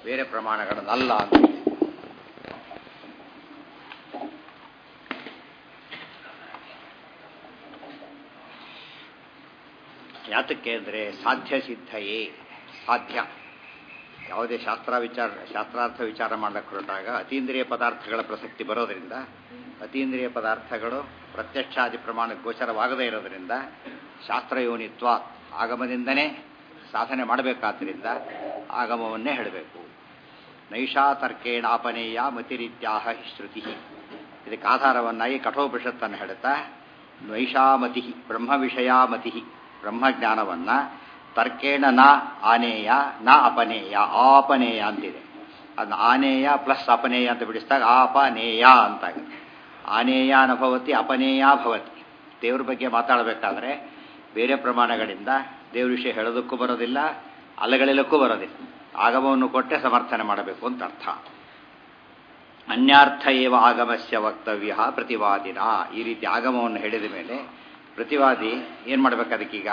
ಬೇರೆ ಪ್ರಮಾಣಗಳನ್ನಲ್ಲ ಅಂತ ಹೇಳಿ. ಯಾತಕ್ಕೆ ಅಂದರೆ ಸಾಧ್ಯ ಸಿದ್ಧಯೇ ಸಾಧ್ಯ ಯಾವುದೇ ಶಾಸ್ತ್ರ ವಿಚಾರ ಶಾಸ್ತ್ರಾರ್ಥ ವಿಚಾರ ಮಾಡಕ್ಕೆ ಹೊರಟಾಗ ಅತೀಂದ್ರಿಯ ಪದಾರ್ಥಗಳ ಪ್ರಸಕ್ತಿ ಬರೋದರಿಂದ ಅತೀಂದ್ರಿಯ ಪದಾರ್ಥಗಳು ಪ್ರತ್ಯಕ್ಷಾದಿ ಪ್ರಮಾಣ ಗೋಚರವಾಗದೇ ಇರೋದರಿಂದ ಶಾಸ್ತ್ರಯೋನಿತ್ವ ಆಗಮದಿಂದನೇ ಸಾಧನೆ ಮಾಡಬೇಕಾದ್ರಿಂದ ಆಗಮವನ್ನೇ ಹೇಳಬೇಕು ನೈಷಾ ತರ್ಕೇಣಾಪನೇಯ ಮತಿರಿತ್ಯಾಹ ಶ್ರುತಿ ಇದಕ್ಕೆ ಆಧಾರವನ್ನಾಗಿ ಕಠೋಪನಿಷತ್ತನ್ನು ಹೇಳುತ್ತಾ ನೈಷಾಮತಿ ಬ್ರಹ್ಮ ವಿಷಯಾಮತಿ ಬ್ರಹ್ಮಜ್ಞಾನವನ್ನು ತರ್ಕೇಣ ನ ಆನೇಯ ನ ಅಪನೇಯ ಆಪನೇಯ ಅಂತಿದೆ ಅದನ್ನ ಆನೇಯ ಪ್ಲಸ್ ಅಪನೇಯ ಅಂತ ಬಿಡಿಸಿದಾಗ ಆಪನೇಯ ಅಂತಾಗುತ್ತೆ ಆನೇಯ ಅನುಭವತಿ ಅಪನೇಯ ಭವತಿ ದೇವ್ರ ಬಗ್ಗೆ ಮಾತಾಡಬೇಕಾದ್ರೆ ಬೇರೆ ಪ್ರಮಾಣಗಳಿಂದ ದೇವ್ರ ವಿಷಯ ಹೇಳೋದಕ್ಕೂ ಬರೋದಿಲ್ಲ ಅಲ್ಲಗಳಿಲಕ್ಕೂ ಬರೋದಿಲ್ಲ ಆಗಮವನ್ನು ಕೊಟ್ಟೆ ಸಮರ್ಥನೆ ಮಾಡಬೇಕು ಅಂತ ಅರ್ಥ ಅನ್ಯಾರ್ಥ ಏವ ಆಗಮಸ್ಯ ವಕ್ತವ್ಯ ಪ್ರತಿವಾದಿನ ಈ ರೀತಿ ಆಗಮವನ್ನು ಹೇಳಿದ ಮೇಲೆ ಪ್ರತಿವಾದಿ ಏನು ಮಾಡಬೇಕು ಅದಕ್ಕೀಗ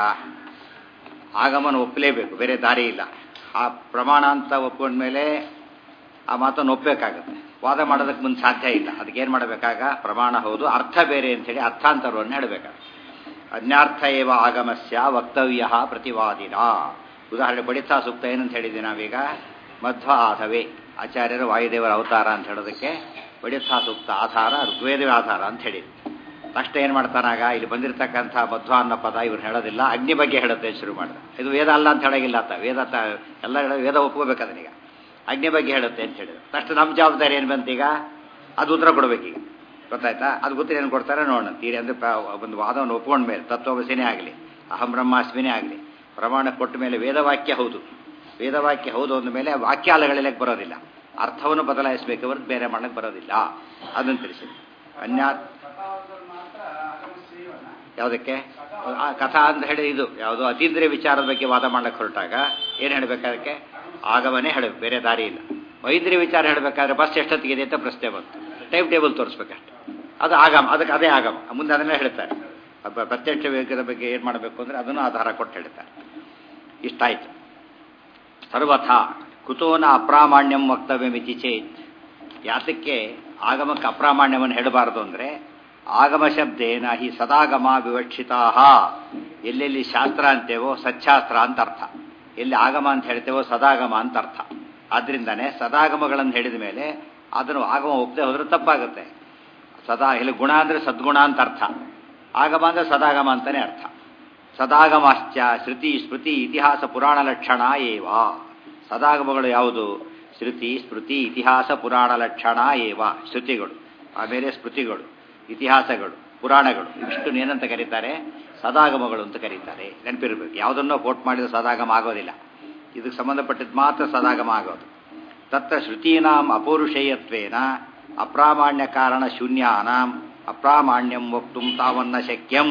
ಆಗಮನ ಒಪ್ಪಲೇಬೇಕು ಬೇರೆ ದಾರಿ ಇಲ್ಲ ಆ ಪ್ರಮಾಣ ಅಂತ ಒಪ್ಕೊಂಡ್ಮೇಲೆ ಆ ಮಾತನ್ನು ಒಪ್ಪಬೇಕಾಗುತ್ತೆ ವಾದ ಮಾಡೋದಕ್ಕೆ ಮುಂದೆ ಸಾಧ್ಯ ಇಲ್ಲ ಅದಕ್ಕೆ ಏನು ಮಾಡಬೇಕಾಗ ಪ್ರಮಾಣ ಹೌದು ಅರ್ಥ ಬೇರೆ ಅಂಥೇಳಿ ಅರ್ಥಾಂತರವನ್ನು ಹೇಳಬೇಕಾಗ ಅನ್ಯಾರ್ಥ ಏವ ಆಗಮಸ್ಯ ವಕ್ತವ್ಯ ಪ್ರತಿವಾದಿನ ಉದಾಹರಣೆ ಬಡಿತಾ ಸೂಕ್ತ ಏನಂತ ಹೇಳಿದ್ವಿ ನಾವೀಗ ಮಧ್ವ ಆಧವೇ ಆಚಾರ್ಯರು ವಾಯುದೇವರ ಅವತಾರ ಅಂತ ಹೇಳೋದಕ್ಕೆ ಬಡಿತಾ ಸೂಕ್ತ ಆಧಾರ ಋಗ್ವೇದವೇ ಆಧಾರ ಅಂತ ಹೇಳಿದ್ವಿ ತಕ್ಷಣ ಏನು ಮಾಡ್ತಾನಾಗ ಇಲ್ಲಿ ಬಂದಿರತಕ್ಕಂಥ ಮಧ್ವ ಅನ್ನೋ ಪದ ಇವ್ರು ಹೇಳೋದಿಲ್ಲ ಅಗ್ನಿ ಬಗ್ಗೆ ಹೇಳುತ್ತೆ ಶುರು ಮಾಡಿದ ಇದು ವೇದ ಅಲ್ಲ ಅಂತ ಹೇಳೋಗಿಲ್ಲ ಆತ ವೇದ ತ ಎಲ್ಲ ಹೇಳೋ ವೇದ ಒಪ್ಕೋಬೇಕು ಅದನ್ನೀಗ ಅಗ್ನಿ ಬಗ್ಗೆ ಹೇಳುತ್ತೆ ಅಂತ ಹೇಳಿದ್ರು ತಕ್ಷಣ ನಮ್ಮ ಜವಾಬ್ದಾರಿ ಏನು ಬಂತೀಗ ಅದು ಉತ್ತರ ಕೊಡಬೇಕೀಗ ಗೊತ್ತಾಯ್ತಾ ಅದು ಉತ್ತರ ಏನು ಕೊಡ್ತಾರೆ ನೋಡೋಣ ತೀರಿ ಅಂದರೆ ಒಂದು ವಾದವನ್ನು ಒಪ್ಕೊಂಡ ಮೇಲೆ ತತ್ವವಸೇನೇ ಆಗಲಿ ಅಹಂ ಬ್ರಹ್ಮಾಸ್ಮಿನೇ ಆಗಲಿ ಪ್ರಮಾಣ ಕೊಟ್ಟ ಮೇಲೆ ವೇದವಾಕ್ಯ ಹೌದು ವೇದವಾಕ್ಯ ಹೌದು ಅಂದ ಮೇಲೆ ವಾಕ್ಯಾಲಗಳಿಗೆ ಬರೋದಿಲ್ಲ ಅರ್ಥವನ್ನು ಬದಲಾಯಿಸಬೇಕು ಹೊರತು ಬೇರೆ ಮಾಡಕ್ಕೆ ಬರೋದಿಲ್ಲ ಅದನ್ನು ತಿಳಿಸಿ ಅನ್ಯಾ ಯಾವುದಕ್ಕೆ ಆ ಕಥಾ ಅಂತ ಹೇಳಿ ಇದು ಯಾವುದೋ ಅತೀಂದ್ರಿಯ ವಿಚಾರದ ಬಗ್ಗೆ ವಾದ ಮಾಡಕ್ಕೆ ಹೊರಟಾಗ ಏನು ಹೇಳಬೇಕು ಅದಕ್ಕೆ ಆಗಮನೇ ಹೇಳಬೇಕು ಬೇರೆ ದಾರಿ ಇಲ್ಲ ವೈದ್ಯರಿ ವಿಚಾರ ಹೇಳಬೇಕಾದ್ರೆ ಬಸ್ ಎಷ್ಟೊತ್ತಿಗಿದೆ ಅಂತ ಪ್ರಶ್ನೆ ಬಂತು ಟೈಮ್ ಟೇಬಲ್ ತೋರಿಸ್ಬೇಕಷ್ಟೆ ಅದು ಆಗಮ ಅದಕ್ಕೆ ಅದೇ ಆಗಮ ಮುಂದೆ ಅದನ್ನೇ ಹೇಳ್ತಾರೆ ಅಬ್ಬ ಪ್ರತ್ಯಕ್ಷ ವೇಗದ ಬಗ್ಗೆ ಏನು ಮಾಡಬೇಕು ಅಂದರೆ ಅದನ್ನು ಆಧಾರ ಕೊಟ್ಟು ಹೇಳ್ತಾರೆ ಇಷ್ಟಾಯ್ತು ಸರ್ವಥ ಕುತೋನ ಅಪ್ರಾಮಾಣ್ಯಂ ವಕ್ತವ್ಯಮಿತಿ ಚೇತ್ ಯಾತಕ್ಕೆ ಆಗಮಕ್ಕೆ ಅಪ್ರಾಮಾಣ್ಯವನ್ನು ಹೇಳಬಾರದು ಅಂದರೆ ಆಗಮ ಶಬ್ದೇನ ಹಿ ಸದಾಗಮ ವಿವಕ್ಷಿತಾ ಎಲ್ಲೆಲ್ಲಿ ಶಾಸ್ತ್ರ ಅಂತೇವೋ ಸಚ್ಛಾಸ್ತ್ರ ಅಂತ ಅರ್ಥ ಎಲ್ಲಿ ಆಗಮ ಅಂತ ಹೇಳ್ತೇವೋ ಸದಾಗಮ ಅಂತ ಅರ್ಥ ಆದ್ರಿಂದಾನೆ ಸದಾಗಮಗಳನ್ನು ಹೇಳಿದ ಮೇಲೆ ಅದನ್ನು ಆಗಮ ಒಪ್ಪದೆ ಹೋದ್ರೆ ತಪ್ಪಾಗುತ್ತೆ ಸದಾ ಇಲ್ಲಿ ಗುಣ ಅಂದರೆ ಸದ್ಗುಣ ಅಂತ ಅರ್ಥ ಆಗಮ ಅಂದರೆ ಸದಾಗಮ ಅಂತಲೇ ಅರ್ಥ ಸದಾಗಮಾಶ್ಚ ಶ್ರುತಿ ಸ್ಮೃತಿ ಇತಿಹಾಸ ಪುರಾಣ ಲಕ್ಷಣ ಏವ ಸದಾಗಮಗಳು ಯಾವುದು ಶ್ರುತಿ ಸ್ಮೃತಿ ಇತಿಹಾಸ ಪುರಾಣ ಲಕ್ಷಣ ಏವ ಶ್ರುತಿಗಳು ಆಮೇಲೆ ಸ್ಮೃತಿಗಳು ಇತಿಹಾಸಗಳು ಪುರಾಣಗಳು ಇಷ್ಟು ಏನಂತ ಕರೀತಾರೆ ಸದಾಗಮಗಳು ಅಂತ ಕರೀತಾರೆ ನೆನಪಿರಬೇಕು ಯಾವುದನ್ನೋ ಕೋಟ್ ಮಾಡಿದ ಸದಾಗಮ ಆಗೋದಿಲ್ಲ ಇದಕ್ಕೆ ಸಂಬಂಧಪಟ್ಟಿದ್ದು ಮಾತ್ರ ಸದಾಗಮ ಆಗೋದು ತತ್ರ ಶ್ರುತೀನಾಂ ಅಪೌರುಷೇಯತ್ವೇನ ಅಪ್ರಾಮಾಣ್ಯ ಕಾರಣ ಶೂನ್ಯಾನಾಂ ಅಪ್ರಾಮಾಣ್ಯಂ ವಕ್ತು ತಾವನ್ನ ಶಕ್ಯಂ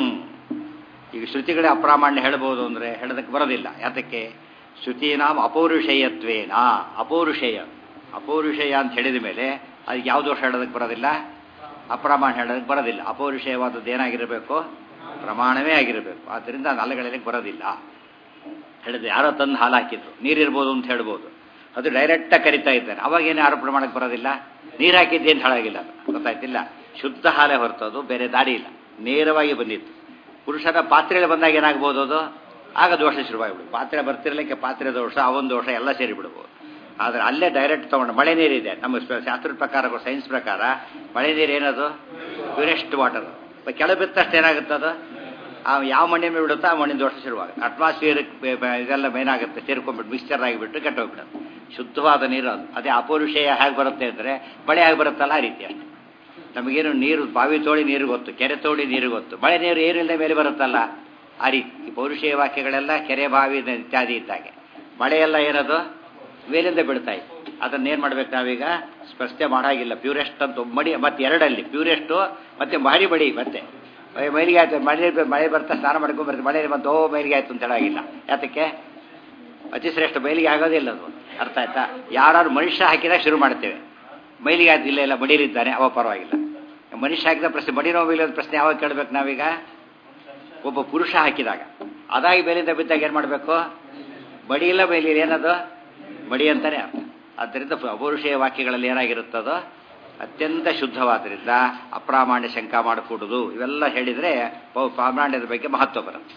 ಈಗ ಶ್ರುತಿಗಳೇ ಅಪ್ರಾಮಾಣ್ಯ ಹೇಳ್ಬೋದು ಅಂದರೆ ಹೇಳೋದಕ್ಕೆ ಬರೋದಿಲ್ಲ ಯಾತಕ್ಕೆ ಶ್ರುತೀನಾಂ ಅಪೌರುಷೇಯತ್ವೇನ ಅಪೌರುಷೇಯ ಅಪೌರುಷೇಯ ಅಂತ ಹೇಳಿದ ಮೇಲೆ ಅದಕ್ಕೆ ಯಾವ ದೋಷ ಹೇಳೋದಕ್ಕೆ ಬರೋದಿಲ್ಲ ಅಪ್ರಾಮಾಣ್ಯ ಹೇಳೋದಕ್ಕೆ ಬರೋದಿಲ್ಲ ಅಪೌರುಷೇಯವಾದದ್ದು ಏನಾಗಿರಬೇಕು ಪ್ರಮಾಣವೇ ಆಗಿರಬೇಕು ಆದ್ದರಿಂದ ನಲೆಗಳಲ್ಲಿ ಬರೋದಿಲ್ಲ ಹೇಳಿದ್ರೆ ಯಾರೋ ತಂದು ಹಾಲು ಹಾಕಿದ್ರು ನೀರಿರ್ಬೋದು ಅಂತ ಹೇಳ್ಬೋದು ಅದು ಡೈರೆಕ್ಟಾಗಿ ಕರಿತಾ ಇದ್ದಾರೆ ಅವಾಗೇನು ಯಾರು ಪ್ರಮಾಣಕ್ಕೆ ಬರೋದಿಲ್ಲ ನೀರು ಹಾಕಿದ್ದೆ ಅಂತ ಹೇಳಾಗಿಲ್ಲ ಗೊತ್ತಾಯ್ತಿಲ್ಲ ಶುದ್ಧ ಹಾಲೇ ಹೊರತೋದು ಬೇರೆ ದಾರಿ ಇಲ್ಲ ನೇರವಾಗಿ ಬಂದಿತ್ತು ಪುರುಷರ ಪಾತ್ರೆಯಲ್ಲಿ ಬಂದಾಗ ಏನಾಗ್ಬೋದು ಅದು ಆಗ ದೋಷ ಶುರುವಾಗಿಬಿಡು ಪಾತ್ರೆ ಬರ್ತಿರ್ಲಿಕ್ಕೆ ಪಾತ್ರೆ ದೋಷ ಅವನ ದೋಷ ಎಲ್ಲ ಸೇರಿಬಿಡ್ಬೋದು ಆದರೆ ಅಲ್ಲೇ ಡೈರೆಕ್ಟ್ ತೊಗೊಂಡು ಮಳೆ ನೀರಿದೆ ನಮ್ಮ ಶಾಸ್ತ್ರದ ಪ್ರಕಾರ ಸೈನ್ಸ್ ಪ್ರಕಾರ ಮಳೆ ನೀರು ಏನದು ಪ್ಯೂರೆಸ್ಟ್ ವಾಟರ್ ಕೆಳ ಬಿತ್ತಷ್ಟು ಏನಾಗುತ್ತೆ ಅದು ಆ ಯಾವ ಮಣ್ಣಿನ ಮೇಲೆ ಬಿಡುತ್ತೋ ಆ ಮಣ್ಣಿನ ದೋಷ ಶುರುವಾಗುತ್ತೆ ಅಟ್ಮಾಸ್ಫಿಯರ್ ಇದೆಲ್ಲ ಮೇನಾಗುತ್ತೆ ಸೇರ್ಕೊಂಡ್ಬಿಟ್ಟು ಮಿಕ್ಸ್ಚರ್ ಆಗಿಬಿಟ್ಟು ಕೆಟ್ಟೋಗ್ಬಿಡುತ್ತೆ ಶುದ್ಧವಾದ ನೀರು ಅದು ಅದೇ ಅಪೌರುಷೇಯ ಹೇಗೆ ಬರುತ್ತೆ ಅಂದರೆ ಮಳೆ ಹೇಗೆ ಬರುತ್ತಲ್ಲ ಆ ರೀತಿ ಅಷ್ಟೆ ನಮಗೇನು ನೀರು ಬಾವಿ ತೋಡಿ ನೀರು ಗೊತ್ತು ಕೆರೆ ತೋಡಿ ನೀರು ಗೊತ್ತು ಮಳೆ ನೀರು ಏರಿಲ್ಲದೆ ಮೇಲೆ ಬರುತ್ತಲ್ಲ ಆ ರೀತಿ ಈ ಪೌರುಷೇಯ ವಾಕ್ಯಗಳೆಲ್ಲ ಕೆರೆ ಬಾವಿ ಇತ್ಯಾದಿ ಇದ್ದಾಗೆ ಮಳೆಯೆಲ್ಲ ಏನದು ಮೇಲಿಂದ ಬೀಳ್ತಾ ಇತ್ತು ಅದನ್ನೇನು ಮಾಡ್ಬೇಕು ನಾವೀಗ ಸ್ಪಷ್ಟೆ ಮಾಡಾಗಿಲ್ಲ ಪ್ಯೂರೆಸ್ಟ್ ಅಂತ ಮಡಿ ಮತ್ತೆ ಎರಡಲ್ಲಿ ಪ್ಯೂರೆಸ್ಟು ಮತ್ತೆ ಭಾರಿ ಬಡಿ ಮತ್ತೆ ಮೈಲಿಗೆ ಆಯ್ತು ಮಳೆ ಮಳೆ ಬರ್ತಾ ಸ್ನಾನ ಮಾಡ್ಕೊಂಡು ಬರ್ತದೆ ಮಳೆ ಬಂತು ಓ ಮೈಲಿಗೆ ಆಯ್ತು ಅಂತ ಹೇಳಾಗಿಲ್ಲ ಯಾತಕ್ಕೆ ಅತಿ ಶ್ರೇಷ್ಠ ಮೈಲಿಗೆ ಆಗೋದಿಲ್ಲ ಅದು ಅರ್ಥ ಆಯ್ತಾ ಯಾರು ಮನುಷ್ಯ ಹಾಕಿದಾಗ ಶುರು ಮಾಡ್ತೇವೆ ಮೈಲಿಗೆ ಆಯ್ತು ಇಲ್ಲ ಇಲ್ಲ ಮಡಿಲಿದ್ದಾನೆ ಅವ ಪರವಾಗಿಲ್ಲ ಮನುಷ್ಯ ಹಾಕಿದ ಪ್ರಶ್ನೆ ಮಡಿ ನೋವಿಲ್ಲ ಪ್ರಶ್ನೆ ಯಾವಾಗ ಕೇಳಬೇಕು ನಾವೀಗ ಒಬ್ಬ ಪುರುಷ ಹಾಕಿದಾಗ ಅದಾಗಿ ಮೇಲಿಂದ ಬಿದ್ದಾಗ ಏನು ಮಾಡಬೇಕು ಮಡಿ ಇಲ್ಲ ಮೈಲಿ ಏನದು ಮಡಿ ಅಂತಾನೆ ಅರ್ಥ ಆದ್ದರಿಂದ ಅಪೌರುಷೇಯ ವಾಕ್ಯಗಳಲ್ಲಿ ಏನಾಗಿರುತ್ತದೋ ಅತ್ಯಂತ ಶುದ್ಧವಾದ್ರಿಂದ ಅಪ್ರಾಮಾಣ್ಯ ಶಂಕ ಮಾಡಿಕೊಡುದು ಇವೆಲ್ಲ ಹೇಳಿದರೆ ಪೌ- ಪ್ರಾಮಾಣ್ಯದ ಬಗ್ಗೆ ಮಹತ್ವ ಬರುತ್ತೆ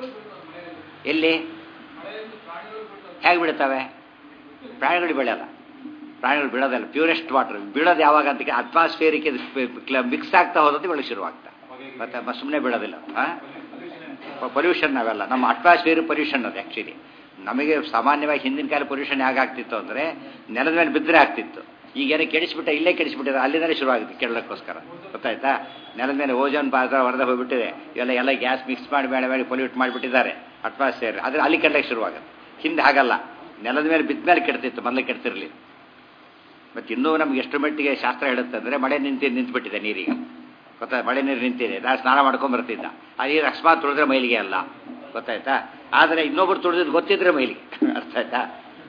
ಎಲ್ಲಿ ಹೇಗೆ ಬಿಡ್ತವೆ ಪ್ರಾಣಿಗಳು ಬೆಳೆಯಲ್ಲ ಪ್ರಾಣಿಗಳು ಬೀಳೋದಲ್ಲ ಪ್ಯೂರೆಸ್ಟ್ ವಾಟರ್ ಬೀಳೋದು ಯಾವಾಗ ಅಂತ ಅಟ್ಮಾಸ್ಫಿಯರಿಗೆ ಮಿಕ್ಸ್ ಆಗ್ತಾ ಹೋದಂತೆ ಬೆಳಗ್ಗೆ ಶುರುವಾಗ್ತಾ ಮತ್ತೆ ಸುಮ್ಮನೆ ಬೀಳೋದಿಲ್ಲ ಪೊಲ್ಯೂಷನ್ ಅವೆಲ್ಲ ನಮ್ಮ ಅಟ್ಮಾಸ್ಫಿಯರ್ ಪೊಲ್ಯೂಷನ್ ಅದು ಆ್ಯಕ್ಚುಲಿ ನಮಗೆ ಸಾಮಾನ್ಯವಾಗಿ ಹಿಂದಿನ ಕಾಲ ಪೊಲ್ಯೂಷನ್ ಹೇಗಾಗ್ತಿತ್ತು ಅಂದರೆ ನೆಲದ ಮೇಲೆ ಬಿದ್ದರೆ ಆಗ್ತಿತ್ತು ಈಗೇನೋ ಕೆಡಿಸ್ಬಿಟ್ಟ ಇಲ್ಲೇ ಕೆಡಿಸ್ಬಿಟ್ಟಿದೆ ಅಲ್ಲಿಂದಲೇ ಶುರು ಆಗುತ್ತೆ ಕೆಡಲಕ್ಕೋಸ್ಕರ ಗೊತ್ತಾಯ್ತಾ ನೆಲದ ಮೇಲೆ ಓಜೋನ್ ಪಾತ್ರ ಹೊರದ ಹೋಗ್ಬಿಟ್ಟಿದೆ ಇವೆಲ್ಲ ಎಲ್ಲ ಗ್ಯಾಸ್ ಮಿಕ್ಸ್ ಮಾಡಿ ಬೇಡ ಬೇಡ ಪೊಲ್ಯೂಟ್ ಮಾಡಿಬಿಟ್ಟಿದ್ದಾರೆ ಅಟ್ಮಾಸ್ಫಿಯರ್ ಆದರೆ ಅಲ್ಲಿ ಕೆಡಲಿಕ್ಕೆ ಶುರುವಾಗುತ್ತೆ ಹಿಂದೆ ಹಾಗಲ್ಲ ನೆಲದ ಮೇಲೆ ಬಿದ್ದ ಮೇಲೆ ಕೆಡ್ತಿತ್ತು ಮೊದಲು ಕೆಡ್ತಿರ್ಲಿ ಮತ್ತು ಇನ್ನೂ ನಮ್ಗೆ ಎಷ್ಟು ಮಟ್ಟಿಗೆ ಶಾಸ್ತ್ರ ಹೇಳುತ್ತೆ ಅಂದರೆ ಮಳೆ ನಿಂತಿ ನಿಂತುಬಿಟ್ಟಿದೆ ನೀರಿಗೆ ಗೊತ್ತಾ ಮಳೆ ನೀರು ನಿಂತಿದೆ ನಾ ಸ್ನಾನ ಮಾಡ್ಕೊಂಡ್ ಬರ್ತಿದ್ದ ಆ ನೀರು ಅಕಸ್ಮಾತ್ ತುಳಿದ್ರೆ ಮೈಲಿಗೆ ಅಲ್ಲ ಗೊತ್ತಾಯ್ತಾ ಆದರೆ ಇನ್ನೊಬ್ರು ತುಳಿದಿದ್ದು ಗೊತ್ತಿದ್ರೆ ಮೈಲಿಗೆ ಅರ್ಥ ಆಯ್ತಾ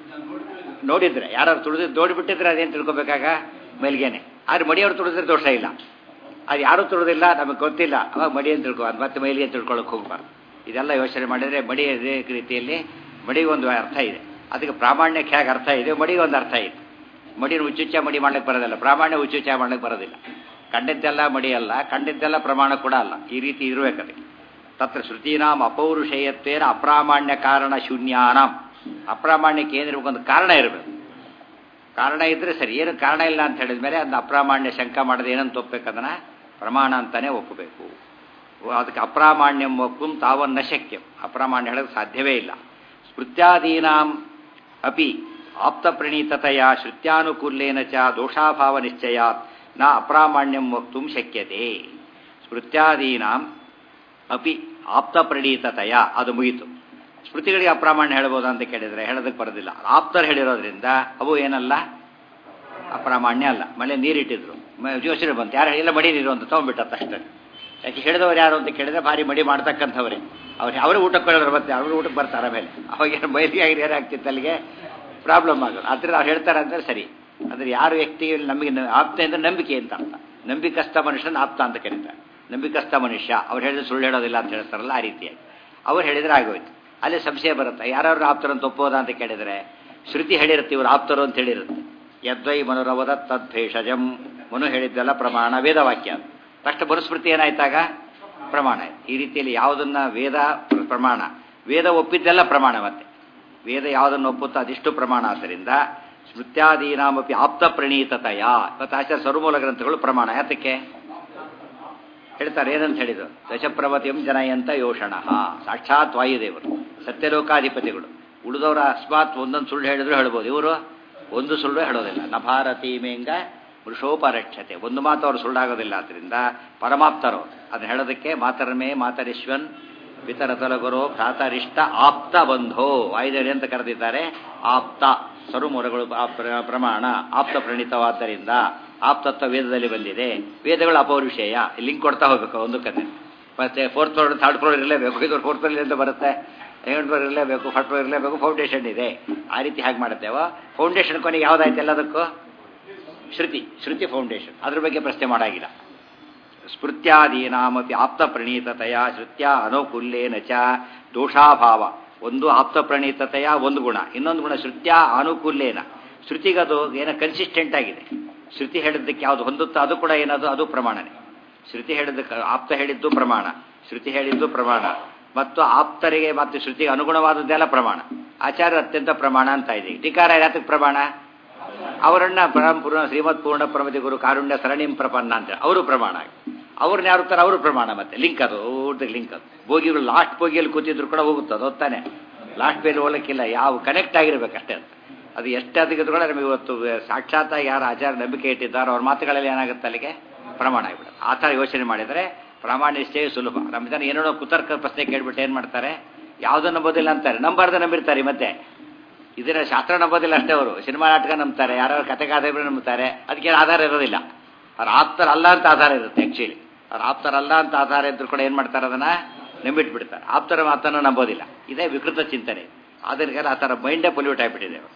ನೋಡಿದ್ರೆ ಯಾರು ತುಳಿದಿದ್ದು ನೋಡಿಬಿಟ್ಟಿದ್ರೆ ಅದೇನು ತಿಳ್ಕೊಬೇಕಾಗ ಮೈಲಿಗೆನೆ ಆದ್ರೆ ಮಡಿಯವ್ರು ತುಳಿದ್ರೆ ದೋಷ ಇಲ್ಲ ಅದು ಯಾರೂ ತುಳಿದಿಲ್ಲ ನಮಗೆ ಗೊತ್ತಿಲ್ಲ ಅವಾಗ ಮಡಿ ಅಂತ ತಿಳ್ಕೊ ಅದು ಮತ್ತೆ ಮೈಲಿಗೆ ತಿಳ್ಕೊಳ್ಳೋಕೆ ಹೋಗ್ಬಾರ್ದು ಇದೆಲ್ಲ ಯೋಚನೆ ಮಾಡಿದರೆ ಮಡಿ ಅದೇ ರೀತಿಯಲ್ಲಿ ಮಡಿಗೆ ಒಂದು ಅರ್ಥ ಇದೆ ಅದಕ್ಕೆ ಪ್ರಾಮಾಣ್ಯಕ್ಕೆ ಹೇಗೆ ಅರ್ಥ ಇದೆ ಮಡಿಗೆ ಒಂದು ಅರ್ಥ ಇದೆ ಮಡಿನ ಉಚ್ಚುಚ್ಚ ಮಡಿ ಮಾಡ್ಲಿಕ್ಕೆ ಬರೋದಿಲ್ಲ ಪ್ರಾಮಾಣ್ಯ ಉಚ್ಚುಚ್ಚ ಮಾಡ್ಲಿಕ್ಕೆ ಬರೋದಿಲ್ಲ ಕಂಡಿದ್ದೆಲ್ಲ ಮಡಿ ಅಲ್ಲ ಕಂಡಿದ್ದೆಲ್ಲ ಪ್ರಮಾಣ ಕೂಡ ಅಲ್ಲ ಈ ರೀತಿ ಇರಬೇಕದಕ್ಕೆ ತತ್ರ ಶ್ರುತೀನಾಂ ಅಪೌರುಷೇಯತ್ವೇನ ಅಪ್ರಾಮಾಣ್ಯ ಕಾರಣ ಶೂನ್ಯಾನಾಂ ಅಪ್ರಾಮಾಣ್ಯಕ್ಕೆ ಏನಿರ್ಬೇಕು ಒಂದು ಕಾರಣ ಇರಬೇಕು ಕಾರಣ ಇದ್ರೆ ಸರಿ ಏನು ಕಾರಣ ಇಲ್ಲ ಅಂತ ಹೇಳಿದ ಮೇಲೆ ಅದನ್ನ ಅಪ್ರಾಮಾಣ್ಯ ಶಂಕ ಮಾಡದೆ ಏನಂತ ಒಪ್ಪಬೇಕದನ್ನ ಪ್ರಮಾಣ ಅಂತಾನೆ ಒಪ್ಪಬೇಕು ಅದಕ್ಕೆ ಅಪ್ರಾಮಾಣ್ಯಂ ಒಪ್ಪುಂ ತಾವನ್ನ ಶಕ್ಯಂ ಅಪ್ರಾಮಾಣ್ಯ ಹೇಳೋದು ಸಾಧ್ಯವೇ ಇಲ್ಲ ಸ್ಮೃತ್ಯಾದೀನಾಂ ಅಪಿ ಆಪ್ತಪ್ರಣೀತತೆಯ ಶ್ರುತ್ಯಾನುಕೂಲ್ಯೇನ ಚ ದೋಷಾಭಾವ ನಿಶ್ಚಯಾತ್ ನ ಅಪ್ರಾಮಾಣ್ಯಂ ವಕ್ತುಂ ಶಕ್ಯತೆ ಸ್ಮೃತ್ಯಾದೀನಾಂ ಅಪಿ ಆಪ್ತಪ್ರಣೀತತೆಯ ಅದು ಮುಗಿತು ಸ್ಮೃತಿಗಳಿಗೆ ಅಪ್ರಾಮಾಣ್ಯ ಹೇಳ್ಬೋದು ಅಂತ ಕೇಳಿದರೆ ಹೇಳೋದಕ್ಕೆ ಬರೋದಿಲ್ಲ ಆಪ್ತರು ಹೇಳಿರೋದ್ರಿಂದ ಅವು ಏನಲ್ಲ ಅಪ್ರಾಮಾಣ್ಯ ಅಲ್ಲ ಮಳೆ ನೀರಿಟ್ಟಿದ್ರು ಯೋಚನೆ ಬಂತು ಯಾರು ಹೇಳಿಲ್ಲ ಮಡಿ ನೀರು ಅಂತ ತೊಗೊಂಡ್ಬಿಟ್ಟತ್ತ ಅಷ್ಟೇ ಯಾಕೆ ಹೇಳಿದವರು ಯಾರು ಅಂತ ಕೇಳಿದ್ರೆ ಭಾರಿ ಮಡಿ ಮಾಡ್ತಕ್ಕಂಥವ್ರೆ ಅವ್ರು ಅವರು ಊಟಕ್ಕೆ ಕೊಡೋರು ಮತ್ತೆ ಅವರು ಊಟಕ್ಕೆ ಬರ್ತಾರೆ ಆಮೇಲೆ ಅವಾಗ ಏನು ಬಯಲಿಗೆ ಆಗಿರೋ ಏನಾಗ್ತಿತ್ತು ಅಲ್ಲಿಗೆ ಪ್ರಾಬ್ಲಮ್ ಆಗೋದು ಆದ್ರೆ ಅವ್ರು ಹೇಳ್ತಾರೆ ಅಂದರೆ ಸರಿ ಅಂದ್ರೆ ಯಾರು ವ್ಯಕ್ತಿ ನಮಗೆ ನ- ಆಪ್ತ ಅಂದ್ರೆ ನಂಬಿಕೆ ಅಂತ ಅರ್ಥ ನಂಬಿಕಸ್ಥ ಮನುಷ್ಯನ ಆಪ್ತ ಅಂತ ಕರೀತಾರೆ ನಂಬಿಕಸ್ಥ ಮನುಷ್ಯ ಅವ್ರು ಹೇಳಿದ್ರೆ ಸುಳ್ಳು ಹೇಳೋದಿಲ್ಲ ಅಂತ ಹೇಳ್ತಾರಲ್ಲ ಆ ರೀತಿಯಾಗಿ ಅವ್ರು ಹೇಳಿದ್ರೆ ಆಗೋಯ್ತು ಅಲ್ಲಿ ಸಂಶಯ ಬರುತ್ತೆ ಯಾರು ಆಪ್ತರು ಅಂತ ಒಪ್ಪೋದ ಅಂತ ಕೇಳಿದರೆ ಶ್ರುತಿ ಹೇಳಿರುತ್ತೆ ಇವರು ಆಪ್ತರು ಅಂತ ಹೇಳಿರುತ್ತೆ ಯದ್ವೈ ಮನುರವದ ತದ್ಭೇಷಜಂ ಮನು ಹೇಳಿದ್ದೆಲ್ಲ ಪ್ರಮಾಣ ವೇದವಾಕ್ಯ ಅದು ತಕ್ಷಣ ಮನುಸ್ಮೃತಿ ಏನಾಯ್ತಾಗ ಪ್ರಮಾಣ ಆಯ್ತು ಈ ರೀತಿಯಲ್ಲಿ ಯಾವುದನ್ನ ವೇದ ಪ್ರ- ಪ್ರಮಾಣ ವೇದ ಒಪ್ಪಿದ್ದೆಲ್ಲ ಪ್ರಮಾಣ ಮತ್ತೆ ವೇದ ಯಾವುದನ್ನು ಒಪ್ಪುತ್ತೋ ಅದಿಷ್ಟು ಪ್ರಮಾಣ ಆದ್ದರಿಂದ ಸ್ಮೃತ್ಯಾದೀನಾಮಪಿ ಆಪ್ತ ಪ್ರಣೀತತೆಯ ಇವತ್ತು ಆಚಾರ್ಯ ಸರ್ವಮೂಲ ಗ್ರಂಥಗಳು ಪ್ರಮಾಣ ಯಾತಕ್ಕೆ ಹೇಳ್ತಾರೆ ಏನಂತ ಹೇಳಿದ್ರು ದಶಪ್ರವತಿಯಂ ಜನಯಂತ ಯೋಷಣ ಸಾಕ್ಷಾತ್ ವಾಯುದೇವರು ಸತ್ಯಲೋಕಾಧಿಪತಿಗಳು ಉಳಿದವರ ಅಸ್ಮಾತ್ ಒಂದೊಂದು ಸುಳ್ಳು ಹೇಳಿದ್ರು ಹೇಳ್ಬೋದು ಇವರು ಒಂದು ಸುಳ್ಳು ಹೇಳೋದಿಲ್ಲ ನ ಭಾರತೀ ಮೇಂಗ ವೃಷೋಪರಕ್ಷತೆ ಒಂದು ಮಾತು ಅವರು ಸುಳ್ಳಾಗೋದಿಲ್ಲ ಆದ್ದರಿಂದ ಪರಮಾಪ್ತರು ಅದನ್ನ ಹೇಳೋದಕ್ಕೆ ಮಾತರಮೇ ಮಾತರಿಶ್ವನ್ ಪಿತರ ತೊಲಗುರು ಭ್ರಾತರಿಷ್ಟ ಆಪ್ತ ಬಂಧೋ ವಾಯುದೇವರಿ ಅಂತ ಕರೆದಿದ್ದಾರೆ ಆಪ್ತ ಸರುಮೂರಗಳು ಆ ಪ್ರ- ಪ್ರಮಾಣ ಆಪ್ತ ಪ್ರಣೀತವಾದ್ದರಿಂದ ಆಪ್ತತ್ವ ವೇದದಲ್ಲಿ ಬಂದಿದೆ ವೇದಗಳು ಅಪೌರುಷೇಯ ಲಿಂಕ್ ಕೊಡ್ತಾ ಹೋಗ್ಬೇಕು ಒಂದು ಕತೆ ಮತ್ತೆ ಫೋರ್ತ್ ಫ್ಲೋರ್ ಥರ್ಡ್ ಫ್ಲೋರ್ ಇರಲೇಬೇಕು ಇದು ಫೋರ್ತ್ ಫ್ಲೋರ್ ಅಂತ ಬರುತ್ತೆ ಸೆಕೆಂಡ್ ಫ್ಲೋರ್ ಇರಲೇಬೇಕು ಫಸ್ಟ್ ಫ್ಲೋರ್ ಇರಲೇಬೇಕು ಫೌಂಡೇಶನ್ ಇದೆ ಆ ರೀತಿ ಹೇಗೆ ಮಾಡುತ್ತೇವೋ ಫೌಂಡೇಶನ್ ಕೊನೆಗೆ ಯಾವುದಾಯ್ತು ಎಲ್ಲದಕ್ಕೂ ಶ್ರುತಿ ಶ್ರುತಿ ಫೌಂಡೇಶನ್ ಅದ್ರ ಬಗ್ಗೆ ಪ್ರಶ್ನೆ ಮಾಡಾಗಿಲ್ಲ ಸ್ಮೃತ್ಯಾದೀನಾಮಪಿ ಆಪ್ತ ಪ್ರಣೀತತೆಯ ಶ್ರುತ್ಯ ಅನುಕೂಲ್ಯೇನ ಚ ದೋಷಾಭಾವ ಒಂದು ಆಪ್ತ ಪ್ರಣೀತತೆಯ ಒಂದು ಗುಣ ಇನ್ನೊಂದು ಗುಣ ಶ್ರುತ್ಯ ಅನುಕೂಲ್ಯೇನ ಶ್ರುತಿಗದು ಏನೋ ಕನ್ಸಿಸ್ಟೆಂಟ್ ಆಗಿದೆ ಶ್ರುತಿ ಹೇಳಿದ್ದಕ್ಕೆ ಯಾವುದು ಹೊಂದುತ್ತೋ ಅದು ಕೂಡ ಏನದು ಅದು ಪ್ರಮಾಣನೇ ಶ್ರುತಿ ಹೇಳಿದ್ದಕ್ಕೆ ಆಪ್ತ ಹೇಳಿದ್ದು ಪ್ರಮಾಣ ಶ್ರುತಿ ಹೇಳಿದ್ದು ಪ್ರಮಾಣ ಮತ್ತು ಆಪ್ತರಿಗೆ ಮತ್ತು ಶ್ರುತಿಗೆ ಅನುಗುಣವಾದದ್ದೆಲ್ಲ ಪ್ರಮಾಣ ಆಚಾರ್ಯ ಅತ್ಯಂತ ಪ್ರಮಾಣ ಅಂತ ಇದೆ ಟೀಕಾರ ಯಾತಕ್ಕೆ ಪ್ರಮಾಣ ಅವರನ್ನ ಪರಮಪೂರ್ಣ ಶ್ರೀಮತ್ ಪೂರ್ಣ ಪ್ರಮತಿ ಗುರು ಕಾರುಣ್ಯ ಸರಣಿಂ ಪ್ರಪನ್ನ ಅಂತ ಅವರು ಪ್ರಮಾಣ ಅವ್ರನ್ನ ಯಾರು ತರ ಅವರು ಪ್ರಮಾಣ ಮತ್ತೆ ಲಿಂಕ್ ಅದು ಊಟದ ಲಿಂಕ್ ಅದು ಬೋಗಿಗಳು ಲಾಸ್ಟ್ ಬೋಗಿಯಲ್ಲಿ ಕೂತಿದ್ರು ಕೂಡ ಹೋಗುತ್ತೆ ಅದು ಹೊತ್ತಾನೆ ಲಾಸ್ಟ್ ಬೇಲಿ ಹೋಗ್ಲಿಕ್ಕಿಲ್ಲ ಯಾವ ಕನೆಕ್ಟ್ ಆಗಿರ್ಬೇಕು ಅಷ್ಟೇ ಅಂತ ಅದು ಎಷ್ಟೇ ಅದಕ್ಕೆ ಕೂಡ ನಮಗೆ ಇವತ್ತು ಸಾಕ್ಷಾತ್ತಾಗಿ ಯಾರು ಆಚಾರ ನಂಬಿಕೆ ಇಟ್ಟಿದ್ದಾರೋ ಅವ್ರ ಮಾತುಗಳಲ್ಲಿ ಏನಾಗುತ್ತೆ ಅಲ್ಲಿಗೆ ಪ್ರಮಾಣ ಆಗಿಬಿಡುತ್ತೆ ಆ ಥರ ಯೋಚನೆ ಮಾಡಿದರೆ ಪ್ರಮಾಣ ನಿಶ್ಚಯ ಸುಲಭ ನಮ್ಮ ಜನ ಏನೇನೋ ಕುತರ್ಕ ಪ್ರಶ್ನೆ ಕೇಳ್ಬಿಟ್ಟು ಏನು ಮಾಡ್ತಾರೆ ಯಾವುದನ್ನು ನಂಬೋದಿಲ್ಲ ಅಂತಾರೆ ನಂಬಾರ್ದು ನಂಬಿರ್ತಾರೆ ಮತ್ತೆ ಇದನ್ನ ಶಾಸ್ತ್ರ ನಂಬೋದಿಲ್ಲ ಅಷ್ಟೇ ಅವರು ಸಿನಿಮಾ ನಾಟಕ ನಂಬ್ತಾರೆ ಯಾರು ಕತೆ ಕಾದಂಬರಿ ನಂಬ್ತಾರೆ ಅದಕ್ಕೆ ಆಧಾರ ಇರೋದಿಲ್ಲ ಅವ್ರ ಆಪ್ತರಲ್ಲ ಅಂತ ಆಧಾರ ಇರುತ್ತೆ ಆ್ಯಕ್ಚುಲಿ ಅವ್ರ ಆಪ್ತರಲ್ಲ ಅಂತ ಆಧಾರ ಇದ್ರು ಕೂಡ ಏನು ಮಾಡ್ತಾರೆ ಅದನ್ನ ನಂಬಿಟ್ಬಿಡ್ತಾರೆ ಆಪ್ತರ ಮಾತನ್ನು ನಂಬೋದಿಲ್ಲ ಇದೇ ವಿಕೃತ ಚಿಂತನೆ ಆದ್ರಿಂದ ಆ ಥರ ಮೈಂಡೇ ಪೊಲ್ಯೂಟ್ ಆಗಿಬಿಟ್ಟಿದೆ ಅವರು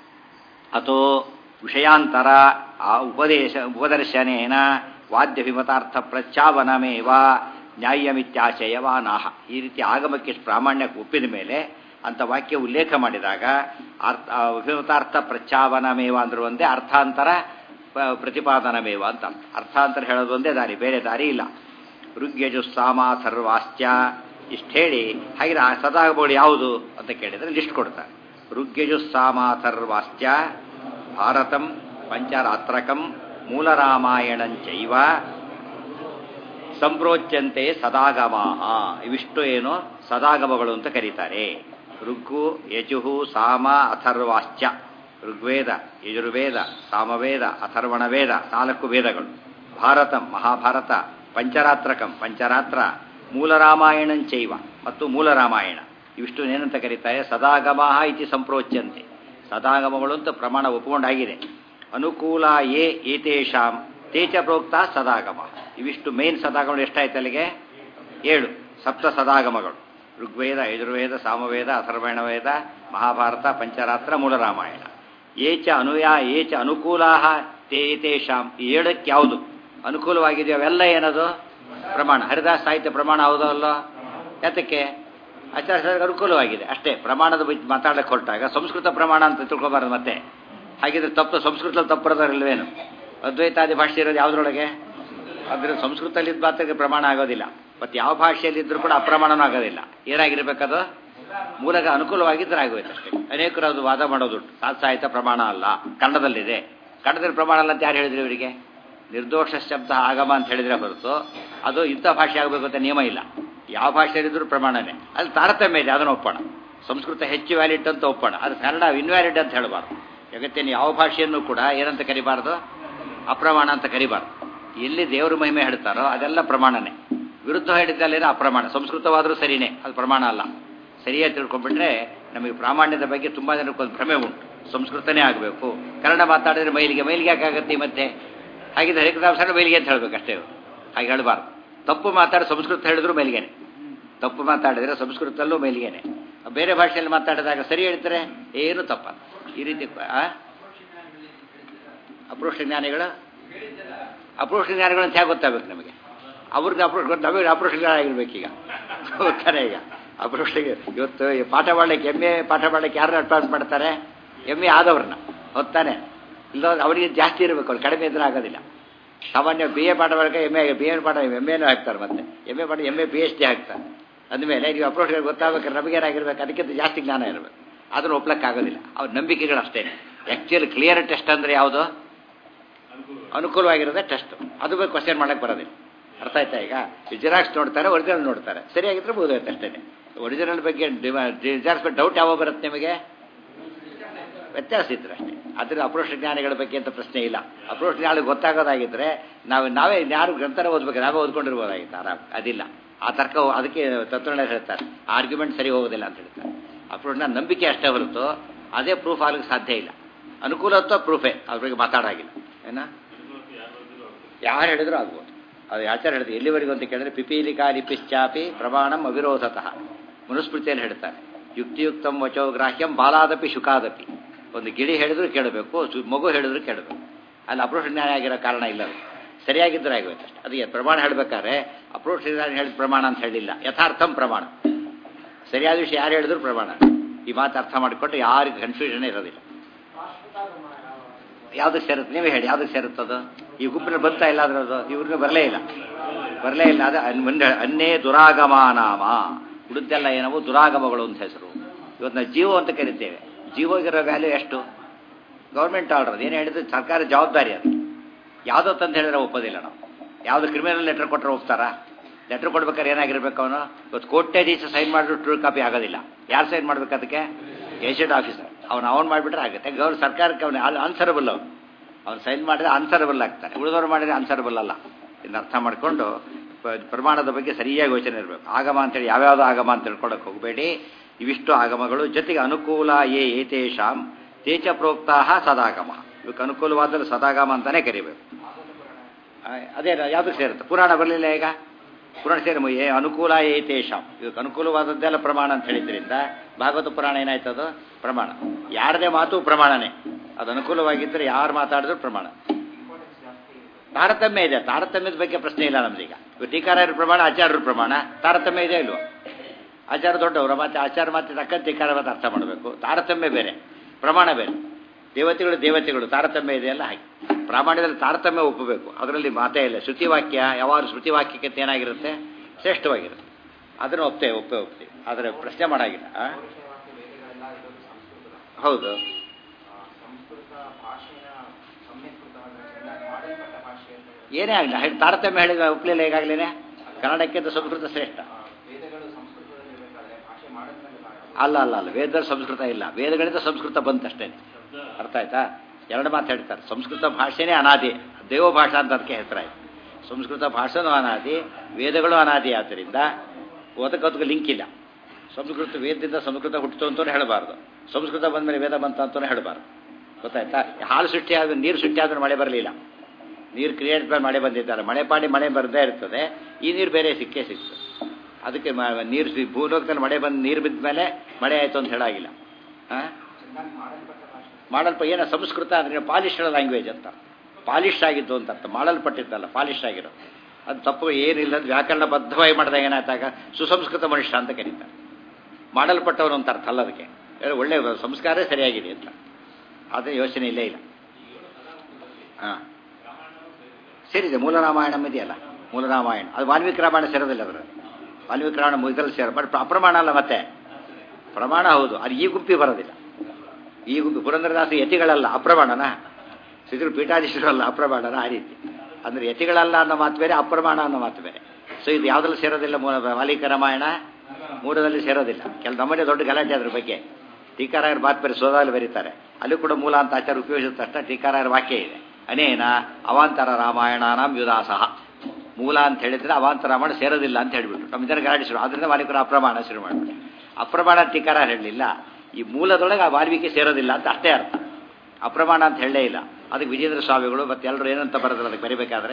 ಅಥೋ ವಿಷಯಾಂತರ ಆ ಉಪದೇಶ ಉಪದರ್ಶನೇನ ವಾದ್ಯಭಿಮತಾರ್ಥ ಪ್ರಚ್ಚಾವನಮೇವ ನ್ಯಾಯಮಿತ್ಯಾಶಯವಾನಾಹ ಈ ರೀತಿ ಆಗಮಕ್ಕೆ ಪ್ರಾಮಾಣ್ಯಕ್ಕೆ ಒಪ್ಪಿದ ಮೇಲೆ ಅಂತ ವಾಕ್ಯ ಉಲ್ಲೇಖ ಮಾಡಿದಾಗ ಅರ್ಥ ಅಭಿಮತಾರ್ಥ ಪ್ರಚ್ಚಾವನಮೇವ ಅಂದ್ರೆ ಒಂದೇ ಅರ್ಥಾಂತರ ಪ- ಪ್ರತಿಪಾದನಮೇವ ಅಂತ ಅರ್ಥ. ಅರ್ಥಾಂತರ ಹೇಳೋದು ಒಂದೇ ದಾರಿ ಬೇರೆ ದಾರಿ ಇಲ್ಲ ಋಗ್ಯಜು ಸಾಮ ಸರ್ವಾಶ್ಚ ಇಷ್ಟು ಹೇಳಿ ಹಾಗೆ ಆ ಸದಾಗಮಗಳು ಯಾವುದು ಅಂತ ಕೇಳಿದ್ರೆ ಲಿಸ್ಟ್ ಕೊಡ್ತಾರೆ ಋಗ್ಯಜು ಸಾಮ ಸರ್ವಾಶ್ಚ ಭಾರತಂ ಪಂಚರಾತ್ರಕಂ ಮೂಲರಾಮಾಯಣಂಚೈವ ಸಂಪ್ರೋಚ್ಯಂತೆ ಸದಾಗಮಾಹ ಇವಿಷ್ಟು ಏನು ಸದಾಗಮಗಳು ಅಂತ ಕರೀತಾರೆ ಋಗ್ಗು ಯಜುಹು ಸಾಮ ಅಥರ್ವಾಶ್ಚ ಋಗ್ವೇದ ಯಜುರ್ವೇದ ಸಾಮವೇದ ಅಥರ್ವಣ ವೇದ ನಾಲ್ಕು ವೇದಗಳು ಭಾರತಂ ಮಹಾಭಾರತ ಪಂಚರಾತ್ರಕಂ ಪಂಚರಾತ್ರ ಮೂಲರಾಮಾಯಣಂಚೈವ ಮತ್ತು ಮೂಲರಾಮಾಯಣ ಇವಿಷ್ಟು ಏನಂತ ಕರೀತಾರೆ ಸದಾಗಮಾಹ ಇತಿ ಸಂಪ್ರೋಚ್ಯಂತೆ ಸದಾಗಮಗಳು ಅಂತ ಪ್ರಮಾಣ ಒಪ್ಪಿಕೊಂಡಾಗಿದೆ ಅನುಕೂಲ ಯೇ ಏತೇಷಾಂ ತೇಚ ಪ್ರೋಕ್ತ ಸದಾಗಮ ಇವಿಷ್ಟು ಮೇನ್ ಸದಾಗಮಗಳು ಎಷ್ಟಾಯ್ತು ಅಲ್ಲಿಗೆ ಏಳು ಸಪ್ತ ಸದಾಗಮಗಳು ಋಗ್ವೇದ ಯಜುರ್ವೇದ ಸಾಮವೇದ ಅಥರ್ವಣ ವೇದ ಮಹಾಭಾರತ ಪಂಚರಾತ್ರ ಮೂಲರಾಮಾಯಣ ಏಚ ಅನುಯಾ ಏಚ ಅನುಕೂಲಾ ತೇತೇಷಾಂ ಈ ಏಳಕ್ಕೆ ಯಾವುದು ಅನುಕೂಲವಾಗಿದೆಯೋ ಅವೆಲ್ಲ ಏನದು ಪ್ರಮಾಣ ಹರಿದಾಸ ಸಾಹಿತ್ಯ ಪ್ರಮಾಣ ಹೌದೋ ಅಲ್ಲೋ ಯಾತಕ್ಕೆ ಆಚಾರ್ಯ ಅನುಕೂಲವಾಗಿದೆ ಅಷ್ಟೇ ಪ್ರಮಾಣದ ಬಗ್ಗೆ ಮಾತಾಡಕ್ಕೆ ಹೊರಟಾಗ ಸಂಸ್ಕೃತ ಪ್ರಮಾಣ ಅಂತ ತಿಳ್ಕೊಬಾರದು ಮತ್ತೆ ಹಾಗಿದ್ರೆ ತಪ್ಪು ಸಂಸ್ಕೃತದಲ್ಲಿ ತಪ್ಪರದಾರಿಲ್ವೇನು ಅದ್ವೈತಾದಿ ಭಾಷೆ ಇರೋದು ಯಾವುದ್ರೊಳಗೆ ಅಂದ್ರೆ ಸಂಸ್ಕೃತದಲ್ಲಿದ್ದ ಮಾತ್ರಕ್ಕೆ ಪ್ರಮಾಣ ಆಗೋದಿಲ್ಲ ಮತ್ತು ಯಾವ ಭಾಷೆಯಲ್ಲಿದ್ದರೂ ಕೂಡ ಅಪ್ರಮಾಣನೂ ಆಗೋದಿಲ್ಲ ಏನಾಗಿರ್ಬೇಕದು ಮೂಲಕ ಅನುಕೂಲವಾಗಿದ್ದರೆ ಆಗೋಯ್ತು ಅಷ್ಟೇ ಅನೇಕರು ಅದು ವಾದ ಮಾಡೋದುಂಟು ಸಾತ್ ಸಾಹಿತ್ಯ ಪ್ರಮಾಣ ಅಲ್ಲ ಕನ್ನಡದಲ್ಲಿದೆ ಕನ್ನಡದಲ್ಲಿ ಪ್ರಮಾಣ ಅಲ್ಲ ಅಂತ ಯಾರು ಹೇಳಿದ್ರು ಇವರಿಗೆ ನಿರ್ದೋಷ ಶಬ್ದ ಆಗಮ ಅಂತ ಹೇಳಿದ್ರೆ ಹೊರತು ಅದು ಇಂಥ ಭಾಷೆ ಆಗಬೇಕು ಅಂತ ನಿಯಮ ಇಲ್ಲ ಯಾವ ಭಾಷೆಯಲ್ಲಿದ್ದರೂ ಪ್ರಮಾಣನೇ ಅಲ್ಲಿ ತಾರತಮ್ಯ ಇದೆ ಅದನ್ನು ಒಪ್ಪೋಣ ಸಂಸ್ಕೃತ ಹೆಚ್ಚು ವ್ಯಾಲಿಡ್ ಅಂತ ಒಪ್ಪೋಣ ಅದು ಕನ್ನಡ ಇನ್ವ್ಯಾಲಿಡ್ ಅಂತ ಹೇಳಬಾರ್ದು ಜಗತ್ತಿನ ಯಾವ ಭಾಷೆಯನ್ನು ಕೂಡ ಏನಂತ ಕರಿಬಾರ್ದು ಅಪ್ರಮಾಣ ಅಂತ ಕರಿಬಾರ್ದು ಎಲ್ಲಿ ದೇವರು ಮಹಿಮೆ ಹೇಳ್ತಾರೋ ಅದೆಲ್ಲ ಪ್ರಮಾಣನೇ ವಿರುದ್ಧ ಹೇಳಿದ್ದಲ್ಲೇನೋ ಅಪ್ರಮಾಣ ಸಂಸ್ಕೃತವಾದರೂ ಸರಿನೇ ಅದು ಪ್ರಮಾಣ ಅಲ್ಲ ಸರಿಯಾಗಿ ತಿಳ್ಕೊಂಡ್ಬಿಟ್ರೆ ನಮಗೆ ಪ್ರಾಮಾಣ್ಯದ ಬಗ್ಗೆ ತುಂಬ ಜನಕ್ಕೊಂದು ಭ್ರಮೆ ಉಂಟು ಸಂಸ್ಕೃತನೇ ಆಗಬೇಕು ಕನ್ನಡ ಮಾತಾಡಿದ್ರೆ ಮೈಲಿಗೆ ಮೈಲಿಗೆ ಯಾಕಾಗತ್ತೆ ಮತ್ತೆ ಹಾಗಿದ್ರೆ ಹರಿಕದಾಸನ ಮೈಲಿಗೆ ಅಂತ ಹೇಳ್ಬೇಕು ಅಷ್ಟೇ ಇವ್ರು. ಹಾಗೆ ಹೇಳಬಾರ್ದು ತಪ್ಪು ಮಾತಾಡಿ ಸಂಸ್ಕೃತ ಹೇಳಿದ್ರು ಮೈಲಿಗೆನೆ ತಪ್ಪು ಮಾತಾಡಿದ್ರೆ ಸಂಸ್ಕೃತದಲ್ಲೂ ಮೈಲಿಗೆನೆ ಬೇರೆ ಭಾಷೆಯಲ್ಲಿ ಮಾತಾಡಿದಾಗ ಸರಿ ಹೇಳ್ತಾರೆ ಏನು ತಪ್ಪ ಈ ರೀತಿ ಆ? ಅಪ್ರೋಷ್ಟ ಜ್ಞಾನಿಗಳು ಅಪ್ರೋಷ್ಟ ಜ್ಞಾನಿಗಳು ಅಂತ ಹೇಗೆ ಗೊತ್ತಾಗಬೇಕು ನಮಗೆ ಅವ್ರಿಗೆ ಅಪ್ರೋಷ್ ನಮಗೆ ಅಪ್ರೋಷಗಳಾಗಿರ್ಬೇಕೀಗ ಗೊತ್ತಾರೆ ಈಗ ಅಪ್ರೋಷ್ಟಿಗೆ ಇವತ್ತು ಈ ಪಾಠ ಮಾಡಲಿಕ್ಕೆ ಎಮ್ ಎ ಪಾಠ ಮಾಡಲಿಕ್ಕೆ ಯಾರು ಅಡ್ವಾನ್ಸ್ ಮಾಡ್ತಾರೆ ಎಮ್ ಎ ಆದವ್ರನ್ನ ಹೊತ್ತಾನೆ ಇಲ್ಲ ಅವರಿಗೆ ಜಾಸ್ತಿ ಇರಬೇಕು ಅವ್ರು ಕಡಿಮೆ ಇದ್ರೆ ಆಗೋದಿಲ್ಲ ಸಾಮಾನ್ಯ ಬಿ ಎ ಪಾಠ ಮಾಡಕ್ಕೆ ಎಮ್ ಎ ಬಿ ಎ ಪಾಠ ಎಮ್ ಎನೂ ಹಾಕ್ತಾರೆ ಮತ್ತೆ ಎಮ್ ಎ ಪಾಠ M A P H D ಹಾಕ್ತಾರೆ ಅಂದಮೇಲೆ ನೀವು ಅಪ್ರೋಚ್ಗಳು ಗೊತ್ತಾಗಬೇಕಾದ್ರೆ ನಮಗೇನಾಗಿರ್ಬೇಕು ಅದಕ್ಕಿಂತ ಜಾಸ್ತಿ ಜ್ಞಾನ ಇರಬೇಕು ಅದನ್ನು ಒಪ್ಲಕ್ಕಾಗೋದಿಲ್ಲ ಅವ್ರ ನಂಬಿಕೆಗಳು ಅಷ್ಟೇ ಆ್ಯಕ್ಚುಲಿ ಕ್ಲಿಯರ್ ಟೆಸ್ಟ್ ಅಂದರೆ ಯಾವುದು ಅನುಕೂಲವಾಗಿರೋದೇ ಟೆಸ್ಟ್ ಅದು ಬಗ್ಗೆ ಕ್ವಶನ್ ಮಾಡಕ್ಕೆ ಬರೋದಿಲ್ಲ ಅರ್ಥ ಆಯ್ತಾ ಈಗ ಜಿರಾಕ್ಸ್ ನೋಡ್ತಾರೆ ಒರಿಜಿನಲ್ ನೋಡ್ತಾರೆ ಸರಿಯಾಗಿದ್ರೆ ಬೋದಾಯ್ತು ಅಷ್ಟೇ ಒರಿಜಿನಲ್ ಬಗ್ಗೆ ಜಿರಾಕ್ಸ್ ಬಗ್ಗೆ ಡೌಟ್ ಯಾವಾಗ ಬರುತ್ತೆ ನಿಮಗೆ ವ್ಯತ್ಯಾಸ ಇದ್ರೆ ಅಷ್ಟೇ ಅದ್ರ ಅಪ್ರೋಷ ಜ್ಞಾನಿಗಳ ಬಗ್ಗೆ ಅಂತ ಪ್ರಶ್ನೆ ಇಲ್ಲ ಅಪ್ರೋಷ ಜ್ಞಾನ ಗೊತ್ತಾಗೋದಾಗಿದ್ರೆ ನಾವು ನಾವೇ ಯಾರು ಗ್ರಂಥನ ಓದ್ಬೇಕು ನಾವೇ ಓದ್ಕೊಂಡಿರ್ಬೋದಾಗಿತ್ತು ಆರಾಮ್ ಅದಿಲ್ಲ ಆ ತರ್ಕ ಅದಕ್ಕೆ ತತ್ವಜ್ಞ ಹೇಳ್ತಾರೆ ಆರ್ಗ್ಯುಮೆಂಟ್ ಸರಿ ಹೋಗೋದಿಲ್ಲ ಅಂತ ಹೇಳ್ತಾರೆ ಅಪ್ರೋಚ್ನ ನಂಬಿಕೆ ಅಷ್ಟೇ ಹೊರತು ಅದೇ ಪ್ರೂಫ್ ಆಗಲಿಕ್ಕೆ ಸಾಧ್ಯ ಇಲ್ಲ ಅನುಕೂಲತ್ವ ಪ್ರೂಫೇ ಅದ್ರ ಬಗ್ಗೆ ಮಾತಾಡಾಗಿಲ್ಲ ಏನ ಯಾರು ಹೇಳಿದ್ರು ಆಗ್ಬೋದು ಅದು ಆಚಾರ ಹೇಳಿದ್ರು ಎಲ್ಲಿವರೆಗೂ ಅಂತ ಕೇಳಿದ್ರೆ ಪಿಪೀಲಿಕಾ ಲಿಪಿಶ್ಚಾಪಿ ಪ್ರಮಾಣಂ ಅವಿರೋಧತಃ ಮನುಸ್ಮೃತಿಯಲ್ಲಿ ಹೇಳ್ತಾರೆ ಯುಕ್ತಿಯುಕ್ತಂ ವಚೋ ಗ್ರಾಹ್ಯಂ ಬಾಲಾದಪಿ ಶುಕಾದಪಿ ಒಂದು ಗಿಳಿ ಹೇಳಿದ್ರು ಕೇಳಬೇಕು ಸು- ಮಗು ಹೇಳಿದ್ರು ಕೇಳಬೇಕು ಅಲ್ಲಿ ಅಪ್ರೋಷ ಜ್ಞಾನ ಆಗಿರೋ ಕಾರಣ ಇಲ್ಲ ಅದು ಸರಿಯಾಗಿದ್ದರೆ ಆಗೋಯ್ತು ಅಷ್ಟೇ ಅದಕ್ಕೆ ಪ್ರಮಾಣ ಹೇಳ್ಬೇಕಾದ್ರೆ ಅಪ್ರೋಷ ಜ್ಞಾನ ಹೇಳಿದ ಪ್ರಮಾಣ ಅಂತ ಹೇಳಿಲ್ಲ ಯಥಾರ್ಥಂ ಪ್ರಮಾಣ ಸರಿಯಾದ ವಿಷಯ ಯಾರು ಹೇಳಿದ್ರು ಪ್ರಮಾಣ ಈ ಮಾತು ಅರ್ಥ ಮಾಡಿಕೊಂಡು ಯಾರಿಗೂ ಕನ್ಫ್ಯೂಷನ್ ಇರೋದಿಲ್ಲ ಯಾವ್ದಕ್ಕೆ ಸೇರುತ್ತೆ ನೀವೇ ಹೇಳಿ ಯಾವ್ದಕ್ಕೆ ಸೇರುತ್ತದು ಈ ಗುಂಪಿನ ಬಂತಾ ಇಲ್ಲ ಅದ್ರ ಅದು ಇವ್ರಿಗೆ ಬರಲೇ ಇಲ್ಲ ಬರಲೇ ಇಲ್ಲ ಅದು ಅನ್- ಮುಂದೆ ಅನ್ನೇ ದುರಾಗಮಾನಾಮ ಉಳಿದೆಲ್ಲ ಏನವು ದುರಾಗಮಗಳು ಅಂತ ಹೆಸರು ಇವತ್ತು ನಾವು ಜೀವೋ ಅಂತ ಕರಿತೇವೆ ಜೀವೋಗಿರೋ ವ್ಯಾಲ್ಯೂ ಎಷ್ಟು ಗೌರ್ಮೆಂಟ್ ಆರ್ಡರ್ ಏನು ಹೇಳಿದ್ರೆ ಸರ್ಕಾರ ಜವಾಬ್ದಾರಿ ಅದು ಯಾವುದೋ ತಂದು ಹೇಳಿದ್ರೆ ಒಪ್ಪೋದಿಲ್ಲ ನಾವು ಯಾವುದು ಕ್ರಿಮಿನಲ್ ಲೆಟರ್ ಕೊಟ್ಟರೆ ಒಪ್ತಾರಾ ಲೆಟರ್ ಕೊಡ್ಬೇಕಾದ್ರೆ ಏನಾಗಿರ್ಬೇಕು ಅವನು ಇವತ್ತು ಕೋಟ್ಯಾಧೀಶ ಸೈನ್ ಮಾಡಿದ್ರು ಟ್ರೂ ಕಾಪಿ ಆಗೋದಿಲ್ಲ ಯಾರು ಸೈನ್ ಮಾಡ್ಬೇಕು ಅದಕ್ಕೆ ಗೆಜೆಟ್ ಆಫೀಸರ್ ಅವ್ನು ಅವ್ನು ಮಾಡಿಬಿಟ್ರೆ ಆಗುತ್ತೆ ಗೌರ್ ಸರ್ಕಾರಕ್ಕೆ ಅವನು ಆನ್ಸರಬಲ್ ಅವನು ಅವ್ನು ಸೈನ್ ಮಾಡಿದ್ರೆ ಆನ್ಸರಬಲ್ ಆಗ್ತಾನೆ ಉಳಿದವ್ರು ಮಾಡಿದ್ರೆ ಆನ್ಸರಬಲ್ ಅಲ್ಲ ಇದನ್ನ ಅರ್ಥ ಮಾಡಿಕೊಂಡು ಪ- ಪ್ರಮಾಣದ ಬಗ್ಗೆ ಸರಿಯಾಗಿ ಯೋಚನೆ ಇರಬೇಕು ಆಗಮ ಅಂತೇಳಿ ಯಾವ್ಯಾವುದೋ ಆಗಮ ಅಂತ ತಿಳ್ಕೊಳಕ್ಕೆ ಹೋಗಬೇಡಿ ಇವಿಷ್ಟು ಆಗಮಗಳು ಜೊತೆಗೆ ಅನುಕೂಲ ಏ ಏತೇಷಾಂ ತೇಚ ಪ್ರೋಕ್ತಾ ಸದಾಗಮ ಇವಕ್ಕೆ ಅನುಕೂಲವಾದಲ್ಲಿ ಸದಾಗಮ ಅಂತಾನೆ ಕರಿಬೇಕು ಆ, ಅದೇ ಯಾವುದಕ್ಕೆ ಸೇರುತ್ತೆ ಪುರಾಣ ಬರಲಿಲ್ಲ ಈಗ ಪುರಾಣ ಸೇರಿ ಏ ಅನುಕೂಲ ಏತೇಷಾಂ ಇವಕ್ಕೆ ಅನುಕೂಲವಾದದ್ದೆಲ್ಲ ಪ್ರಮಾಣ ಅಂತ ಹೇಳಿದ್ರಿಂದ ಭಾಗವತ ಪುರಾಣ ಏನಾಯ್ತದು ಪ್ರಮಾಣ ಯಾರದೇ ಮಾತು ಪ್ರಮಾಣನೇ ಅದು ಅನುಕೂಲವಾಗಿದ್ದರೆ ಯಾರು ಮಾತಾಡಿದ್ರು ಪ್ರಮಾಣ ತಾರತಮ್ಯ ಇದೆ ತಾರತಮ್ಯದ ಬಗ್ಗೆ ಪ್ರಶ್ನೆ ಇಲ್ಲ ನಮ್ದೀಗ ಇವಾಗ ಟೀಕಾರಾಯರ ಪ್ರಮಾಣ ಆಚಾರ್ಯರ ಪ್ರಮಾಣ ತಾರತಮ್ಯ ಇದೆ ಇಲ್ವಾ ಆಚಾರ ದೊಡ್ಡವರು ಮತ್ತೆ ಆಚಾರ ಮತ್ತೆ ತಕ್ಕಂತೆ ಧಿಕ್ಕಾರ ಮತ್ತೆ ಅರ್ಥ ಮಾಡಬೇಕು ತಾರತಮ್ಯ ಬೇರೆ ಪ್ರಮಾಣ ಬೇರೆ ದೇವತೆಗಳು ದೇವತೆಗಳು ತಾರತಮ್ಯ ಇದೆಯಲ್ಲ ಹಾಗೆ ಪ್ರಾಮಾಣ್ಯದಲ್ಲಿ ತಾರತಮ್ಯ ಒಪ್ಪಬೇಕು ಅದರಲ್ಲಿ ಮಾತೇ ಇಲ್ಲ ಶ್ರುತಿವಾಕ್ಯ ಯಾವಾಗ ಶ್ರುತಿವಾಕ್ಯಕ್ಕೆ ಏನಾಗಿರುತ್ತೆ ಶ್ರೇಷ್ಠವಾಗಿರುತ್ತೆ ಅದನ್ನು ಒಪ್ತೇವೆ ಒಪ್ಪೇ ಒಪ್ತೀವಿ ಆದರೆ ಪ್ರಶ್ನೆ ಮಾಡಾಗಿಲ್ಲ ಆ? ಹೌದು ಏನೇ ಆಗಲಿ ತಾರತಮ್ಯ ಹೇಳಿದ ಒಪ್ಪಲಿಲ್ಲ ಈಗಾಗಲೇ ಕನ್ನಡಕ್ಕಿಂತ ಸಂಸ್ಕೃತ ಶ್ರೇಷ್ಠ ಅಲ್ಲ ಅಲ್ಲ ಅಲ್ಲ ವೇದ ಸಂಸ್ಕೃತ ಇಲ್ಲ ವೇದಗಳಿಂದ ಸಂಸ್ಕೃತ ಬಂತಷ್ಟೇ ಅರ್ಥ ಆಯ್ತಾ ಎರಡು ಮಾತು ಹೇಳ್ತಾರೆ ಸಂಸ್ಕೃತ ಭಾಷೆನೇ ಅನಾದಿ ದೇವ ಭಾಷಾ ಅಂತ ಅದಕ್ಕೆ ಹೆಸರಾಯ್ತು ಸಂಸ್ಕೃತ ಭಾಷೆನೂ ಅನಾದಿ ವೇದಗಳು ಅನಾದಿ ಆದ್ದರಿಂದ ಓದಕ್ಕದಕ್ಕೆ ಲಿಂಕ್ ಇಲ್ಲ ಸಂಸ್ಕೃತ ವೇದದಿಂದ ಸಂಸ್ಕೃತ ಹುಟ್ಟಿತು ಅಂತಲೂ ಹೇಳಬಾರ್ದು ಸಂಸ್ಕೃತ ಬಂದಮೇಲೆ ವೇದ ಬಂತ ಅಂತಲೂ ಹೇಳಬಾರ್ದು ಗೊತ್ತಾಯ್ತಾ ಹಾಲು ಸೃಷ್ಟಿ ಆದ ನೀರು ಸೃಷ್ಟಿ ಆದ್ರೆ ಮಳೆ ಬರಲಿಲ್ಲ ನೀರು ಕ್ರಿಯೇಟ್ ಮಾಡಿ ಮಳೆ ಬಂದಿದ್ದಾರೆ ಮಳೆ ಪಾಡಿ ಮಳೆ ಬರದೇ ಇರ್ತದೆ ಈ ನೀರು ಬೇರೆ ಸಿಕ್ಕೇ ಸಿಕ್ತು ಅದಕ್ಕೆ ಮ- ನೀರು ಸಿ- ಭೂಲೋಕದಲ್ಲಿ ಮಳೆ ಬಂದು ನೀರು ಬಿದ್ದ ಮೇಲೆ ಮಳೆ ಆಯಿತು ಅಂತ ಹೇಳಾಗಿಲ್ಲ ಹಾಂ ಮಾಡಲ್ಪ ಏನೋ ಸಂಸ್ಕೃತ ಅಂದರೆ ಪಾಲಿಶ್ಡ್ ಲ್ಯಾಂಗ್ವೇಜ್ ಅಂತ ಪಾಲಿಶ್ ಆಗಿದ್ದು ಅಂತ ಅರ್ಥ ಮಾಡಲ್ಪಟ್ಟಿದ್ದಲ್ಲ ಪಾಲಿಶ್ ಆಗಿರೋ ಅದು ತಪ್ಪು ಏನಿಲ್ಲ ಅದು ವ್ಯಾಕರಣಬದ್ಧವಾಗಿ ಮಾಡಿದಾಗ ಏನಾಯ್ತಾಗ ಸುಸಂಸ್ಕೃತ ಮನುಷ್ಯ ಅಂತ ಕರೀತಾರೆ ಮಾಡಲ್ಪಟ್ಟವನು ಅಂತ ಅರ್ಥ ಅಲ್ಲ ಅದಕ್ಕೆ ಏ, ಒಳ್ಳೆ ಸಂಸ್ಕಾರ ಸರಿಯಾಗಿದೆ ಅಂತ ಆದರೆ ಯೋಚನೆ ಇಲ್ಲೇ ಇಲ್ಲ ಹಾಂ ಸೇರಿದೆ ಮೂಲ ರಾಮಾಯಣಂ ಇದೆಯಲ್ಲ ಮೂಲ ರಾಮಾಯಣ ಅದು ವಾಲ್ಮೀಕಿ ರಾಮಾಯಣ ಸೇರೋದಿಲ್ಲ ಅದರಲ್ಲಿ ವಾಲ್ಮೀಕಿ ರಾಮಾಯಣ ಇದರಲ್ಲಿ ಸೇರ ಬಟ್ ಅಪ್ರಮಾಣ ಅಲ್ಲ ಮತ್ತೆ ಪ್ರಮಾಣ ಹೌದು ಅದು ಈ ಗುಂಪಿ ಬರೋದಿಲ್ಲ ಈ ಗುಂಪಿ ಪುರಂದರದಾಸ ಯತಿಗಳಲ್ಲ ಅಪ್ರಮಾಣನ ಸಿದ್ರು ಪೀಠಾಧೀಶರಲ್ಲ ಅಪ್ರಮಾಣನ ಆ ರೀತಿ ಅಂದ್ರೆ ಯತಿಗಳಲ್ಲ ಅನ್ನೋ ಮಾತು ಬೇರೆ ಅಪ್ರಮಾಣ ಅನ್ನೋ ಮಾತು ಬೇರೆ ಸೊ ಇದು ಯಾವುದ್ರಲ್ಲಿ ಸೇರೋದಿಲ್ಲ ಮೂಲ ವಾಲ್ಮೀಕಿ ರಾಮಾಯಣ ಮೂರದಲ್ಲಿ ಸೇರೋದಿಲ್ಲ ಕೆಲ ನಮ್ಮನೆ ದೊಡ್ಡ ಗಲಾಟೆ ಅದ್ರ ಬಗ್ಗೆ ಟೀಕಾರಾಯರ ಮಾತು ಬೇರೆ ಸೋದಾದಲ್ಲಿ ಬರೀತಾರೆ ಅಲ್ಲಿ ಕೂಡ ಮೂಲ ಅಂತ ಆಚಾರ ಉಪಯೋಗಿಸಿದ ತಕ್ಷಣ ಟೀಕಾರಾಯರ ವಾಕ್ಯ ಇದೆ ಅನೇನ ಅವಾಂತರ ರಾಮಾಯಣಾನಾಂ ಯುದಾಸಹ ಮೂಲ ಅಂತ ಹೇಳಿದ್ರೆ ಅವಾಂತರ ರಾಮಾಯಣ ಸೇರೋದಿಲ್ಲ ಅಂತ ಹೇಳ್ಬಿಟ್ಟು ನಮ್ಮ ಜನ ಗಲಾಟೆ ಶುರು ಅದರಿಂದ ವಾಲ್ಮೀಕರು ಅಪ್ರಮಾಣ ಶುರು ಮಾಡಿಬಿಟ್ಟು ಅಪ್ರಮಾಣ ಟೀಕಾರ ಹೇಳಲಿಲ್ಲ ಈ ಮೂಲದೊಳಗೆ ಆ ವಾಲ್ಮೀಕಿ ಸೇರೋದಿಲ್ಲ ಅಂತ ಅಷ್ಟೇ ಅರ್ಥ ಅಪ್ರಮಾಣ ಅಂತ ಹೇಳಲೇ ಇಲ್ಲ ಅದಕ್ಕೆ ವಿಜೇಂದ್ರ ಸ್ವಾಮಿಗಳು ಮತ್ತೆ ಎಲ್ಲರೂ ಏನಂತ ಬರೆದ್ರು ಅದಕ್ಕೆ ಬರಿಬೇಕಾದ್ರೆ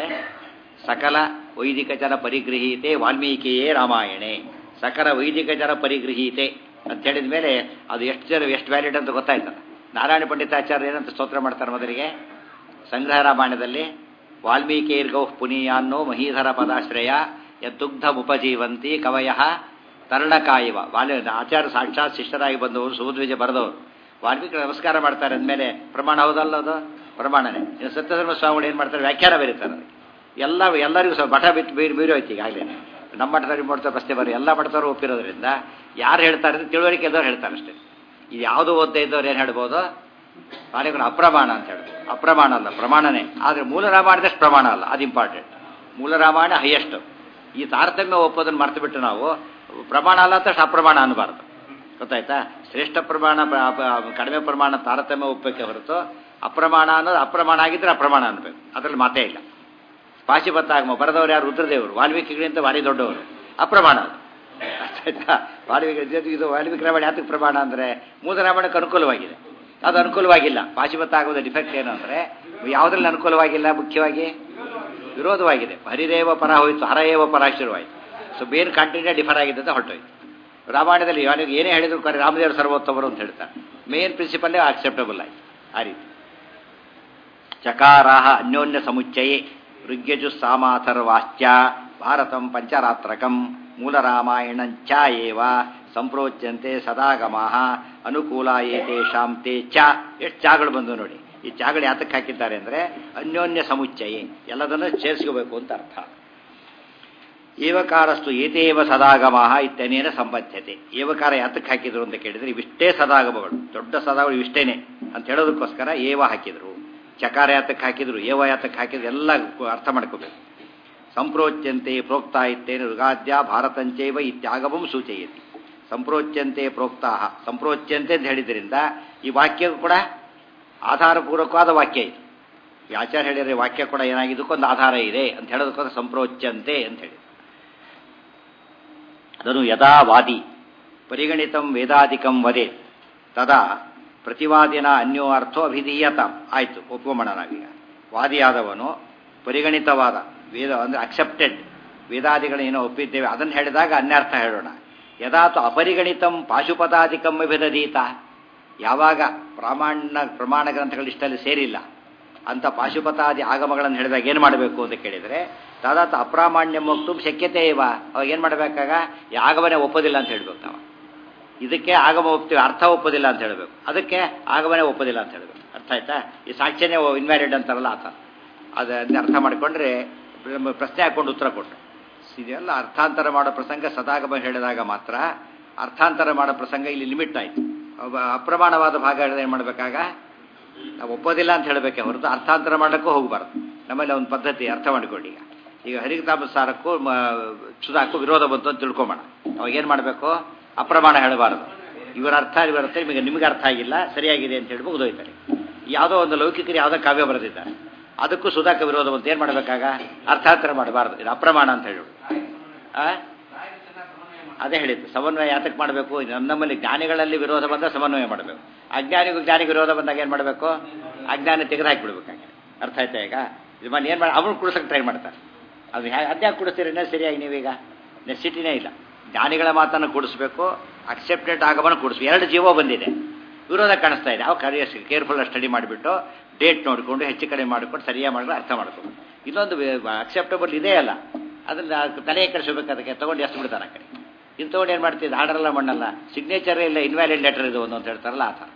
ಸಕಲ ವೈದಿಕ ಜನ ಪರಿಗೃಹೀತೆ ವಾಲ್ಮೀಕಿಯೇ ರಾಮಾಯಣೆ ಸಕಲ ವೈದಿಕ ಜನ ಪರಿಗೃಹೀತೆ ಅಂತ ಹೇಳಿದ ಮೇಲೆ ಅದು ಎಷ್ಟು ಜನ ಎಷ್ಟು ವ್ಯಾಲಿಡ್ ಅಂತ ಗೊತ್ತಾಯ್ತಲ್ಲ ನಾರಾಯಣ ಪಂಡಿತಾಚಾರ್ಯ ಏನಂತ ಸ್ತೋತ್ರ ಮಾಡ್ತಾರೆ ಮೊದಲಿಗೆ ಸಂಗ್ರಹ ರಾಮಾಯಣದಲ್ಲಿ ವಾಲ್ಮೀಕಿರ್ಗೌ ಪುನೀಯಾನ್ನೋ ಮಹೀಧರ ಪದಾಶ್ರಯ ಯದ್ದುಗ್ಧ ಉಪಜೀವಂತಿ ಕವಯ ತರ್ಣಕಾಯಿವ ವಾಲ್ಯ ಆಚಾರ್ಯ ಸಾಕ್ಷಾತ್ ಶಿಷ್ಯರಾಗಿ ಬಂದವರು ಸುಬುದ್ವಿಜ ಬರೆದವರು ವಾಲ್ಮೀಕಿ ನಮಸ್ಕಾರ ಮಾಡ್ತಾರೆ ಅಂದಮೇಲೆ ಪ್ರಮಾಣ ಹೌದಲ್ಲ ಅದು ಪ್ರಮಾಣನೇ ಇನ್ನು ಸತ್ಯಧರ್ಮ ಸ್ವಾಮಿಗಳು ಏನು ಮಾಡ್ತಾರೆ ವ್ಯಾಖ್ಯಾನ ಬರೀತಾರೆ ಅದಕ್ಕೆ. ಎಲ್ಲ ಎಲ್ಲರಿಗೂ ಸಹ ಮಠ ಬಿಟ್ಟು ಬೀರು ಬೀರು ಹೋಯ್ತು ಈಗಾಗಲೇ ನಮ್ಮ ಮಠದವ್ರಿಗೆ ಮಾಡ್ತಾರೆ ಪ್ರಶ್ನೆ ಬರೀ ಎಲ್ಲ ಮಠದವರು ಒಪ್ಪಿರೋದ್ರಿಂದ ಯಾರು ಹೇಳ್ತಾರೆ ಅಂತ ತಿಳುವಳಿಕೆ ಇದ್ದವ್ರು ಹೇಳ್ತಾರೆ ಅಷ್ಟೇ ಇದು ಯಾವುದು ಓದ್ತಾ ಇದ್ದವ್ರು ಏನು ಹೇಳ್ಬೋದು ಕಾರ್ಯಗಳು ಅಪ್ರಮಾಣ ಅಂತ ಹೇಳ್ಬೋದು ಅಪ್ರಮಾಣ ಅಲ್ಲ ಪ್ರಮಾಣನೇ ಆದರೆ ಮೂಲ ರಾಮಾಯಣದಷ್ಟು ಪ್ರಮಾಣ ಅಲ್ಲ ಅದು ಇಂಪಾರ್ಟೆಂಟ್ ಮೂಲ ರಾಮಾಯಣ ಹೈಯೆಸ್ಟ್ ಈ ತಾರತಮ್ಯ ಒಪ್ಪೋದನ್ನು ಮರ್ತು ಬಿಟ್ಟು ನಾವು ಪ್ರಮಾಣ ಅಲ್ಲ ಅಂತಷ್ಟು ಅಪ್ರಮಾಣ ಅನ್ನಬಾರ್ದು ಗೊತ್ತಾಯ್ತಾ ಶ್ರೇಷ್ಠ ಪ್ರಮಾಣ ಬ- ಬ- ಕಡಿಮೆ ಪ್ರಮಾಣ ತಾರತಮ್ಯ ಒಪ್ಪಕ್ಕೆ ಹೊರತು ಅಪ್ರಮಾಣ ಅನ್ನೋದು ಅಪ್ರಮಾಣ ಆಗಿದ್ರೆ ಅಪ್ರಮಾಣ ಅನ್ಬೇಕು ಅದರಲ್ಲಿ ಮಾತೇ ಇಲ್ಲ ಪಾಶಿಪತ್ತ ಆಗಮ ಬರೆದವರು ಯಾರು ರುದ್ರದೇವರು ವಾಲ್ಮೀಕಿಗಳಿಂದ ಭಾರಿ ದೊಡ್ಡವರು ಅಪ್ರಮಾಣ ಅದು ಆಯ್ತಾ ವಾಲ್ಮೀಕಿ ಇದು- ಇದು ವಾಲ್ಮೀಕಿ ರಾಮಾಯಣ ಯಾತಕ್ಕೆ ಪ್ರಮಾಣ ಅಂದರೆ ಮೂಲ ರಾಮಾಯಣಕ್ಕೆ ಅನುಕೂಲವಾಗಿದೆ ಅದು ಅನುಕೂಲವಾಗಿಲ್ಲ ಪಾಶಿಪತ್ತ ಆಗೋದ ಡಿಫೆಕ್ಟ್ ಏನು ಅಂದರೆ ಯಾವುದ್ರಲ್ಲಿ ಅನುಕೂಲವಾಗಿಲ್ಲ ಮುಖ್ಯವಾಗಿ ವಿರೋಧವಾಗಿದೆ ಹರಿದೇವ ಪರ ಹೋಯಿತು ಹರಯೇವ ಪರ ಶುರುವಾಯಿತು ಸೊ ಬೇರೆ ಕಂಟಿನ್ಯೂ ಡಿಫರ್ ಆಗಿದೆ ಅಂತ ಹೊರಟೋಯ್ತು ರಾಮಾಯಣದಲ್ಲಿ ಯಾರಿಗೆ ಏನೇ ಹೇಳಿದ್ರು ಕರೆ ರಾಮದೇವರು ಸರ್ವೋತ್ತಮರು ಅಂತ ಹೇಳ್ತಾರೆ ಮೇನ್ ಪ್ರಿನ್ಸಿಪಲ್ಲೇ ಅಕ್ಸೆಪ್ಟಬಲ್ ಆಯಿತು ಆ ರೀತಿ ಚಕಾರಾಹ ಅನ್ಯೋನ್ಯ ಸಮುಚ್ಚಯೇ ಋಗ್ಯಜು ಸಾಮಾಥರ್ವಾಶ್ಚ ಭಾರತಂ ಪಂಚರಾತ್ರಕಂ ಮೂಲರಾಮಾಯಣಂಚ ಏವ ಸಂಪ್ರೋಚ್ಯಂತೆ ಸದಾಗಮಾಹ ಅನುಕೂಲ ಏತೇಷಾಂ ತೇ ಚ ಎಷ್ಟು ಚಾಗಳು ಬಂದು ನೋಡಿ ಈ ಚಾಗಳು ಯಾತಕ್ಕೆ ಹಾಕಿದ್ದಾರೆ ಅಂದರೆ ಅನ್ಯೋನ್ಯ ಸಮುಚ್ಚಯೇ ಎಲ್ಲದನ್ನು ಸೇರಿಸ್ಕೋಬೇಕು ಅಂತ ಅರ್ಥ ಏವಕಾರಸ್ತು ಏತೇವ ಸದಾಗಮಃ ಇತ್ಯನೇನ ಸಂಬದ್ಧತೆ ಏವಕಾರ ಯಾತಕ್ಕೆ ಹಾಕಿದ್ರು ಅಂತ ಕೇಳಿದ್ರೆ ಇವಿಷ್ಟೇ ಸದಾಗಮಗಳು ದೊಡ್ಡ ಸದಾಗಳು ಇವಿಷ್ಟೇನೆ ಅಂತ ಹೇಳೋದಕ್ಕೋಸ್ಕರ ಏವ ಹಾಕಿದ್ರು ಚಕಾರ ಯಾತಕ್ಕೆ ಹಾಕಿದ್ರು ಏವ ಯಾತಕ್ಕೆ ಹಾಕಿದ್ರು ಎಲ್ಲ ಅರ್ಥ ಮಾಡ್ಕೋಬೇಕು ಸಂಪ್ರೋಚ್ಯಂತೆ ಪ್ರೋಕ್ತ ಇತ್ತೇನು ಋಗಾದ್ಯ ಭಾರತಂಚೈವ ಇತ್ಯಾಗಮಂ ಸೂಚಯತಿ ಸಂಪ್ರೋಚ್ಯಂತೆ ಪ್ರೋಕ್ತಾ ಸಂಪ್ರೋಚ್ಯಂತೆ ಅಂತ ಹೇಳಿದ್ರಿಂದ ಈ ವಾಕ್ಯ ಕೂಡ ಆಧಾರಪೂರ್ವಕವಾದ ವಾಕ್ಯ ಇದು ಈ ಆಚಾರ್ಯ ಹೇಳಿದ್ರೆ ವಾಕ್ಯ ಕೂಡ ಏನಾಗಿದ್ದಕ್ಕೊಂದು ಆಧಾರ ಇದೆ ಅಂತ ಹೇಳೋದಕ್ಕೋಸ್ಕರ ಸಂಪ್ರೋಚ್ಯಂತೆ ಅಂತ ಹೇಳಿ ಅದನ್ನು ಯದಾ ವಾದಿ ಪರಿಗಣಿತಂ ವೇದಾಧಿಕಂ ವದೆ ತದಾ ಪ್ರತಿವಾದಿನ ಅನ್ಯೋ ಅರ್ಥೋ ಅಭಿಧೀಯತ ಆಯಿತು ಒಪ್ಕೊಂಬೋಣ ನಾವೀಗ ವಾದಿಯಾದವನು ಪರಿಗಣಿತವಾದ ವೇದ ಅಂದರೆ ಅಕ್ಸೆಪ್ಟೆಡ್ ವೇದಾದಿಗಳೇನೋ ಒಪ್ಪಿದ್ದೇವೆ ಅದನ್ನು ಹೇಳಿದಾಗ ಅನ್ಯರ್ಥ ಹೇಳೋಣ ಯದಾತು ಅಪರಿಗಣಿತಂ ಪಾಶುಪದಾಧಿಕಂ ಅಭಿದಧೀತ ಯಾವಾಗ ಪ್ರಾಮಾಣ ಪ್ರಮಾಣ ಗ್ರಂಥಗಳು ಇಷ್ಟಲ್ಲಿ ಸೇರಿಲ್ಲ ಅಂತ ಪಾಶುಪತಾದಿ ಆಗಮಗಳನ್ನು ಹೇಳಿದಾಗ ಏನು ಮಾಡಬೇಕು ಅಂತ ಕೇಳಿದರೆ ತದಾತ ಅಪ್ರಾಮಾಣ್ಯ ಮುಕ್ತು ಶಕ್ಯತೆ ಇವ ಅವಾಗ ಏನು ಮಾಡಬೇಕಾಗ ಈ ಆಗಮನೆ ಒಪ್ಪೋದಿಲ್ಲ ಅಂತ ಹೇಳ್ಬೇಕು ನಾವು ಇದಕ್ಕೆ ಆಗಮ ಒಪ್ತೀವಿ ಅರ್ಥ ಒಪ್ಪೋದಿಲ್ಲ ಅಂತ ಹೇಳಬೇಕು ಅದಕ್ಕೆ ಆಗಮನೆ ಒಪ್ಪೋದಿಲ್ಲ ಅಂತ ಹೇಳಬೇಕು ಅರ್ಥ ಆಯ್ತಾ ಈ ಸಾಕ್ಷ್ಯನೇ ಇನ್ವ್ಯಾಲಿಡ್ ಅಂತಾರಲ್ಲ ಆತ ಅದನ್ನ ಅರ್ಥ ಮಾಡಿಕೊಂಡ್ರೆ ಪ್ರಶ್ನೆ ಹಾಕೊಂಡು ಉತ್ತರ ಕೊಟ್ಟರು ಇದೆಲ್ಲ ಅರ್ಥಾಂತರ ಮಾಡೋ ಪ್ರಸಂಗ ಸದಾಗಮ ಹೇಳಿದಾಗ ಮಾತ್ರ ಅರ್ಥಾಂತರ ಮಾಡೋ ಪ್ರಸಂಗ ಇಲ್ಲಿ ಲಿಮಿಟ್ ಆಯಿತು ಒಬ್ಬ ಅಪ್ರಮಾಣವಾದ ಭಾಗ ಹೇಳಿದ್ರೆ ಏನು ಮಾಡಬೇಕಾಗ ನಾವು ಒಪ್ಪೋದಿಲ್ಲ ಅಂತ ಹೇಳಬೇಕೆ ಹೊರತು ಅರ್ಥಾಂತರ ಮಾಡೋಕ್ಕೂ ಹೋಗಬಾರ್ದು ನಮ್ಮಲ್ಲಿ ಒಂದು ಪದ್ಧತಿ ಅರ್ಥ ಮಾಡಿಕೊಳ್ಳಿ ಈಗ ಈಗ ಹರಿಕತಾಪಸಾರಕ್ಕೂ ಸುಧಾಕ್ಕೂ ವಿರೋಧ ಬಂತು ಅಂತ ತಿಳ್ಕೊಂಬೋಣ ಅವಾಗ ಏನು ಮಾಡಬೇಕು ಅಪ್ರಮಾಣ ಹೇಳಬಾರದು ಇವರ ಅರ್ಥ ಇವರ ಅರ್ಥ ನಿಮಗೆ ನಿಮಗೆ ಅರ್ಥ ಆಗಿಲ್ಲ ಸರಿಯಾಗಿದೆ ಅಂತ ಹೇಳಿ ಮುಗಿದೋಯ್ತಾರೆ ಯಾವುದೋ ಒಂದು ಲೌಕಿಕರು ಯಾವುದೋ ಕಾವ್ಯ ಬರೆದಿದ್ದಾರೆ ಅದಕ್ಕೂ ಸುಧಾಕ ವಿರೋಧ ಬಂತು ಏನು ಮಾಡಬೇಕಾಗ ಅರ್ಥಾಂತರ ಮಾಡಬಾರ್ದು ಇದು ಅಪ್ರಮಾಣ ಅಂತ ಹೇಳಿ ಆ ಅದೇ ಹೇಳಿದ್ದು ಸಮನ್ವಯ ಯಾತಕ್ಕೆ ಮಾಡಬೇಕು ನಮ್ಮಲ್ಲಿ ಜ್ಞಾನಿಗಳಲ್ಲಿ ವಿರೋಧ ಬಂದಾಗ ಸಮನ್ವಯ ಮಾಡಬೇಕು ಅಜ್ಞಾನಿಗೂ ಜ್ಞಾನಿಗೆ ವಿರೋಧ ಬಂದಾಗ ಏನು ಮಾಡಬೇಕು ಅಜ್ಞಾನ ತೆಗೆದು ಹಾಕಿಬಿಡ್ಬೇಕಾಗೆ ಅರ್ಥ ಆಯ್ತಾ ಈಗ ಇದು ಮನೆ ಏನು ಮಾಡಿ ಅವನು ಕುಡಿಸೋಕೆ ಟ್ರೈ ಮಾಡ್ತಾರೆ ಅದು ಹೇಗೆ ಅದ್ಯಾಕೆ ಕುಡಿಸ್ತೀರಿ ಸರಿಯಾಗಿ ನೀವೀಗ ನೆಸಿಟಿನೇ ಇಲ್ಲ ಜ್ಞಾನಿಗಳ ಮಾತನ್ನು ಕೂಡಿಸ್ಬೇಕು ಅಕ್ಸೆಪ್ಟೆಡ್ ಆಗಮನ ಕೂಡಿಸ್ಬೇಕು ಎರಡು ಜೀವ ಬಂದಿದೆ ವಿರೋಧ ಕಾಣಿಸ್ತಾ ಇದೆ ಅವು ಕರಿಯ ಕೇರ್ಫುಲ್ ಸ್ಟಡಿ ಮಾಡಿಬಿಟ್ಟು ಡೇಟ್ ನೋಡಿಕೊಂಡು ಹೆಚ್ಚು ಕಡಿಮೆ ಮಾಡಿಕೊಂಡು ಸರಿಯಾಗಿ ಮಾಡಿದ್ರೆ ಅರ್ಥ ಮಾಡ್ಕೊಂಡು ಇನ್ನೊಂದು ಅಕ್ಸೆಪ್ಟಬಲ್ ಇದೆಯೇ ಅಲ್ಲ ಅದನ್ನ ತಲೆಗೆ ಕೆಡಿಸ್ಬೇಕು ಅದಕ್ಕೆ ತೊಗೊಂಡು ಎಷ್ಟು ಬಿಡ್ತಾರೆ ಆ ಕಡೆ ಇನ್ನು ತೊಗೊಂಡು ಏನು ಮಾಡ್ತಿದ್ದು ಆರ್ಡರ್ ಮಣ್ಣಲ್ಲ ಸಿಗ್ನೇಚರ್ ಇಲ್ಲ ಇನ್ವ್ಯಾಲಿಡ್ ಲೆಟರ್ ಇದು ಒಂದು ಅಂತ ಹೇಳ್ತಾರಲ್ಲ ಆತ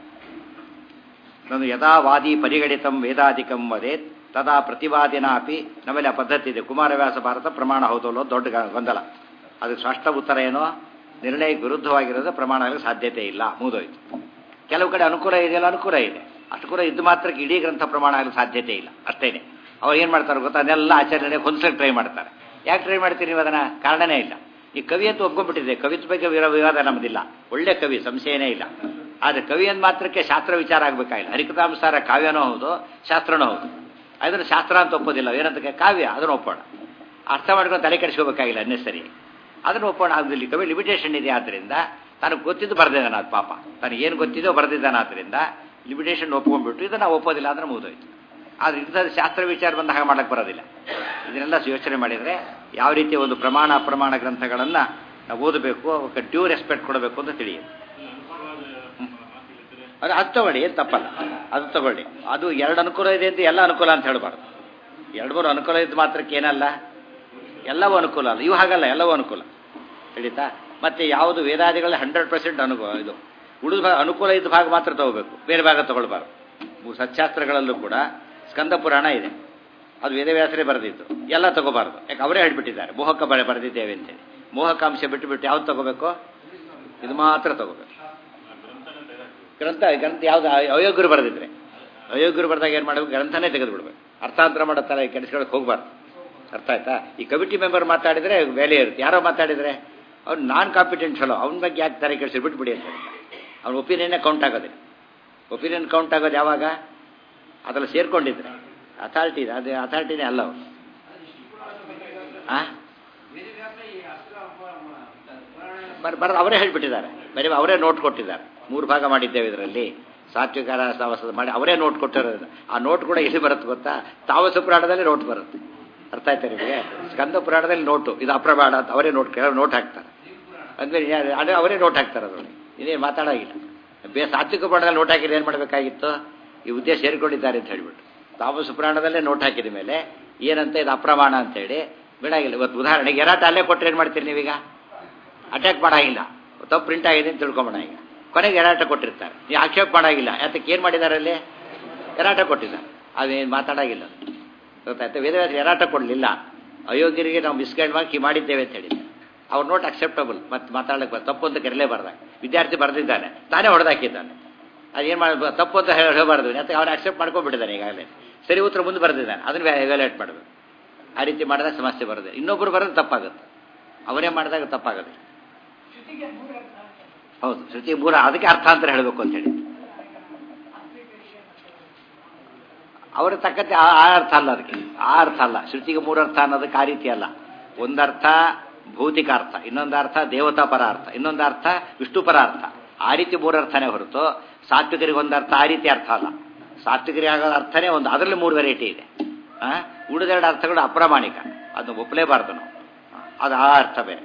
ನಾನು ಯದಾ ವಾದಿ ಪರಿಗಣಿತಂ ವೇದಾಧಿಕಂ ವದೇತ್ ತದಾ ಪ್ರತಿವಾದಿನ ಅಪಿ ನಮ್ಮಲ್ಲಿ ಆ ಪದ್ಧತಿ ಇದೆ ಕುಮಾರವ್ಯಾಸ ಭಾರತ ಪ್ರಮಾಣ ಹೌದಲ್ಲೋ ದೊಡ್ಡ ಗೊಂದಲ ಅದು ಸ್ಪಷ್ಟ ಉತ್ತರ ಏನೋ ನಿರ್ಣಯಕ್ಕೆ ವಿರುದ್ಧವಾಗಿರೋದು ಪ್ರಮಾಣ ಆಗಲು ಸಾಧ್ಯತೆ ಇಲ್ಲ ಮುಗಿದೋಯ್ತು ಕೆಲವು ಕಡೆ ಅನುಕೂಲ ಇದೆಯಲ್ಲ ಅನುಕೂಲ ಇದೆ ಅನುಕೂಲ ಇದ್ದು ಮಾತ್ರಕ್ಕೆ ಇಡೀ ಗ್ರಂಥ ಪ್ರಮಾಣ ಆಗಲು ಸಾಧ್ಯತೆ ಇಲ್ಲ ಅಷ್ಟೇನೆ ಅವ್ರು ಏನು ಮಾಡ್ತಾರೆ ಗೊತ್ತಾ ಅದನ್ನೆಲ್ಲ ಆಚರಣೆ ಹೊಂದಿಸಕ್ಕೆ ಟ್ರೈ ಮಾಡ್ತಾರೆ ಯಾಕೆ ಟ್ರೈ ಮಾಡ್ತೀರಿ ನೀವು ಅದನ್ನು ಕಾರಣನೇ ಇಲ್ಲ ಈ ಕವಿಯತ್ತು ಒಪ್ಕೊಂಡ್ಬಿಟ್ಟಿದೆ ಕವಿತ್ವ ಬಗ್ಗೆ ವಿವಾದ ನಮ್ಮದಿಲ್ಲ ಒಳ್ಳೆ ಕವಿ ಸಂಶಯನೇ ಇಲ್ಲ ಆದರೆ ಕವಿ ಅಂದ ಮಾತ್ರಕ್ಕೆ ಶಾಸ್ತ್ರ ವಿಚಾರ ಆಗಬೇಕಾಗಿಲ್ಲ ಹರಿಕತಾಂಸಾರ ಕಾವ್ಯನೂ ಹೌದು ಶಾಸ್ತ್ರನೂ ಹೌದು ಅದನ್ನು ಶಾಸ್ತ್ರ ಅಂತ ಒಪ್ಪೋದಿಲ್ಲ ಏನಂತಕ್ಕೆ ಕಾವ್ಯ ಅದನ್ನು ಒಪ್ಪೋಣ ಅರ್ಥ ಮಾಡ್ಕೊಂಡು ತಲೆ ಕೆಡಿಸ್ಕೋಬೇಕಾಗಿಲ್ಲ ಅನ್ನೆಸರಿ ಅದನ್ನು ಒಪ್ಪೋಣ ಅದ್ರಲ್ಲಿ ಕವಿ ಲಿಮಿಟೇಷನ್ ಇದೆ ಆದ್ದರಿಂದ ತನಗೆ ಗೊತ್ತಿದ್ದು ಬರೆದಿದ್ದಾನೆ ಅದು ಪಾಪ ತನಗೆ ಏನು ಗೊತ್ತಿದೋ ಬರೆದಿದ್ದಾನೆ ಆದ್ದರಿಂದ ಲಿಮಿಟೇಷನ್ ಒಪ್ಕೊಂಡ್ಬಿಟ್ಟು ಇದನ್ನು ಓದೋದಿಲ್ಲ ಅಂದ್ರೆ ಮುಗಿದೋಯ್ತು ಆದರೆ ಇಂಥದ್ದು ಶಾಸ್ತ್ರ ವಿಚಾರ ಬಂದ ಹಾಗೆ ಮಾಡಕ್ಕೆ ಬರೋದಿಲ್ಲ ಇದನ್ನೆಲ್ಲ ಯೋಚನೆ ಮಾಡಿದರೆ ಯಾವ ರೀತಿಯ ಒಂದು ಪ್ರಮಾಣ ಅಪ್ರಮಾಣ ಗ್ರಂಥಗಳನ್ನು ನಾವು ಓದಬೇಕು ಅವಕ್ಕೆ ಡ್ಯೂ ರೆಸ್ಪೆಕ್ಟ್ ಕೊಡಬೇಕು ಅಂತ ತಿಳಿಯುತ್ತೆ ಅದು ಅದು ತಗೊಳ್ಳಿ ಏನು ತಪ್ಪಲ್ಲ ಅದು ತಗೊಳ್ಳಿ ಅದು ಎರಡು ಅನುಕೂಲ ಇದೆ ಅಂತ ಎಲ್ಲ ಅನುಕೂಲ ಅಂತ ಹೇಳಬಾರ್ದು ಎರಡು ಮೂರು ಅನುಕೂಲ ಇದ್ದು ಮಾತ್ರಕ್ಕೆ ಏನಲ್ಲ ಎಲ್ಲವೂ ಅನುಕೂಲ ಅಲ್ಲ ಇವು ಹಾಗಲ್ಲ ಎಲ್ಲವೂ ಅನುಕೂಲ ತಿಳಿತಾ ಮತ್ತೆ ಯಾವುದು ವೇದಾದಿಗಳ ಹಂಡ್ರೆಡ್ ಪರ್ಸೆಂಟ್ ಅನುಕೂಲ ಇದು ಉಳಿದ ಭಾಗ ಅನುಕೂಲ ಇದ್ದ ಭಾಗ ಮಾತ್ರ ತಗೋಬೇಕು ಬೇರೆ ಭಾಗ ತಗೊಳ್ಬಾರ್ದು ಸತ್ಯಾಸ್ತ್ರಗಳಲ್ಲೂ ಕೂಡ ಸ್ಕಂದ ಪುರಾಣ ಇದೆ ಅದು ವೇದವ್ಯಾಸರೇ ಬರೆದಿತ್ತು ಎಲ್ಲ ತಗೋಬಾರ್ದು ಯಾಕೆ ಅವರೇ ಹೇಳ್ಬಿಟ್ಟಿದ್ದಾರೆ ಮೋಹಕ ಬರೆ ಬರೆದಿದ್ದೇವೆ ಅಂತೇಳಿ ಮೋಹಕಾಂಶ ಬಿಟ್ಟು ಬಿಟ್ಟು ಯಾವ್ದು ತಗೋಬೇಕು ಇದು ಮಾತ್ರ ತಗೋಬೇಕು ಗ್ರಂಥ ಗ್ರಂಥ ಯಾವ್ದು ಅಯೋಗ್ಯರು ಬರೆದಿದ್ರೆ ಅಯೋಗ್ಯರು ಬರೆದಾಗ ಏನು ಮಾಡಬೇಕು ಗ್ರಂಥನೇ ತೆಗೆದು ಬಿಡ್ಬೇಕು ಅರ್ಥಾಂತರ ಮಾಡೋ ಥರ ಕೆಡಿಸ್ಕೊಳಕ್ಕೆ ಹೋಗ್ಬಾರ್ದು ಅರ್ಥ ಆಯ್ತಾ ಈ ಕಮಿಟಿ ಮೆಂಬರ್ ಮಾತಾಡಿದ್ರೆ ವ್ಯಾಲ್ಯೂ ಇರುತ್ತೆ ಯಾರೋ ಮಾತಾಡಿದ್ರೆ ಅವ್ನು ನಾನ್ ಕಾಂಪಿಟೆಂಟ್ ಫೆಲೋ ಅವ್ನ ಬಗ್ಗೆ ಯಾಕೆ ತಾರೆ ಕೆಡಿಸಿ ಬಿಟ್ಬಿಡಿ ಅಂತ ಅವ್ನ ಒಪಿನಿಯನ್ನೇ ಕೌಂಟ್ ಆಗೋದಿಲ್ಲ ಒಪಿನಿಯನ್ ಕೌಂಟ್ ಆಗೋದು ಯಾವಾಗ ಅದರಲ್ಲಿ ಸೇರ್ಕೊಂಡಿದ್ರೆ ಅಥಾರಿಟಿ ಇದೆ ಅದು ಅಥಾರಿಟಿನೇ ಅಲ್ಲ ಅವರು ಬರ್ ಬರ್ ಅವರೇ ಹೇಳ್ಬಿಟ್ಟಿದ್ದಾರೆ ಬರೀ ಅವರೇ ನೋಟ್ ಕೊಟ್ಟಿದ್ದಾರೆ ಮೂರು ಭಾಗ ಮಾಡಿದ್ದೇವೆ ಇದರಲ್ಲಿ ಸಾತ್ವಿಕಾರ ತಾವಸ ಮಾಡಿ ಅವರೇ ನೋಟ್ ಕೊಟ್ಟಿರೋದು ಆ ನೋಟ್ ಕೂಡ ಎಲ್ಲಿ ಬರುತ್ತೆ ಗೊತ್ತಾ ತಾವಸ ಪುರಾಣದಲ್ಲಿ ನೋಟ್ ಬರುತ್ತೆ ಅರ್ಥ ಆಯ್ತಾ ನಿಮಗೆ ಸ್ಕಂದ ಪುರಾಣದಲ್ಲಿ ನೋಟು ಇದು ಅಪ್ರಮಾಣ ಅಂತ ಅವರೇ ನೋಟ್ ನೋಟ್ ಹಾಕ್ತಾರೆ ಅಂದರೆ ಅದೇ ಅವರೇ ನೋಟ್ ಹಾಕ್ತಾರೆ ಅದರಲ್ಲಿ ಇನ್ನೇನು ಮಾತಾಡೋಗಿಲ್ಲ ಬೇ ಸಾತ್ವಿಕ ಪುರಾಣದಲ್ಲಿ ನೋಟ್ ಹಾಕಿದ್ರೆ ಏನು ಮಾಡಬೇಕಾಗಿತ್ತು ಈ ಉದ್ದೇಶ ಸೇರಿಕೊಂಡಿದ್ದಾರೆ ಅಂತ ಹೇಳ್ಬಿಟ್ಟು ತಾಮಸ ಪುರಾಣದಲ್ಲೇ ನೋಟ್ ಹಾಕಿದ ಮೇಲೆ ಏನಂತ ಇದು ಅಪ್ರಮಾಣ ಅಂತೇಳಿ ಬಿಡಾಗಿಲ್ಲ ಇವತ್ತು ಉದಾಹರಣೆಗೆ ಎರಾಟ ಅಲ್ಲೇ ಕೊಟ್ಟರೆ ಏನು ಮಾಡ್ತೀರಿ ನೀವೀಗ ಅಟ್ಯಾಕ್ ಮಾಡಾಗಿಲ್ಲ ತಪ್ಪು ಪ್ರಿಂಟ್ ಆಗಿದೆ ಅಂತ ತಿಳ್ಕೊಂಬೋಣ ಈಗ ಕೊನೆಗೆ ಎರಾಟ ಕೊಟ್ಟಿರ್ತಾರೆ ನೀವು ಆಕ್ಷೇಪ ಮಾಡಾಗಿಲ್ಲ ಯಾತಕ್ಕೆ ಏನು ಮಾಡಿದ್ದಾರೆ ಅಲ್ಲಿ ಎರಾಟ ಕೊಟ್ಟಿದ್ದಾರೆ ಅದೇನು ಮಾತಾಡಾಗಿಲ್ಲ ಗೊತ್ತಾಯ್ತು ವೇದವ್ಯಾಸ ಎರಾಟ ಕೊಡಲಿಲ್ಲ ಅಯೋಗ್ಯರಿಗೆ ನಾವು ಮಿಸ್ಗೈಡ್ ಮಾಡಿ ಮಾಡಿದ್ದೇವೆ ಅಂತ ಹೇಳಿದ್ದೆ ಅವ್ರ ನೋಟ್ ಅಕ್ಸೆಪ್ಟಬಲ್ ಮತ್ತೆ ಮಾತಾಡಕ್ಕೆ ತಪ್ಪು ಅಂತ ಕರೆಯಲೇಬಾರ್ದಾಗ ವಿದ್ಯಾರ್ಥಿ ಬರೆದಿದ್ದಾನೆ ತಾನೇ ಹೊಡೆದಾಕಿದ್ದಾನೆ ಅದೇನು ಮಾಡಿ ತಪ್ಪು ಅಂತ ಹೇಳಬಾರ್ದು ಯಾಕೆ ಅವ್ನು ಅಕ್ಸೆಪ್ಟ್ ಮಾಡ್ಕೊಂಡ್ಬಿಟ್ಟಿದ್ದಾನೆ ಈಗಾಗಲೇ ಸರಿ ಉತ್ತರ ಮುಂದೆ ಬರೆದಿದ್ದಾನೆ ಅದನ್ನು ವ್ಯಾಲ್ಯೂಯೇಟ್ ಮಾಡಬೇಕು ಆ ರೀತಿ ಮಾಡಿದಾಗ ಸಮಸ್ಯೆ ಬರೋದು ಇನ್ನೊಬ್ಬರು ಬರೋದು ತಪ್ಪಾಗುತ್ತೆ ಅವರೇ ಮಾಡಿದಾಗ ತಪ್ಪಾಗುತ್ತೆ ಹೌದು ಶ್ರುತಿ ಮೂರ ಅದಕ್ಕೆ ಅರ್ಥಾಂತರ ಹೇಳಬೇಕು ಅಂತ ಹೇಳಿ ಅವರ ತಕ್ಕಂತೆ ಆ ಅರ್ಥ ಅಲ್ಲ ಅದಕ್ಕೆ ಆ ಅರ್ಥ ಅಲ್ಲ ಶ್ರುತಿಗೆ ಮೂರರ್ಥ ಅನ್ನೋದಕ್ಕೆ ಆ ರೀತಿ ಅಲ್ಲ ಒಂದರ್ಥ ಭೌತಿಕ ಅರ್ಥ ಇನ್ನೊಂದು ಅರ್ಥ ದೇವತಾ ಪರ ಅರ್ಥ ಇನ್ನೊಂದು ಅರ್ಥ ವಿಷ್ಣು ಪರ ಅರ್ಥ ಆ ರೀತಿ ಮೂರರ್ಥನೇ ಹೊರತು ಸಾತ್ವಿಕರಿಗೆ ಒಂದು ಅರ್ಥ ಆ ರೀತಿ ಅರ್ಥ ಅಲ್ಲ ಸಾತ್ವಿಕರಿಗೆ ಆಗೋ ಅರ್ಥನೇ ಒಂದು ಅದರಲ್ಲಿ ಮೂರು ವೆರೈಟಿ ಇದೆ ಉಳಿದೆರಡು ಅರ್ಥಗಳು ಅಪ್ರಾಮಾಣಿಕ ಅದನ್ನು ಒಪ್ಪಲೇಬಾರ್ದು ನಾವು ಅದು ಆ ಅರ್ಥ ಬೇರೆ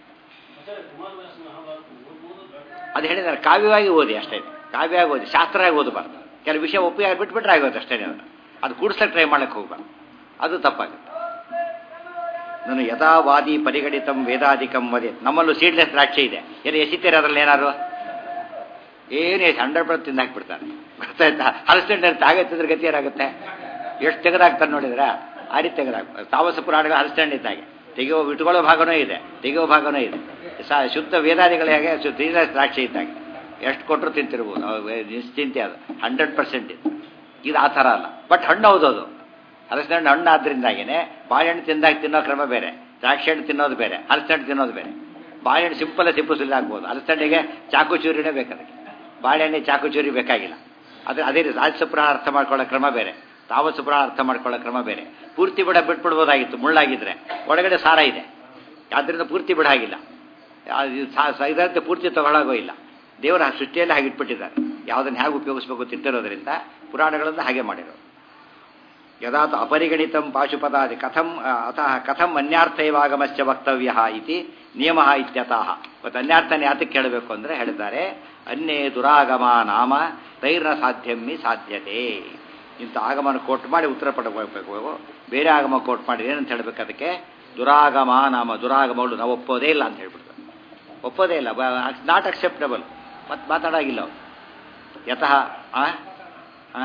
ಅದು ಹೇಳಿದ್ದಾರೆ ಕಾವ್ಯವಾಗಿ ಓದಿ ಅಷ್ಟೇ ಕಾವ್ಯವಾಗಿ ಓದಿ ಶಾಸ್ತ್ರವಾಗಿ ಓದಬಾರ್ದು ಕೆಲವು ವಿಷಯ ಒಪ್ಪಿ ಬಿಟ್ಬಿಟ್ರೆ ಆಗೋದು ಅಷ್ಟೇ ಅದನ್ನು ಅದು ಕೂಡಿಸ್ಲಿಕ್ಕೆ ಟ್ರೈ ಮಾಡಕ್ಕೆ ಹೋಗ್ಬಾರ್ದು ಅದು ತಪ್ಪಾಗುತ್ತೆ ನಾನು ಯಥಾವಾದಿ ಪರಿಗಣಿತಂ ವೇದಾಧಿಕಂ ವದೆ ನಮ್ಮಲ್ಲೂ ಸೀಡ್ಲೆಸ್ ದ್ರಾಕ್ಷಿ ಇದೆ ಏನು ಎಸಿತೀರ ಅದ್ರಲ್ಲಿ ಏನಾದ್ರು ಏನು ಹಂಡ್ರೆಡ್ ಪರ್ಸೆಂಟ್ ತಿಂದು ಹಾಕ್ಬಿಡ್ತಾರೆ ಗೊತ್ತಾಯ್ತಾ ಹಲಸಿನ ತಾಗತ್ತಿದ್ರೆ ಗತಿ ಏನಾಗುತ್ತೆ ಎಷ್ಟು ತೆಗೆದಾಕ್ತಾರೆ ನೋಡಿದ್ರ ಆ ರೀತಿ ತೆಗೆದಾಕ ತಾಮಸ ಪುರಾಣಗಳು ಹಲಸಿನ ಇದ್ದಾಗೆ ತೆಗೆಯೋ ಇಟ್ಕೊಳ್ಳೋ ಭಾಗನೂ ಇದೆ ತೆಗೆಯೋ ಭಾಗನೂ ಇದೆ ಸ ಶುದ್ಧ ವೇದಾದಿಗಳ ಹಾಗೆ ಸೀಡ್ಲೆಸ್ ದ್ರಾಕ್ಷಿ ಇದ್ದಾಗೆ ಎಷ್ಟು ಕೊಟ್ಟರು ತಿಂತಿರ್ಬೋದು ಅವು ನಿಶ್ಚಿಂತೆ ಅದು ಹಂಡ್ರೆಡ್ ಪರ್ಸೆಂಟ್ ಇದು ಇದು ಆ ಥರ ಅಲ್ಲ ಬಟ್ ಹಣ್ಣು ಹೌದು ಅದು ಹಲಸಿನ ಹಣ್ಣು ಹಣ್ಣು ಆದ್ರಿಂದಾಗಿನೇ ಬಾಳೆಹಣ್ಣು ತಿಂದಾಗ ತಿನ್ನೋ ಕ್ರಮ ಬೇರೆ ದ್ರಾಕ್ಷಿ ಹಣ್ಣು ತಿನ್ನೋದು ಬೇರೆ ಹಲಸಿನ ಹಣ್ಣು ತಿನ್ನೋದು ಬೇರೆ ಬಾಳೆಹಣ್ಣು ಸಿಂಪಲ್ ಸಿಂಪು ಸುಲ್ಲಿ ಹಾಕ್ಬೋದು ಹಲಸಿನಣ್ಣಿಗೆ ಚಾಕು ಚೂರಿನೇ ಬೇಕದಕ್ಕೆ ಬಾಳೆಹಣ್ಣೆ ಚಾಕು ಚೂರಿ ಬೇಕಾಗಿಲ್ಲ ಅದೇ ಅದೇ ರೀತಿ ರಾಜಸಪುರಾಣ ಅರ್ಥ ಮಾಡ್ಕೊಳ್ಳೋ ಕ್ರಮ ಬೇರೆ ತಾಮಸಪುರಾಣ ಅರ್ಥ ಮಾಡ್ಕೊಳ್ಳೋ ಕ್ರಮ ಬೇರೆ ಪೂರ್ತಿ ಬಿಡ ಬಿಟ್ಬಿಡ್ಬೋದಾಗಿತ್ತು ಮುಳ್ಳಾಗಿದ್ರೆ ಒಳಗಡೆ ಸಾರ ಇದೆ ಆದ್ದರಿಂದ ಪೂರ್ತಿ ಬಿಡ ಹಾಗಿಲ್ಲ ಇದರಂತೆ ಪೂರ್ತಿ ತಗೊಳ್ಳೋಗೋ ಇಲ್ಲ ದೇವರ ಸೃಷ್ಟಿಯಲ್ಲಿ ಹಾಗೆ ಇಟ್ಬಿಟ್ಟಿದ್ದಾರೆ ಯಾವುದನ್ನು ಹೇಗೆ ಉಪಯೋಗಿಸಬೇಕು ತಿಂತಿರೋದ್ರಿಂದ ಪುರಾಣಗಳನ್ನು ಹಾಗೆ ಮಾಡಿರೋದು ಯದಾತ ಅಪರಿಗಣಿತಂ ಪಾಶುಪದಾದಿ ಕಥಂ ಅತಃ ಕಥಂ ಅನ್ಯಾರ್ಥ ಇವಾಗಮಶ್ಚ ವಕ್ತವ್ಯ ಇತಿ ನಿಯಮ ಇತ್ಯತಃ ಮತ್ತು ಅನ್ಯಾರ್ಥನ ಯಾತಕ್ಕೆ ಹೇಳಬೇಕು ಅಂದರೆ ಹೇಳಿದ್ದಾರೆ ಅನ್ಯೇ ದುರಾಗಮ ನಾಮ ತೈರ್ನ ಸಾಧ್ಯಮ್ಮಿ ಸಾಧ್ಯತೆ ಇಂಥ ಆಗಮನ ಕೋಟ್ ಮಾಡಿ ಉತ್ತರ ಪಡಬೇಕು ಬೇರೆ ಆಗಮ ಕೋಟ್ ಮಾಡಿ ಏನಂತ ಹೇಳಬೇಕು ಅದಕ್ಕೆ ದುರಾಗಮ ನಾಮ ದುರಾಗಮಗಳು ನಾವು ಒಪ್ಪೋದೇ ಇಲ್ಲ ಅಂತ ಹೇಳ್ಬಿಡ್ತಾರೆ ಒಪ್ಪೋದೇ ಇಲ್ಲ ನಾಟ್ ಅಕ್ಸೆಪ್ಟಬಲ್ ಮತ್ತೆ ಮಾತಾಡಾಗಿಲ್ಲ ಅವ್ರು ಯತಃ ಆ ಆ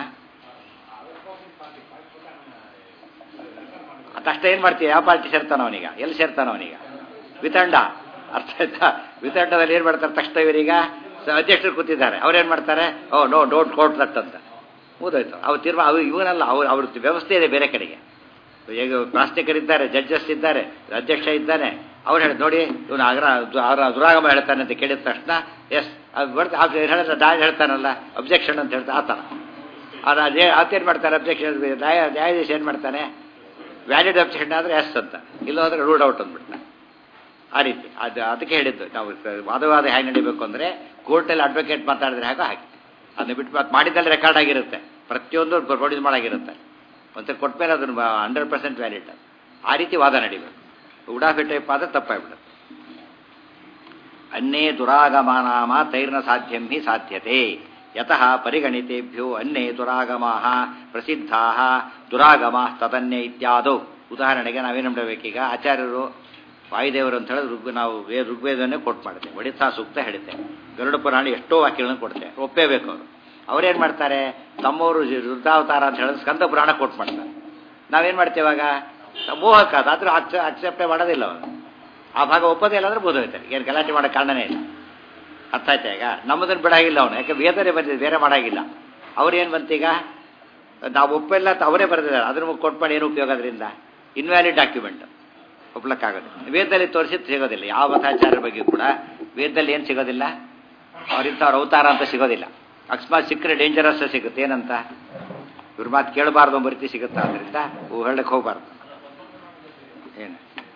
ತಕ್ಷಣ ಏನು ಮಾಡ್ತೀವಿ ಯಾವ ಪಾರ್ಟಿ ಸೇರ್ತಾನ ಅವನೀಗ ಎಲ್ಲಿ ಸೇರ್ತಾನ ಅವನೀಗ ವಿತಂಡ ಅರ್ಥ ಆಯ್ತಾ ವಿತಂಡದಲ್ಲಿ ಏನು ಮಾಡ್ತಾರೆ ತಕ್ಷಣ ಇವರೀಗ ಅಧ್ಯಕ್ಷರು ಕೂತಿದ್ದಾರೆ ಅವ್ರೇನು ಮಾಡ್ತಾರೆ oh no don't court that ಅಂತ ಮುಗಿದೋಯ್ತು ಅವ್ರು ತೀರ್ಮಾನ ಅವ್ರು ಇವನಲ್ಲ ಅವ್ರು ಅವ್ರ ವ್ಯವಸ್ಥೆ ಇದೆ ಬೇರೆ ಕಡೆಗೆ ಈಗ ಪ್ರಾಸ್ತಿಕರಿದ್ದಾರೆ ಜಡ್ಜಸ್ ಇದ್ದಾರೆ ಅಧ್ಯಕ್ಷ ಇದ್ದಾನೆ ಅವ್ರು ಹೇಳಿ ನೋಡಿ ಇವನು ಅಗ್ರ ಅವರ ದುರಾಗಮ ಹೇಳ್ತಾನೆ ಅಂತ ಕೇಳಿದ ತಕ್ಷಣ ಎಸ್ ಅದು ಬರ್ತಾ ಹೇಳಿದ್ರೆ ನ್ಯಾಯ ಹೇಳ್ತಾನಲ್ಲ ಅಬ್ಜೆಕ್ಷನ್ ಅಂತ ಹೇಳ್ತಾ ಆ ಥರ ಅವ್ರು ಅದೇ ಆತೇನು ಮಾಡ್ತಾರೆ ಅಬ್ಜೆಕ್ಷನ್ ನ್ಯಾಯ ನ್ಯಾಯಾಧೀಶ ಏನು ಮಾಡ್ತಾನೆ ವ್ಯಾಲಿಡ್ ಅಬ್ಜೆಕ್ಷನ್ ಆದರೆ ಎಸ್ ಅಂತ ಇಲ್ಲೋದ್ರೆ ರೂಡ್ ಔಟ್ ಅಂದ್ಬಿಡ್ತಾನೆ ಆ ರೀತಿ ಅದು ಅದಕ್ಕೆ ಹೇಳಿದ್ದು ನಾವು ವಾದವಾದ ಹೇಗೆ ನಡಿಬೇಕು ಅಂದರೆ ಕೋರ್ಟಲ್ಲಿ ಅಡ್ವೊಕೇಟ್ ಮಾತಾಡಿದ್ರೆ ಹಾಗೆ ಹಾಗೆ ಅದನ್ನ ಬಿಟ್ಟು ಮಾತು ಮಾಡಿದ್ದಲ್ಲಿ ರೆಕಾರ್ಡ್ ಆಗಿರುತ್ತೆ ಪ್ರತಿಯೊಂದು ಪ್ರೊಡ್ಯೂಸ್ ಮಾಡಾಗಿರುತ್ತೆ ಮತ್ತೆ ಕೊಟ್ಟ ಮೇಲೆ ಅದನ್ನು ಹಂಡ್ರೆಡ್ ಪರ್ಸೆಂಟ್ ವ್ಯಾಲಿಡ್ ಆ ರೀತಿ ವಾದ ನಡಿಬೇಕು ಉಡಾಫಿ ಟೈಪ್ ಆದ್ರೆ ತಪ್ಪಾಗ್ಬಿಡುತ್ತೆ ಅನ್ನೇ ದುರಾಗಮಾನಾಮ ತೈರ್ನ ಸಾಧ್ಯಂ ಹಿ ಸಾಧ್ಯತೆ ಯತಃ ಪರಿಗಣಿತೇಭ್ಯೋ ಅನ್ನೇ ದುರಾಗಮಾ ಪ್ರಸಿದ್ಧಾ ದುರಾಗಮ ತದನ್ನೇ ಇತ್ಯಾದೌ ಉದಾಹರಣೆಗೆ ನಾವೇನು ಮಾಡಬೇಕೀಗ ಆಚಾರ್ಯರು ವಾಯುದೇವರು ಅಂತ ಹೇಳಿದ್ರೆ ಋಗ್ ನಾವು ವೇ ಋಗ್ವೇದನ್ನೇ ಕೊಟ್ಟು ಮಾಡ್ತೇವೆ ಒಡಿತಾ ಸೂಕ್ತ ಹೇಳುತ್ತೆ ಗರುಡ ಪುರಾಣ ಎಷ್ಟೋ ವಾಕ್ಯಗಳನ್ನು ಕೊಡ್ತೇವೆ ಒಪ್ಪೇಬೇಕು ಅವರು ಅವ್ರೇನು ಮಾಡ್ತಾರೆ ತಮ್ಮವರು ವೃದ್ಧಾವತಾರ ಅಂತ ಹೇಳಿದ್ರೆ ಸ್ಕಂದ ಪುರಾಣ ಕೊಟ್ಟು ಮಾಡ್ತಾರೆ ನಾವೇನು ಮಾಡ್ತೇವಾಗ ಮೋಹಕ ಅದಾದ್ರೂ ಅಕ್ಸೆ ಅಕ್ಸೆಪ್ಟೇ ಮಾಡೋದಿಲ್ಲ ಅವರು ಆ ಭಾಗ ಒಪ್ಪೋದೇ ಇಲ್ಲ ಅಂದ್ರೆ ಬೋಧೋಯ್ತಾರೆ ಏನು ಗಲಾಟೆ ಮಾಡೋ ಕಾರಣನೇ ಇಲ್ಲ ಅರ್ಥ ಆಯ್ತಾ ಈಗ ನಮ್ಮದನ್ನು ಬಿಡಾಗಿಲ್ಲ ಅವನು ಯಾಕೆ ವೇದನೆ ಬಂದಿದೆ ಬೇರೆ ಮಾಡಾಗಿಲ್ಲ ಅವ್ರೇನು ಬಂತೀಗ ನಾವು ಒಪ್ಪಿಲ್ಲ ಅಂತ ಅವರೇ ಬರೆದಿದ್ದಾರೆ ಅದನ್ನು ಕೊಟ್ಟು ಮಾಡಿ ಏನು ಉಪಯೋಗ ಅದರಿಂದ ಇನ್ವ್ಯಾಲಿಡ್ ಡಾಕ್ಯುಮೆಂಟ್ ಒಪ್ಲಕ್ಕಾಗೋದು ವೇದದಲ್ಲಿ ತೋರಿಸಿದ್ದು ಸಿಗೋದಿಲ್ಲ ಯಾವ ಮತಾಚಾರ್ಯರ ಬಗ್ಗೆ ಕೂಡ ವೇದದಲ್ಲಿ ಏನು ಸಿಗೋದಿಲ್ಲ ಅವ್ರಿಂಥವ್ರ ಅವತಾರ ಅಂತ ಸಿಗೋದಿಲ್ಲ ಅಕಸ್ಮಾತ್ ಸಿಕ್ಕರೆ ಡೇಂಜರಸ್ ಸಿಗುತ್ತೆ ಏನಂತ ಇವ್ರ ಮಾತು ಕೇಳಬಾರ್ದು ಒಂದು ರೀತಿ ಸಿಗುತ್ತಾ ಅದರಿಂದ ಹೇಳಕ್ಕೆ ಹೋಗಬಾರ್ದು ಏನು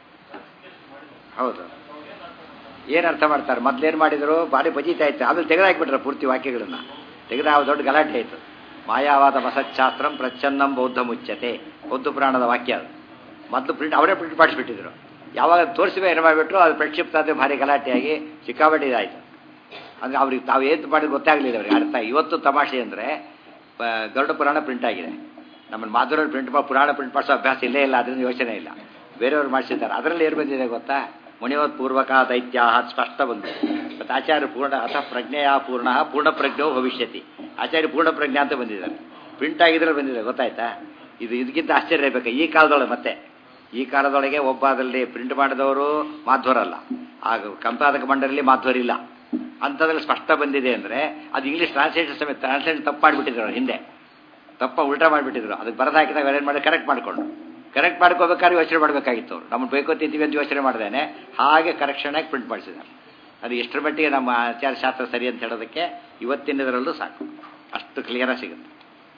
ಹೌದು ಏನು ಅರ್ಥ ಮಾಡ್ತಾರೆ ಮೊದ್ಲೇನು ಮಾಡಿದ್ರು ಬಾಡಿ ಬಜೀತಾ ಇತ್ತು ಆಮೇಲೆ ತೆಗೆದಾಕ್ಬಿಟ್ರೆ ಪೂರ್ತಿ ವಾಕ್ಯಗಳನ್ನ ತೆಗೆದ ದೊಡ್ಡ ಗಲಾಟೆ ಆಯಿತು ಮಾಯಾವಾದ ಮಸಚ್ಛಾಸ್ತ್ರಂ ಪ್ರಚ್ಛನ್ನಂ ಬೌದ್ಧ ಮುಚ್ಚತೆ ಬೌದ್ಧ ಪುರಾಣದ ವಾಕ್ಯ ಅದು ಮೊದಲು ಪ್ರಿಂಟ್ ಅವರೇ ಪ್ರಿಂಟ್ ಮಾಡಿಸ್ಬಿಟ್ಟಿದ್ರು ಯಾವಾಗ ತೋರಿಸಿವೆ ಏನು ಮಾಡಿಬಿಟ್ರು ಅದು ಪ್ರಕ್ಷಿಪ್ತ ಆದರೆ ಭಾರಿ ಗಲಾಟೆಯಾಗಿ ಸಿಕ್ಕಾಪಟ್ಟೆ ಇದಾಯಿತು ಅಂದರೆ ಅವ್ರಿಗೆ ತಾವು ಏನು ಮಾಡಿದ್ ಗೊತ್ತಾಗಲಿಲ್ಲ ಅವ್ರಿಗೆ ಅರ್ಥ ಇವತ್ತು ತಮಾಷೆ ಅಂದರೆ ಗರುಡ ಪುರಾಣ ಪ್ರಿಂಟ್ ಆಗಿದೆ ನಮ್ಮನ್ನು ಮಾಧುರಲ್ಲಿ ಪ್ರಿಂಟ್ ಪುರಾಣ ಪ್ರಿಂಟ್ ಮಾಡಿಸೋ ಅಭ್ಯಾಸ ಇಲ್ಲೇ ಇಲ್ಲ ಅದರಿಂದ ಯೋಚನೆ ಇಲ್ಲ ಬೇರೆಯವ್ರು ಮಾಡಿಸಿದ್ದಾರೆ ಅದರಲ್ಲಿ ಏನು ಬಂದಿದೆ ಗೊತ್ತಾ ಮುನಿವತ್ ಪೂರ್ವಕ ದೈತ್ಯ ಸ್ಪಷ್ಟ ಬಂದಿದೆ ಮತ್ತು ಆಚಾರ್ಯ ಪೂರ್ಣ ಅಥ ಪ್ರಜ್ಞೆಯ ಪೂರ್ಣ ಪೂರ್ಣ ಪ್ರಜ್ಞೋ ಭವಿಷ್ಯತಿ ಆಚಾರ್ಯ ಪೂರ್ಣ ಪ್ರಜ್ಞೆ ಅಂತ ಬಂದಿದ್ದಾರೆ ಪ್ರಿಂಟ್ ಆಗಿದ್ರೆ ಬಂದಿದೆ ಗೊತ್ತಾಯ್ತಾ ಇದು ಇದಕ್ಕಿಂತ ಆಶ್ಚರ್ಯ ಬೇಕಾ ಈ ಕಾಲದೊಳಗೆ ಮತ್ತೆ ಈ ಕಾಲದೊಳಗೆ ಒಬ್ಬ ಅದರಲ್ಲಿ ಪ್ರಿಂಟ್ ಮಾಡಿದವರು ಮಾಧ್ವರಲ್ಲ ಆಗ ಕಂಪಾದಕ ಮಂಡಳಿಯಲ್ಲಿ ಮಾಧ್ವರಿಲ್ಲ ಅಂಥದ್ರಲ್ಲಿ ಸ್ಪಷ್ಟ ಬಂದಿದೆ ಅಂದರೆ ಅದು ಇಂಗ್ಲೀಷ್ ಟ್ರಾನ್ಸ್ಲೇಷನ್ ಸಮೇತ ಟ್ರಾನ್ಸ್ಲೇಷನ್ ತಪ್ಪು ಮಾಡಿಬಿಟ್ಟಿದ್ರು ಹಿಂದೆ ತಪ್ಪ ಉಲ್ಟಾ ಮಾಡಿಬಿಟ್ಟಿದ್ರು ಅದಕ್ಕೆ ಬರದ ಹಾಕಿದಾಗ ಏನು ಮಾಡಿ ಕರೆಕ್ಟ್ ಮಾಡಿಕೊಂಡು ಕರೆಕ್ಟ್ ಮಾಡ್ಕೋಬೇಕಾದ್ರೆ ಯೋಚನೆ ಮಾಡಬೇಕಾಗಿತ್ತು ಅವರು ನಮ್ಮನ್ನು ಬೇಕೋತಿದ್ದೀವಿ ಅಂತ ಯೋಚನೆ ಮಾಡ್ದೇನೆ ಹಾಗೆ ಕರೆಕ್ಷನಾಗಿ ಪ್ರಿಂಟ್ ಮಾಡಿಸಿದ್ದಾರೆ ಅದು ಎಷ್ಟರ ಮಟ್ಟಿಗೆ ನಮ್ಮ ಆಚಾರಶಾಸ್ತ್ರ ಸರಿ ಅಂತ ಹೇಳೋದಕ್ಕೆ ಇವತ್ತಿನದರಲ್ಲೂ ಸಾಕು ಅಷ್ಟು ಕ್ಲಿಯರಾಗಿ ಸಿಗುತ್ತೆ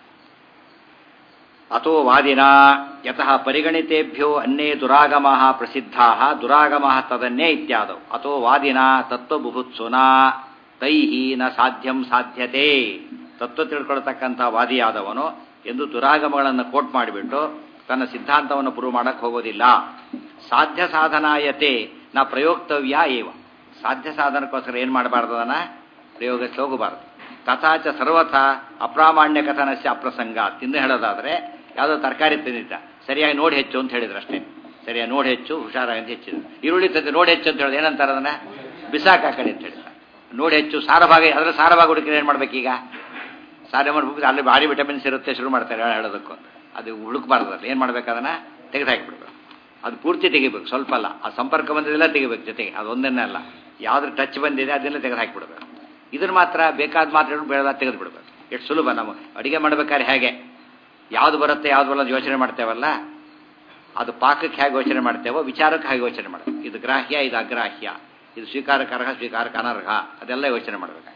ಅಥೋ ವಾದಿನ ಯತಃ ಪರಿಗಣಿತೇಭ್ಯೋ ಅನ್ನೇ ದುರಾಗಮ ಪ್ರಸಿದ್ಧಾ ದುರಾಗಮ ತದನ್ನೇ ಇತ್ಯಾದವು ಅಥೋ ವಾದಿನ ತತ್ವಬುಭುತ್ಸುನಾ ತೈಹಿ ನ ಸಾಧ್ಯಂ ಸಾಧ್ಯತೆ ತತ್ವ ತಿಳ್ಕೊಳ್ತಕ್ಕಂಥ ವಾದಿಯಾದವನು ಎಂದು ದುರಾಗಮಗಳನ್ನು ಕೋಟ್ ಮಾಡಿಬಿಟ್ಟು ತನ್ನ ಸಿದ್ಧಾಂತವನ್ನು ಪ್ರೂವ್ ಮಾಡಕ್ಕೆ ಹೋಗೋದಿಲ್ಲ ಸಾಧ್ಯ ಸಾಧನಾಯತೆ ನಾ ಪ್ರಯೋಕ್ತವ್ಯ ಏವ ಸಾಧ್ಯ ಸಾಧನಕ್ಕೋಸ್ಕರ ಏನು ಮಾಡಬಾರ್ದು ಅದನ್ನ ಪ್ರಯೋಗಕ್ಕೆ ಹೋಗಬಾರ್ದು ತಥಾಚ ಸರ್ವಥ ಅಪ್ರಾಮಾಣ್ಯ ಕಥನಸ್ಯ ಅಪ್ರಸಂಗ ತಿಂದು ಹೇಳೋದಾದ್ರೆ ಯಾವುದೋ ತರಕಾರಿ ತಿಂದಿದ್ದ ಸರಿಯಾಗಿ ನೋಡಿ ಹೆಚ್ಚು ಅಂತ ಹೇಳಿದ್ರು ಅಷ್ಟೇ ಸರಿಯಾ ನೋಡಿ ಹೆಚ್ಚು ಹುಷಾರಾಗಿ ಅಂತ ಹೆಚ್ಚಿದ್ರು ಈರುಳ್ಳಿ ತಂದೆ ನೋಡಿ ಹೆಚ್ಚು ಅಂತ ಹೇಳಿದ್ರೆ ಏನಂತಾರೆ ಅದನ್ನ ಬಿಸಾಕ ಆ ಕಡೆ ಅಂತ ಹೇಳ್ತಾರೆ ನೋಡಿ ಹೆಚ್ಚು ಸಾರಭಾಗ ಅದರ ಸಾರಭಾಗ ಹುಡುಕಿದ್ರೆ ಏನು ಮಾಡ್ಬೇಕೀಗ ಸಾರೆ ಮಾಡ್ಬೇಕು ಅಲ್ಲಿ ಭಾರಿ ವಿಟಮಿನ್ಸ್ ಇರುತ್ತೆ ಶುರು ಮಾಡ್ತಾರೆ ಹೇಳೋದಕ್ಕೂ ಅದು ಹುಡುಕ್ಬಾರ್ದಲ್ಲ ಏನು ಮಾಡ್ಬೇಕು ಅದನ್ನು ತೆಗೆದು ಹಾಕಿಬಿಡ್ಬೇಕು ಅದು ಪೂರ್ತಿ ತೆಗಿಬೇಕು ಸ್ವಲ್ಪ ಅಲ್ಲ ಆ ಸಂಪರ್ಕ ಬಂದಿದ್ದೆಲ್ಲ ತೆಗಿಬೇಕು ಜೊತೆಗೆ ಅದೊಂದನ್ನೇ ಅಲ್ಲ ಯಾವ್ದು ಟಚ್ ಬಂದಿದೆ ಅದನ್ನೆಲ್ಲ ತೆಗೆದು ಹಾಕಿಬಿಡ್ಬೇಕು ಇದನ್ನು ಮಾತ್ರ ಬೇಕಾದ ಮಾತ್ರ ಬೇಡ ತೆಗೆದು ಬಿಡ್ಬೇಕು ಎಷ್ಟು ಸುಲಭ ನಾವು ಅಡುಗೆ ಮಾಡ್ಬೇಕಾದ್ರೆ ಹೇಗೆ ಯಾವ್ದು ಬರುತ್ತೆ ಯಾವ್ದು ಬರಲ್ಲ ಯೋಚನೆ ಮಾಡ್ತೇವಲ್ಲ ಅದು ಪಾಕಕ್ಕೆ ಹೇಗೆ ಯೋಚನೆ ಮಾಡ್ತೇವೋ ವಿಚಾರಕ್ಕೆ ಹಾಗೆ ಯೋಚನೆ ಮಾಡಬೇಕು ಇದು ಗ್ರಾಹ್ಯ ಇದು ಅಗ್ರಾಹ್ಯ ಇದು ಸ್ವೀಕಾರಕ್ಕೆ ಅರ್ಹ ಸ್ವೀಕಾರಕ್ಕೆ ಅನರ್ಹ ಅದೆಲ್ಲ ಯೋಚನೆ ಮಾಡಬೇಕಾಗಿ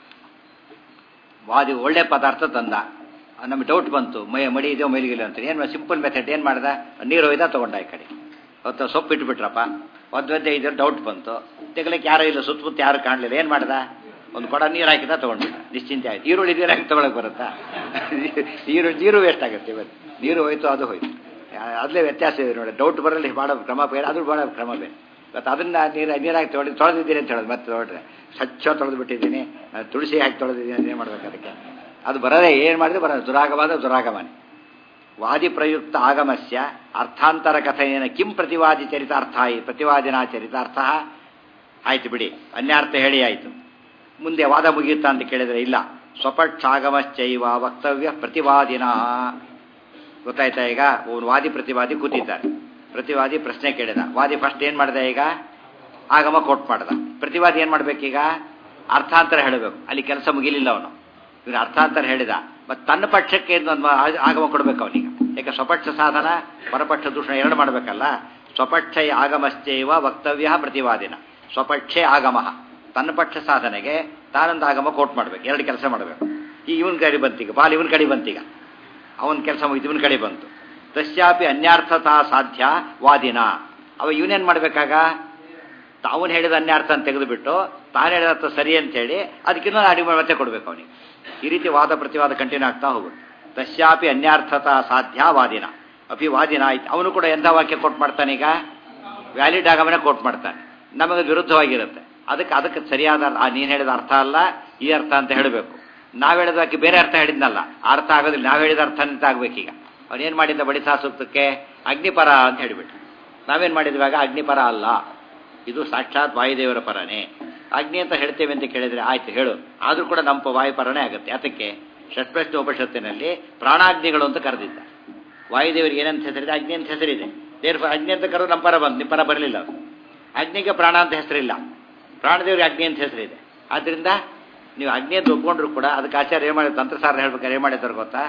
ವಾದಿ ಒಳ್ಳೆ ಪದಾರ್ಥ ತಂದ ನಮಗೆ ಡೌಟ್ ಬಂತು ಮೈ ಮಡಿ ಇದೆಯೋ ಮೈಲಿಗಿಲ್ಲ ಅಂತ ಏನು ಸಿಂಪಲ್ ಮೆಥಡ್ ಏನು ಮಾಡ್ದ ನೀರು ಒಯ್ದ ತೊಗೊಂಡ ಈ ಕಡೆ ಅವತ್ತು ಸೊಪ್ಪು ಇಟ್ಬಿಟ್ರಪ್ಪ ಒಂದು ಒದ್ದೆ ಇದೆ ಡೌಟ್ ಬಂತು ತೆಗಲಿಕ್ಕೆ ಯಾರೂ ಇಲ್ಲ ಸುತ್ತಮುತ್ತ ಯಾರು ಕಾಣಲಿಲ್ಲ ಏನು ಮಾಡ್ದ ಒಂದು ಕೊಡ ನೀರು ಹಾಕಿದ ತೊಗೊಂಡ್ಬಿಟ್ಟ ನಿಶ್ಚಿಂತೆ ಆಯ್ತು ಈರುಳ್ಳಿ ನೀರು ಹಾಕಿ ತೊಗೊಳಕ್ಕೆ ಬರುತ್ತಾ ನೀರು ನೀರು ವೇಸ್ಟ್ ಆಗುತ್ತೆ ಇವತ್ತು ನೀರು ಹೋಯ್ತು ಅದು ಹೋಯ್ತು ಅದಲೇ ವ್ಯತ್ಯಾಸ ಇದೆ ನೋಡಿ ಡೌಟ್ ಬರಲಿ ಭಾಳ ಕ್ರಮ ಬೇರೆ ಅದು ಭಾಳ ಕ್ರಮ ಬೇರೆ ಇವತ್ತು ಅದನ್ನ ನೀರು ನೀರಾಗಿ ತೊಳೆದು ತೊಳೆದಿದ್ದೀನಿ ಅಂತ ಹೇಳೋದು ಮತ್ತೆ ತೊಗೊಂಡ್ರೆ ಸ್ವಚ್ಛ ತೊಳೆದು ಬಿಟ್ಟಿದ್ದೀನಿ ನಾನು ತುಳಸಿ ಹಾಕಿ ತೊಳೆದಿದ್ದೀನಿ ಅಂತ ಏನು ಮಾಡ್ಬೇಕು ಅದಕ್ಕೆ ಅದು ಬರದೇ ಏನು ಮಾಡಿದ್ರೆ ಬರೋದು ದುರಾಗಮಾದ ದುರಾಗಮನೆ ವಾದಿ ಪ್ರಯುಕ್ತ ಆಗಮಸ್ಯ ಅರ್ಥಾಂತರ ಕಥೆಯೇನ ಕಿಂ ಪ್ರತಿವಾದಿ ಚರಿತಾರ್ಥ ಪ್ರತಿವಾದಿನ ಚರಿತಾರ್ಥ ಆಯ್ತು ಬಿಡಿ ಅನ್ಯಾರ್ಥ ಹೇಳಿ ಆಯಿತು ಮುಂದೆ ವಾದ ಮುಗಿಯುತ್ತಾ ಅಂತ ಕೇಳಿದರೆ ಇಲ್ಲ ಸ್ವಪಕ್ಷಾಗಮಶ್ಚೈವ ವಕ್ತವ್ಯ ಪ್ರತಿವಾದಿನ ಗೊತ್ತಾಯ್ತಾ ಈಗ ಒಬ್ಬನು ವಾದಿ ಪ್ರತಿವಾದಿ ಕೂತಿದ್ದಾರೆ ಪ್ರತಿವಾದಿ ಪ್ರಶ್ನೆ ಕೇಳಿದ ವಾದಿ ಫಸ್ಟ್ ಏನು ಮಾಡಿದ ಈಗ ಆಗಮ ಕೋಟ್ ಮಾಡ್ದ ಪ್ರತಿವಾದಿ ಏನು ಮಾಡ್ಬೇಕೀಗ ಅರ್ಥಾಂತರ ಹೇಳಬೇಕು ಅಲ್ಲಿ ಕೆಲಸ ಮುಗಿಲಿಲ್ಲ ಅವನು ಇವನು ಅರ್ಥಾಂತರ ಹೇಳಿದ ಮತ್ತು ತನ್ನ ಪಕ್ಷಕ್ಕೆ ಒಂದು ಆಗಮ ಕೊಡಬೇಕು ಅವನಿಗೆ ಯಾಕೆ ಸ್ವಪಕ್ಷ ಸಾಧನ ಪರಪಕ್ಷ ದೂಷಣ ಎರಡು ಮಾಡಬೇಕಲ್ಲ ಸ್ವಪಕ್ಷ ಆಗಮಶ್ಚೈವ ವಕ್ತವ್ಯ ಪ್ರತಿವಾದಿನ ಸ್ವಪಕ್ಷೆ ಆಗಮ ತನ್ನ ಪಕ್ಷ ಸಾಧನೆಗೆ ತಾನೊಂದು ಆಗಮ ಕೋಟ್ ಮಾಡಬೇಕು ಎರಡು ಕೆಲಸ ಮಾಡಬೇಕು ಈ ಇವನ್ ಕಡೆ ಬಂತೀಗ ಬಾಲ್ ಇವನ್ ಕಡೆ ಬಂತೀಗ ಅವನ ಕೆಲಸ ಮುಗಿದು ಇವನ್ ಕಡೆ ಬಂತು ತಸ್ಯಾಪಿ ಅನ್ಯಾರ್ಥತಾ ಸಾಧ್ಯ ವಾದಿನ ಅವ ಇವನೇನು ಮಾಡಬೇಕಾಗ ಅವನು ಹೇಳಿದ ಅನ್ಯಾರ್ಥ ಅಂತ ತೆಗೆದುಬಿಟ್ಟು ತಾನು ಹೇಳಿದ ಅರ್ಥ ಸರಿ ಅಂತ ಹೇಳಿ ಅದಕ್ಕಿನ್ನೊಂದು ಅಡಿಗೆ ಮತ್ತೆ ಕೊಡಬೇಕು ಅವನಿಗೆ ಈ ರೀತಿ ವಾದ ಪ್ರತಿವಾದ ಕಂಟಿನ್ಯೂ ಆಗ್ತಾ ಹೋಗುತ್ತೆ ತಸ್ಯಾಪಿ ಅನ್ಯಾರ್ಥತಾ ಸಾಧ್ಯ ವಾದಿನ ಅಪಿ ವಾದಿನ ಆಯ್ತು ಅವನು ಕೂಡ ಎಂಥ ವಾಕ್ಯ ಕೋಟ್ ಮಾಡ್ತಾನೆ ಈಗ ವ್ಯಾಲಿಡ್ ಆಗಮನೆ ಕೋಟ್ ಮಾಡ್ತಾನೆ ನಮಗೆ ವಿರುದ್ಧವಾಗಿರುತ್ತೆ ಅದಕ್ಕೆ ಅದಕ್ಕೆ ಸರಿಯಾದ ಆ ನೀನು ಹೇಳಿದ ಅರ್ಥ ಅಲ್ಲ ಈ ಅರ್ಥ ಅಂತ ಹೇಳಬೇಕು ನಾವು ಹೇಳಿದ ವಾಕ್ಯ ಬೇರೆ ಅರ್ಥ ಹೇಳಿದ್ನಲ್ಲ ಆ ಅರ್ಥ ಆಗೋದಿಲ್ಲ ನಾವು ಹೇಳಿದ ಅರ್ಥ ಅಂತ ಆಗ್ಬೇಕೀಗ ಅವನೇನು ಮಾಡಿದ್ದ ಬಡಿತಾ ಸೂಕ್ತಕ್ಕೆ ಅಗ್ನಿಪರ ಅಂತ ಹೇಳಿಬಿಟ್ಟು ನಾವೇನು ಮಾಡಿದ್ವಾಗ ಅಗ್ನಿಪರ ಅಲ್ಲ ಇದು ಸಾಕ್ಷಾತ್ ವಾಯುದೇವರ ಪರನೇ ಅಗ್ನಿ ಅಂತ ಹೇಳ್ತೇವೆ ಅಂತ ಕೇಳಿದ್ರೆ ಆಯ್ತು ಹೇಳು ಆದರೂ ಕೂಡ ನಮ್ಮ ವಾಯುಪರನೇ ಆಗುತ್ತೆ ಅದಕ್ಕೆ ಷಟ್ಪ್ರಶ್ನ ಉಪನಿಷತ್ತಿನಲ್ಲಿ ಪ್ರಾಣಾಗ್ನಿಗಳು ಅಂತ ಕರೆದಿದ್ದ ವಾಯುದೇವರಿಗೆ ಏನಂತ ಹೆಸರಿದೆ ಅಗ್ನಿ ಅಂತ ಹೆಸರಿದೆ ದೇವ್ರ ಅಗ್ನಿ ಅಂತ ಕರೆದು ನಮ್ಮ ಪರ ಬಂದು ನಿಮ್ಮ ಪರ ಬರಲಿಲ್ಲ ಅವರು ಅಗ್ನಿಗೆ ಪ್ರಾಣ ಅಂತ ಹೆಸರಿಲ್ಲ ಪ್ರಾಣದೇವರಿಗೆ ಅಗ್ನಿ ಅಂತ ಹೆಸರಿದೆ ಆದ್ದರಿಂದ ನೀವು ಅಗ್ನಿ ಅಂತ ಒಪ್ಕೊಂಡ್ರು ಕೂಡ ಅದಕ್ಕೆ ಆಚಾರ್ಯ ಏನು ಮಾಡಿದ್ರು ತಂತ್ರಸಾರ ಹೇಳ್ಬೇಕಾದ್ರೆ ಏನು ಮಾಡಿದ್ದಾರೆ ಗೊತ್ತಾ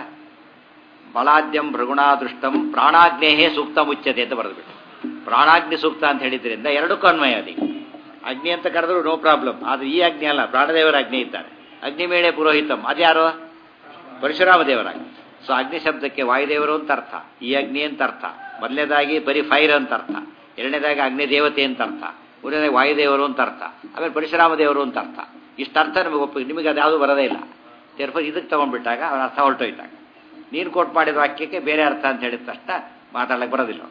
ಬಲಾದ್ಯಂ ಭೃಗುಣಾದೃಷ್ಟಂ ಪ್ರಾಣಾಗ್ನೇಹೇ ಸೂಕ್ತ ಮುಚ್ಚತೆ ಅಂತ ಬರೆದ್ಬಿಟ್ಟು ಪ್ರಾಣಾಗ್ನಿ ಸೂಕ್ತ ಅಂತ ಹೇಳಿದ್ರಿಂದ ಎರಡಕ್ಕೂ ಅನ್ವಯ ಅದಿ ಅಗ್ನಿ ಅಂತ ಕರೆದ್ರು ನೋ ಪ್ರಾಬ್ಲಮ್ ಆದರೆ ಈ ಅಗ್ನಿ ಅಲ್ಲ ಪ್ರಾಣದೇವರ ಅಗ್ನಿ ಇದ್ದಾರೆ ಅಗ್ನಿ ಮೇಳೆ ಪುರೋಹಿತಂ ಅದ್ಯಾರು ಪರಶುರಾಮ ದೇವರಾಗ್ನಿ ಸೊ ಅಗ್ನಿ ಶಬ್ದಕ್ಕೆ ವಾಯುದೇವರು ಅಂತ ಅರ್ಥ ಈ ಅಗ್ನಿ ಅಂತ ಅರ್ಥ ಮೊದಲನೇದಾಗಿ ಬರೀ ಫೈರ್ ಅಂತ ಅರ್ಥ ಎರಡನೇದಾಗಿ ಅಗ್ನಿ ದೇವತೆ ಅಂತ ಅರ್ಥ ಮೂರನೇದಾಗಿ ವಾಯುದೇವರು ಅಂತ ಅರ್ಥ ಆಮೇಲೆ ಪರಶುರಾಮ ದೇವರು ಅಂತ ಅರ್ಥ ಇಷ್ಟು ಅರ್ಥ ನಮಗೆ ಒಪ್ಪ ನಿಮಗೆ ಅದು ಯಾವುದು ಬರೋದೇ ಇಲ್ಲ ತೇರ್ಫರ್ ಇದಕ್ಕೆ ತಗೊಂಡ್ಬಿಟ್ಟಾಗ ಅವನ ಅರ್ಥ ಹೊರಟೋಯ್ತಾಗ ನೀನು ಕೋಟ್ ಮಾಡಿದ ವಾಕ್ಯಕ್ಕೆ ಬೇರೆ ಅರ್ಥ ಅಂತ ಹೇಳಿದ ತಕ್ಷಣ ಮಾತಾಡಕ್ಕೆ ಬರೋದಿಲ್ಲ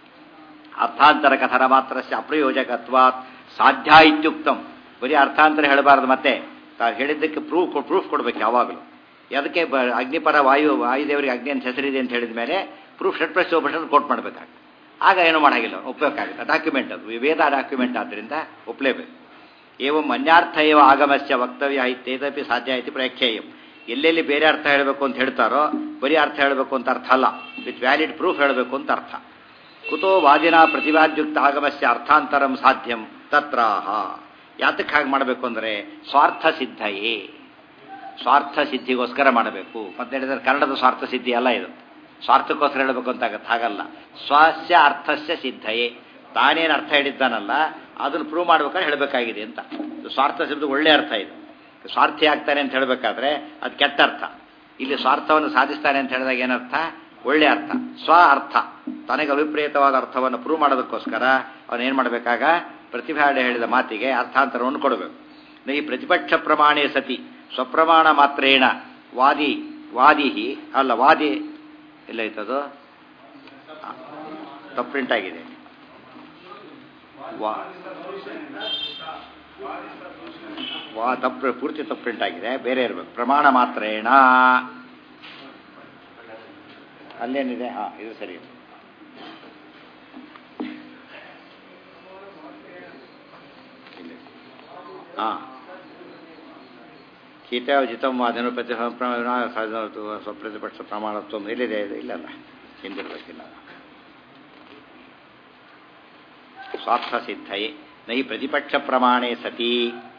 ಅರ್ಥಾಂತರ ಕಥನ ಮಾತ್ರ ಅಪ್ರಯೋಜಕತ್ವಾತ್ ಸಾಧ್ಯ ಇತ್ಯುಕ್ತಂ ಬರೀ ಅರ್ಥಾಂತರ ಹೇಳಬಾರದು ಮತ್ತೆ ತಾವು ಹೇಳಿದ್ದಕ್ಕೆ ಪ್ರೂಫ್ ಪ್ರೂಫ್ ಕೊಡ್ಬೇಕು ಯಾವಾಗಲೂ ಅದಕ್ಕೆ ಬ ಅಗ್ನಿಪರ ವಾಯು ವಾಯುದೇವರಿಗೆ ಅಗ್ನಿ ಅಂತ ಹೆಸರಿದೆ ಅಂತ ಹೇಳಿದ ಮೇಲೆ ಪ್ರೂಫ್ ಷಟ್ ಪ್ಲಸ್ ಒಬ್ಬ ಕೋಟ್ ಮಾಡಬೇಕಾಗುತ್ತೆ ಆಗ ಏನು ಮಾಡಾಗಿಲ್ಲ ಒಪ್ಪಬೇಕಾಗುತ್ತೆ ಡಾಕ್ಯುಮೆಂಟ್ ಅದು ವೇದ ಡಾಕ್ಯುಮೆಂಟ್ ಆದ್ದರಿಂದ ಒಪ್ಪಲೇಬೇಕು ಏವಂ ಅನ್ಯಾರ್ಥ ಏವ ಆಗಮಸ್ಯ ವಕ್ತವ್ಯ ಇತ್ಯೇದಪಿ ಸಾಧ್ಯ ಐತಿ ಪ್ರಖ್ಯೇಯಂ ಎಲ್ಲೆಲ್ಲಿ ಬೇರೆ ಅರ್ಥ ಹೇಳಬೇಕು ಅಂತ ಹೇಳ್ತಾರೋ ಬರೀ ಅರ್ಥ ಹೇಳಬೇಕು ಅಂತ ಅರ್ಥ ಅಲ್ಲ ವಿತ್ ವ್ಯಾಲಿಡ್ ಪ್ರೂಫ್ ಹೇಳಬೇಕು ಅಂತ ಅರ್ಥ ಕುತೋ ವಾದಿನ ಪ್ರತಿವಾದ್ಯುಕ್ತ ಆಗಮಸ್ಯ ಅರ್ಥಾಂತರಂ ಸಾಧ್ಯಂ ತತ್ರಾಹ ಯಾತಕ್ಕೆ ಹಾಗೆ ಮಾಡಬೇಕು ಅಂದರೆ ಸ್ವಾರ್ಥ ಸಿದ್ಧಯೇ ಸ್ವಾರ್ಥ ಸಿದ್ಧಿಗೋಸ್ಕರ ಮಾಡಬೇಕು ಮತ್ತೆ ಹೇಳಿದ್ರೆ ಕನ್ನಡದ ಸ್ವಾರ್ಥ ಸಿದ್ಧಿ ಅಲ್ಲ ಇದು ಸ್ವಾರ್ಥಕ್ಕೋಸ್ಕರ ಹೇಳಬೇಕು ಅಂತ ಆಗತ್ತೆ ಹಾಗಲ್ಲ ಸ್ವಸ್ಯ ಅರ್ಥಸ್ಯ ಸಿದ್ಧಯೇ ತಾನೇನು ಅರ್ಥ ಹೇಳಿದ್ದಾನಲ್ಲ ಅದನ್ನು ಪ್ರೂವ್ ಮಾಡ್ಬೇಕಾದ್ರೆ ಹೇಳಬೇಕಾಗಿದೆ ಅಂತ ಸ್ವಾರ್ಥ ಶಬ್ದ ಒಳ್ಳೆ ಅರ್ಥ ಇದು ಸ್ವಾರ್ಥಿ ಆಗ್ತಾನೆ ಅಂತ ಹೇಳಬೇಕಾದ್ರೆ ಅದು ಕೆಟ್ಟ ಅರ್ಥ ಇಲ್ಲಿ ಸ್ವಾರ್ಥವನ್ನು ಸಾಧಿಸ್ತಾನೆ ಅಂತ ಹೇಳಿದಾಗ ಏನರ್ಥ ಒಳ್ಳೆ ಅರ್ಥ ಸ್ವ ಅರ್ಥ ತನಗೆ ಅಭಿಪ್ರೇತವಾದ ಅರ್ಥವನ್ನು ಪ್ರೂವ್ ಮಾಡೋದಕ್ಕೋಸ್ಕರ ಅವನು ಏನು ಮಾಡಬೇಕಾಗ ಪ್ರತಿಭಾಡೆ ಹೇಳಿದ ಮಾತಿಗೆ ಅರ್ಥಾಂತರವನ್ನು ಕೊಡಬೇಕು ಈ ಪ್ರತಿಪಕ್ಷ ಪ್ರಮಾಣೇ ಸತಿ ಸ್ವಪ್ರಮಾಣ ಮಾತ್ರೇಣ ವಾದಿ ವಾದಿ ಅಲ್ಲ ವಾದಿ ಎಲ್ಲ ಇತ್ತದು ತಪ್ಪು ಪ್ರಿಂಟ್ ಆಗಿದೆ ವಾ ವಾ ತಪ್ಪು ಪೂರ್ತಿ ತಪ್ಪು ಪ್ರಿಂಟ್ ಆಗಿದೆ ಬೇರೆ ಇರಬೇಕು ಪ್ರಮಾಣ ಮಾತ್ರೇಣ ಅಲ್ಲೇನಿದೆ ಹಾಂ ಇದು ಸರಿ ಹಾಂ ಹಿತೋಜಿತಂ ಅಧನುಪತಿ ಸ್ವಪ್ರತಿಪಕ್ಷ ಪ್ರಮಾಣತ್ವ ಇಲ್ಲಿದೆ ಇದು ಇಲ್ಲಲ್ಲ ಹಿಂದಿರ್ಬೇಕಿಲ್ಲ ಸ್ವಾರ್ಥ ಸಿದ್ಧಯೇ ನೈ ಪ್ರತಿಪಕ್ಷ ಪ್ರಮಾಣೇ ಸತಿ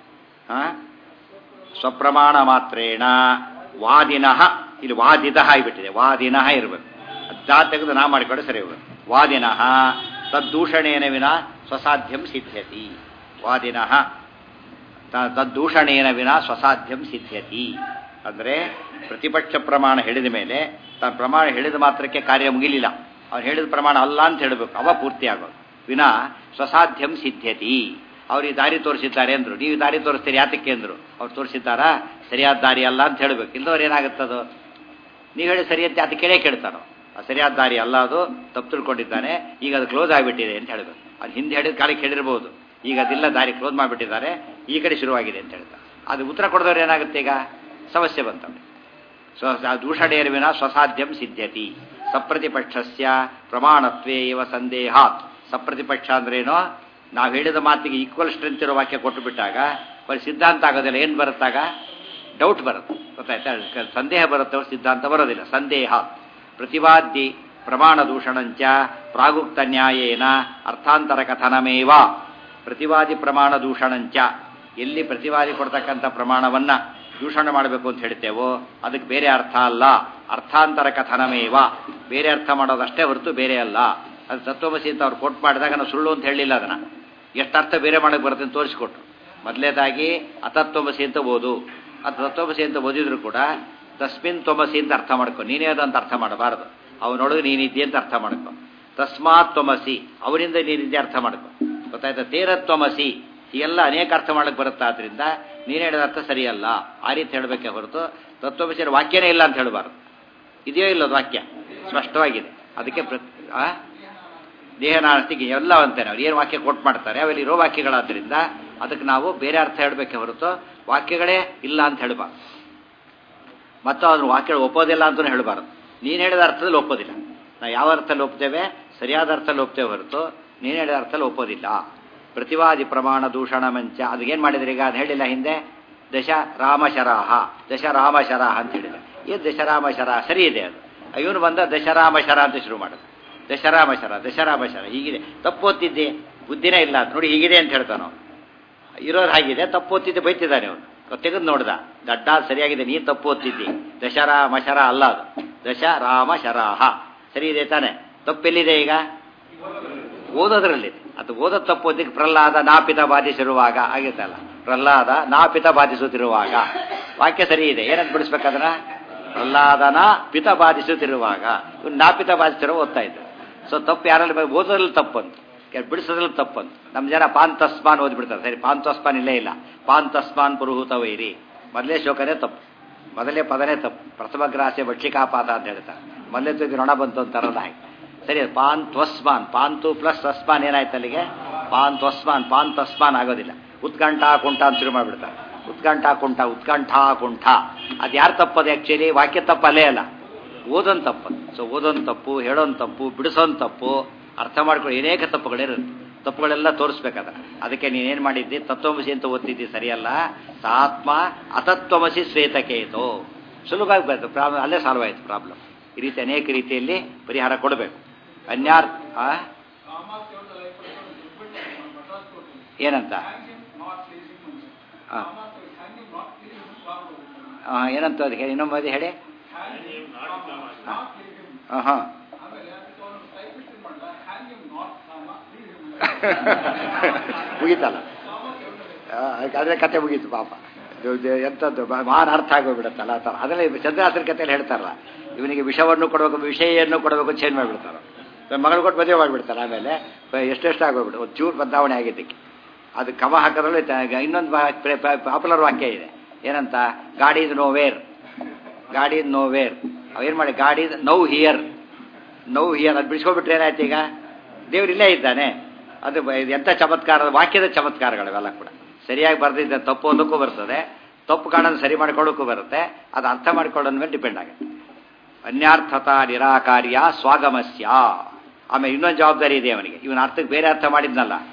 ಸ್ವಪ್ರಮಾಣ ಮಾತ್ರೇಣ ವಾದಿನಃ ಇಲ್ಲಿ ವಾದಿತ ಆಗಿಬಿಟ್ಟಿದೆ ವಾದಿನಃ ಇರಬೇಕು ದಾ ತೆಗೆದು ನಾ ಮಾಡಿಕೊಂಡು ಸರಿ ಹೋಗುತ್ತೆ ವಾದಿನಃ ತದ್ದೂಷಣೇನ ವಿನ ಸ್ವಸಾಧ್ಯಂ ಸಿದ್ಧ್ಯತಿ ವಾದಿನಃ ತದ್ದೂಷಣೇನ ವಿನ ಸ್ವಸಾಧ್ಯಂ ಸಿದ್ಧ್ಯತಿ ಅಂದರೆ ಪ್ರತಿಪಕ್ಷ ಪ್ರಮಾಣ ಹೇಳಿದ ಮೇಲೆ ತನ್ನ ಪ್ರಮಾಣ ಹೇಳಿದ ಮಾತ್ರಕ್ಕೆ ಕಾರ್ಯ ಮುಗಿಲಿಲ್ಲ ಅವ್ನು ಹೇಳಿದ ಪ್ರಮಾಣ ಅಲ್ಲ ಅಂತ ಹೇಳಬೇಕು ಅವ ಪೂರ್ತಿ ಆಗೋದು ವಿನ ಸ್ವಸಾಧ್ಯಂ ಸಿದ್ಧ್ಯತಿ ಅವ್ರು ಈ ದಾರಿ ತೋರಿಸಿದ್ದಾರೆ ಅಂದ್ರು ನೀವು ದಾರಿ ತೋರಿಸ್ತೀರಿ ಯಾತಕ್ಕೆ ಅಂದ್ರು ಅವ್ರು ತೋರಿಸಿದ್ದಾರಾ ಸರಿಯಾದ ದಾರಿ ಅಲ್ಲ ಅಂತ ಹೇಳಬೇಕು ಇಲ್ಲದವ್ರು ಏನಾಗುತ್ತದು ನೀವು ಹೇಳಿ ಸರಿ ಅಂತ ಯಾತ ಕೇಳೇ ಕೇಳ್ತಾರೋ ಆ ಸರಿಯಾದ ದಾರಿ ಅಲ್ಲ ಅದು ತಪ್ಪು ತಿಳ್ಕೊಂಡಿದ್ದಾನೆ ಈಗ ಅದು ಕ್ಲೋಸ್ ಆಗಿಬಿಟ್ಟಿದೆ ಅಂತ ಹೇಳಬೇಕು ಅದು ಹಿಂದೆ ಹೇಳಿದ ಕಾಲಕ್ಕೆ ಹೇಳಿರ್ಬೋದು ಈಗ ಅದಿಲ್ಲ ದಾರಿ ಕ್ಲೋಸ್ ಮಾಡಿಬಿಟ್ಟಿದ್ದಾರೆ ಈ ಕಡೆ ಶುರುವಾಗಿದೆ ಅಂತ ಹೇಳ್ತಾರೆ ಅದು ಉತ್ತರ ಕೊಡದವ್ರು ಏನಾಗುತ್ತೆ ಈಗ ಸಮಸ್ಯೆ ಬಂತವ್ರೆ ಸ್ವ ದೂಷಣೆಯ ವಿನ ಸ್ವಸಾಧ್ಯಂ ಸಿದ್ಧ್ಯತಿ ಸಪ್ರತಿಪಕ್ಷಸ್ಯ ಪ್ರಮಾಣತ್ವೇ ಇವ ಸಂದೇಹಾತ್ ಸಪ್ರತಿಪಕ್ಷ ಅಂದ್ರೇನೋ ನಾವು ಹೇಳಿದ ಮಾತಿಗೆ ಈಕ್ವಲ್ ಸ್ಟ್ರೆಂತ್ ಇರೋ ವಾಕ್ಯ ಕೊಟ್ಟು ಬಿಟ್ಟಾಗ ಬರೀ ಸಿದ್ಧಾಂತ ಆಗೋದಿಲ್ಲ ಏನು ಬರುತ್ತಾಗ ಡೌಟ್ ಬರುತ್ತೆ ಗೊತ್ತಾಯ್ತಾ ಸಂದೇಹ ಬರುತ್ತೆ ಸಿದ್ಧಾಂತ ಬರೋದಿಲ್ಲ ಸಂದೇಹ ಪ್ರತಿವಾದ್ಯ ಪ್ರಮಾಣ ದೂಷಣಂಚ ಪ್ರಾಗುಕ್ತ ನ್ಯಾಯೇನ ಅರ್ಥಾಂತರ ಕಥನಮೇವ ಪ್ರತಿವಾದಿ ಪ್ರಮಾಣ ದೂಷಣಂಚ ಎಲ್ಲಿ ಪ್ರತಿವಾದಿ ಕೊಡ್ತಕ್ಕಂಥ ಪ್ರಮಾಣವನ್ನ ದೂಷಣೆ ಮಾಡಬೇಕು ಅಂತ ಹೇಳ್ತೇವೋ ಅದಕ್ಕೆ ಬೇರೆ ಅರ್ಥ ಅಲ್ಲ ಅರ್ಥಾಂತರ ಕಥನಮೇವ ಬೇರೆ ಅರ್ಥ ಮಾಡೋದಷ್ಟೇ ಹೊರತು ಬೇರೆ ಅಲ್ಲ ಅದು ತತ್ವಮಸಿ ಅಂತ ಅವ್ರು ಕೊಟ್ಟು ಮಾಡಿದಾಗ ನಾವು ಸುಳ್ಳು ಅಂತ ಹೇಳಿಲ್ಲ ಅದನ್ನ ಎಷ್ಟು ಅರ್ಥ ಬೇರೆ ಮಾಡಕ್ಕೆ ಬರುತ್ತೆ ಅಂತ ತೋರಿಸ್ಕೊಟ್ರು ಮೊದಲೇದಾಗಿ ಅತತ್ವಮಸಿ ಅಂತ ಓದು ಅದು ತತ್ವಮಸಿ ಅಂತ ಓದಿದ್ರು ಕೂಡ ತಸ್ಮಿನ್ ತ್ವಮಸಿ ಅಂತ ಅರ್ಥ ಮಾಡ್ಕೊ ನೀನೇ ಅದಂತ ಅರ್ಥ ಮಾಡಬಾರದು ಅವನೊಳಗೆ ನೀನಿದ್ದೆ ಅಂತ ಅರ್ಥ ಮಾಡ್ಕೊ ತಸ್ಮಾತ್ ತ್ವಮಸಿ ಅವನಿಂದ ನೀನಿದ್ದೆ ಅರ್ಥ ಮಾಡ್ಕೊ ಗೊತ್ತಾಯ್ತಾ ತೇರತ್ವಮಸಿ ಹೀಗೆಲ್ಲ ಅನೇಕ ಅರ್ಥ ಮಾಡಕ್ಕೆ ಬರುತ್ತೆ ಆದ್ರಿಂದ ನೀನು ಹೇಳಿದ ಅರ್ಥ ಸರಿಯಲ್ಲ ಆ ರೀತಿ ಹೇಳಬೇಕೆ ಹೊರತು ತತ್ವಮಸಿಯ ವಾಕ್ಯನೇ ಇಲ್ಲ ಅಂತ ಹೇಳಬಾರ್ದು ಇದೆಯೋ ಇಲ್ಲದ ವಾಕ್ಯ ಸ್ಪಷ್ಟವಾಗಿದೆ ಅದಕ್ಕೆ ಪ್ರ ದೇಹನಾಸ್ತಿಗೆ ಎಲ್ಲ ಅಂತೇನೆ ಅವ್ರು ಏನು ವಾಕ್ಯ ಕೊಟ್ಟು ಮಾಡ್ತಾರೆ ಅವೆಲ್ಲ ಇರೋ ವಾಕ್ಯಗಳಾದ್ರಿಂದ ಅದಕ್ಕೆ ನಾವು ಬೇರೆ ಅರ್ಥ ಹೇಳಬೇಕೆ ಹೊರತು ವಾಕ್ಯಗಳೇ ಇಲ್ಲ ಅಂತ ಹೇಳಬಾರ್ದು ಮತ್ತು ಅದ್ರ ವಾಕ್ಯ ಒಪ್ಪೋದಿಲ್ಲ ಅಂತಲೂ ಹೇಳಬಾರ್ದು ನೀನು ಹೇಳಿದ ಅರ್ಥದಲ್ಲಿ ಒಪ್ಪೋದಿಲ್ಲ ನಾವು ಯಾವ ಅರ್ಥದಲ್ಲಿ ಒಪ್ತೇವೆ ಸರಿಯಾದ ಅರ್ಥದಲ್ಲಿ ಒಪ್ತೇವೆ ಹೊರತು ನೀನು ಹೇಳಿದ ಅರ್ಥದಲ್ಲಿ ಒಪ್ಪೋದಿಲ್ಲ ಪ್ರತಿವಾದಿ ಪ್ರಮಾಣ ದೂಷಣ ಮಂಚ ಅದಕ್ಕೇನು ಮಾಡಿದ್ರೆ ಈಗ ಅದು ಹೇಳಿಲ್ಲ ಹಿಂದೆ ದಶ ರಾಮಶರಾಹ ದಶ ರಾಮಶರಾಹ ಅಂತ ಹೇಳಿದ ಏನು ದಶರಾಮಶರ ಸರಿ ಇದೆ ಅದು ಇವನು ಬಂದ ದಶರಾಮಶರ ಅಂತ ಶುರು ಮಾಡೋದು ದಶರಾಮಶರ ದಶರಾಮಶರ ಹೀಗಿದೆ ತಪ್ಪು ಓದ್ತಿದ್ದೆ ಬುದ್ಧಿನೇ ಇಲ್ಲ ಅಂತ ನೋಡಿ ಹೀಗಿದೆ ಅಂತ ಹೇಳ್ತಾನೆ ಅವನು ಇರೋರು ಹಾಗಿದೆ ತಪ್ಪು ಓದ್ತಿದ್ದೆ ಬೈತಿದ್ದಾನೆ ಅವನು ತೆಗೆದು ನೋಡ್ದ ದಡ್ಡ ಸರಿಯಾಗಿದೆ ನೀನು ತಪ್ಪು ಓದ್ತಿದ್ದಿ ದಶರಾಮಶರ ಅಲ್ಲ ಅದು ದಶ ರಾಮ ಶರಾಹ ಸರಿ ಇದೆ ತಾನೆ ತಪ್ಪೆಲ್ಲಿದೆ ಈಗ ಓದೋದ್ರಲ್ಲಿ ಅದು ಓದೋದು ತಪ್ಪು ಓದಿಕ್ಕೆ ಪ್ರಹ್ಲಾದ ನಾಪಿತ ಬಾಧಿಸಿರುವಾಗ ಆಗಿತ್ತಲ್ಲ ಪ್ರಹ್ಲಾದ ನಾಪಿತ ಬಾಧಿಸುತ್ತಿರುವಾಗ ವಾಕ್ಯ ಸರಿ ಇದೆ ಏನಂತ ಬಿಡಿಸ್ಬೇಕದನ್ನ ಪ್ರಹ್ಲಾದನ ಪಿತ ಬಾಧಿಸುತ್ತಿರುವಾಗ ಇವ್ನು ನಾಪಿತ ಬಾಧಿಸಿರೋ ಓದ್ತಾ ಇದ್ದ ಸೊ ತಪ್ಪು ಯಾರಲ್ಲಿ ಓದೋದ್ರಲ್ಲಿ ತಪ್ಪಂತ ಬಿಡಿಸೋದ್ರಲ್ಲಿ ತಪ್ಪಂತ ನಮ್ಮ ಜನ ಪಾನ್ ತಸ್ಮಾನ್ ಓದ್ಬಿಡ್ತಾರೆ ಸರಿ ಪಾನ್ ತಸ್ಮಾನ್ ಇಲ್ಲೇ ಇಲ್ಲ ಪಾನ್ ತಸ್ಮಾನ್ ಪುರುಹೂತ ವೈರಿ ಮೊದಲೇ ಶೋಕನೇ ತಪ್ಪು ಮೊದಲೇ ಪದನೇ ತಪ್ಪು ಪ್ರಥಮ ಗ್ರಾಸ್ಯ ಭಕ್ಷಿಕಾಪಾತ ಅಂತ ಹೇಳ್ತಾರೆ ಮೊದಲೇ ತುಗಿ ನೊಣ ಬಂತು ಅಂತಾರಲ್ಲ ಹಾಗೆ ಸರಿ ಪಾನ್ ತ್ವಸ್ಮಾನ್ ಪಾಂತು ಪ್ಲಸ್ ತಸ್ಮಾನ್ ಏನಾಯ್ತು ಅಲ್ಲಿಗೆ ಪಾನ್ ತ್ವಸ್ಮಾನ್ ಪಾನ್ ತಸ್ಮಾನ್ ಆಗೋದಿಲ್ಲ ಉತ್ಕಂಠ ಕುಂಠ ಅಂತ ಶುರು ಮಾಡಿಬಿಡ್ತಾರೆ ಉತ್ಕಂಠ ಕುಂಠ ಉತ್ಕಂಠ ಕುಂಠ ಅದು ಯಾರು ತಪ್ಪದು ಆ್ಯಕ್ಚುಲಿ ವಾಕ್ಯ ತಪ್ಪು ಅಲ್ಲೇ ಅಲ್ಲ ಓದೋನ್ ತಪ್ಪದು ಸೊ ಓದೋನ್ ತಪ್ಪು ಹೇಳೋನ್ ತಪ್ಪು ಬಿಡಿಸೋನ್ ತಪ್ಪು ಅರ್ಥ ಮಾಡ್ಕೊಂಡು ಅನೇಕ ತಪ್ಪುಗಳಿರುತ್ತೆ ತಪ್ಪುಗಳೆಲ್ಲ ತೋರಿಸ್ಬೇಕಾದ ಅದಕ್ಕೆ ನೀನೇನು ಮಾಡಿದ್ದಿ ತತ್ವಮಸಿ ಅಂತ ಓದ್ತಿದ್ದಿ ಸರಿಯಲ್ಲ ಸಾತ್ಮ ಅತತ್ವಮಸಿ ಶ್ವೇತಕೇತು ಸುಲಭವಾಗಿ ಬರ್ತದೆ ಪ್ರಾಬ್ಲಮ್ ಅಲ್ಲೇ ಸಾಲ್ವ್ ಆಯ್ತು ಪ್ರಾಬ್ಲಮ್ ಈ ರೀತಿ ಅನೇಕ ರೀತಿಯಲ್ಲಿ ಪರಿಹಾರ ಕೊಡಬೇಕು ಅನ್ಯಾರ್ ಏನಂತ ಏನಂತ ಅದಕ್ಕೆ ಇನ್ನೊಮ್ಮೆ ಅದು ಹೇಳಿ ಹಾಂ ಹಾಂ ಮುಗೀತಲ್ಲ ಅದೇ ಕತೆ ಮುಗೀತು ಪಾಪ ಎಂಥದ್ದು ಮಹಾನ್ ಅರ್ಥ ಆಗೋಗ್ಬಿಡುತ್ತಲ್ಲ ಆ ಥರ ಅದರಲ್ಲಿ ಚಂದ್ರಾಸನ ಕಥೆಯಲ್ಲಿ ಹೇಳ್ತಾರಲ್ಲ ಇವನಿಗೆ ವಿಷವನ್ನು ಕೊಡಬೇಕು ವಿಷಯನ್ನು ಕೊಡಬೇಕು ಚೇಂಜ್ ಮಾಡಿಬಿಡ್ತಾರೆ ಮಗಳು ಕೊಟ್ಟು ಮದುವೆ ಮಾಡಿಬಿಡ್ತಾರೆ ಆಮೇಲೆ ಎಷ್ಟೆಷ್ಟು ಆಗೋಗ್ಬಿಡು ಒಂದು ಚೂರು ಬದಲಾವಣೆ ಆಗಿದ್ದಕ್ಕೆ ಅದು ಕಮ ಹಾಕೋದ್ರಲ್ಲಿ ಇನ್ನೊಂದು ಪಾಪ್ಯುಲರ್ ವಾಕ್ಯ ಇದೆ ಏನಂತ God is nowhere God is nowhere ಅವೇನು ಮಾಡಿ ಗಾಡಿ ನೌ ಹಿಯರ್ ನೌ ಹಿಯರ್ ಅದು ಬಿಡಿಸ್ಕೊಬಿಟ್ರೆ ಏನಾಯ್ತು ಈಗ ದೇವ್ರು ಇಲ್ಲೇ ಇದ್ದಾನೆ ಅದು ಎಂಥ ಚಮತ್ಕಾರ ವಾಕ್ಯದ ಚಮತ್ಕಾರಗಳಿವೆಲ್ಲ ಕೂಡ ಸರಿಯಾಗಿ ಬರೆದಿದ್ದ ತಪ್ಪು ಅನ್ನೋಕ್ಕೂ ಬರ್ತದೆ ತಪ್ಪು ಕಾಣೋದು ಸರಿ ಮಾಡ್ಕೊಳ್ಳೋಕ್ಕೂ ಬರುತ್ತೆ ಅದು ಅರ್ಥ ಮಾಡ್ಕೊಳ್ಳೋದ್ ಮೇಲೆ ಡಿಪೆಂಡ್ ಆಗುತ್ತೆ ಅನ್ಯಾರ್ಥತಾ ನಿರಾಕಾರ್ಯ ಸ್ವಾಗಮಸ್ಯ ಆಮೇಲೆ ಇನ್ನೊಂದು ಜವಾಬ್ದಾರಿ ಇದೆ ಅವನಿಗೆ ಇವನ ಅರ್ಥಕ್ಕೆ ಬೇರೆ ಅರ್ಥ ಮಾಡಿದ್ನಲ್ಲ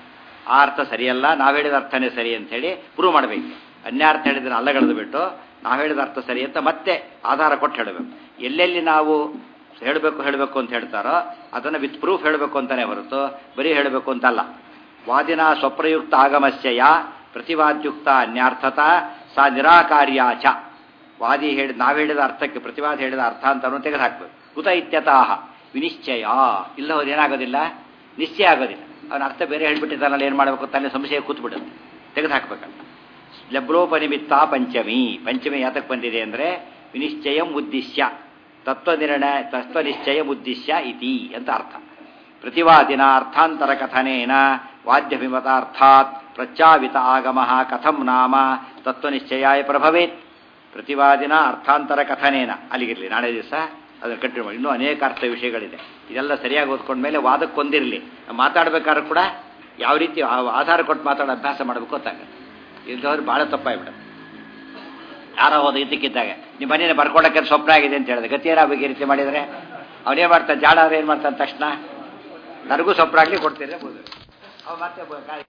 ಆ ಅರ್ಥ ಸರಿಯಲ್ಲ ನಾವು ಹೇಳಿದ ಅರ್ಥನೇ ಸರಿ ಅಂತ ಹೇಳಿ ಪ್ರೂವ್ ಮಾಡಬೇಕು ಅನ್ಯಾರ್ಥ ಹೇಳಿದ್ರೆ ಅಲ್ಲಗಳೆದು ಬಿಟ್ಟು ನಾವು ಹೇಳಿದ ಅರ್ಥ ಸರಿ ಅಂತ ಮತ್ತೆ ಆಧಾರ ಕೊಟ್ಟು ಹೇಳಬೇಕು ಎಲ್ಲೆಲ್ಲಿ ನಾವು ಹೇಳಬೇಕು ಹೇಳಬೇಕು ಅಂತ ಹೇಳ್ತಾರೋ ಅದನ್ನು ವಿತ್ ಪ್ರೂಫ್ ಹೇಳಬೇಕು ಅಂತಾನೆ ಹೊರತು ಬರೀ ಹೇಳಬೇಕು ಅಂತಲ್ಲ ವಾದಿನ ಸ್ವಪ್ರಯುಕ್ತ ಆಗಮಸ್ಯ ಪ್ರತಿವಾದ್ಯುಕ್ತ ಅನ್ಯಾರ್ಥತ ಸಾ ನಿರಾಕಾರ್ಯಾಚ ವಾದಿ ಹೇಳಿ ನಾವು ಹೇಳಿದ ಅರ್ಥಕ್ಕೆ ಪ್ರತಿವಾದ ಹೇಳಿದ ಅರ್ಥ ಅಂತ ತೆಗೆದು ಹಾಕ್ಬೇಕು ಕುತ ಇತ್ಯತಃ ವಿನಿಶ್ಚಯ ಇಲ್ಲ ಹೋದ್ರೆ ಏನಾಗೋದಿಲ್ಲ ನಿಶ್ಚಯ ಆಗೋದಿಲ್ಲ ಅವನ ಅರ್ಥ ಬೇರೆ ಹೇಳ್ಬಿಟ್ಟಿದ್ದಾನಲ್ಲ ಏನು ಮಾಡಬೇಕು ತಾನೇ ಸಂಶಯ ಕೂತ್ಬಿಡುತ್ತೆ ತೆಗೆದು ಹಾಕ್ಬೇಕಲ್ಲ ಲಬ್ರೋಪನಿಮಿತ್ತ ಪಂಚಮಿ ಪಂಚಮಿ ಯಾತಕ್ಕೆ ಬಂದಿದೆ ಅಂದರೆ ವಿನಿಶ್ಚಯಂ ಉದ್ದೇಶ್ಯ ತತ್ವನಿರ್ಣಯ ತತ್ವನಿಶ್ಚಯ ಉದ್ದೇಶ್ಯ ಇತಿ ಅಂತ ಅರ್ಥ ಪ್ರತಿವಾದಿನ ಅರ್ಥಾಂತರ ಕಥನೇನ ವಾದ್ಯಭಿಮತಾರ್ಥಾತ್ ಪ್ರಚ್ಚಾವಿತ ಆಗಮ ಕಥಂ ನಾಮ ತತ್ವನಿಶ್ಚಯಾಯ ಪ್ರಭವೇತ್ ಪ್ರತಿವಾದಿನ ಅರ್ಥಾಂತರ ಕಥನೇನ ಅಲ್ಲಿಗಿರಲಿ ನಾಳೆ ದಿವಸ ಅದನ್ನು ಕಂಟಿನ್ಯೂ ಮಾಡಿ ಇನ್ನೂ ಅನೇಕ ಅರ್ಥ ವಿಷಯಗಳಿದೆ ಇದೆಲ್ಲ ಸರಿಯಾಗಿ ಓದ್ಕೊಂಡ್ಮೇಲೆ ವಾದಕ್ಕೊಂದಿರಲಿ ಮಾತಾಡ್ಬೇಕಾದ್ರೂ ಕೂಡ ಯಾವ ರೀತಿ ಆಧಾರ ಕೊಟ್ಟು ಮಾತಾಡೋ ಅಭ್ಯಾಸ ಮಾಡಬೇಕು ಗೊತ್ತಾಗುತ್ತೆ ಇಲ್ದವ್ರು ಭಾಳ ತಪ್ಪಾಗ್ಬಿಡುತ್ತೆ ಯಾರೋ ಹೋದ ಇದಕ್ಕಿದ್ದಾಗ ನಿಮ್ಮ ಮನೇಲಿ ಬರ್ಕೊಡಕ್ಕೆ ಸ್ವಪ್ನ ಆಗಿದೆ ಅಂತ ಹೇಳಿದೆ ಗತಿ ಏನಾಗಬೇಕು ಈ ರೀತಿ ಮಾಡಿದರೆ ಅವನೇನು ಮಾಡ್ತಾನೆ ಜಾಡ ಏನು ಮಾಡ್ತಾನೆ ತಕ್ಷಣ ನನಗೂ ಸ್ವಪ್ನ ಆಗಲಿ ಕೊಡ್ತೀರಿ ಅವ್ನು ಮತ್ತೆ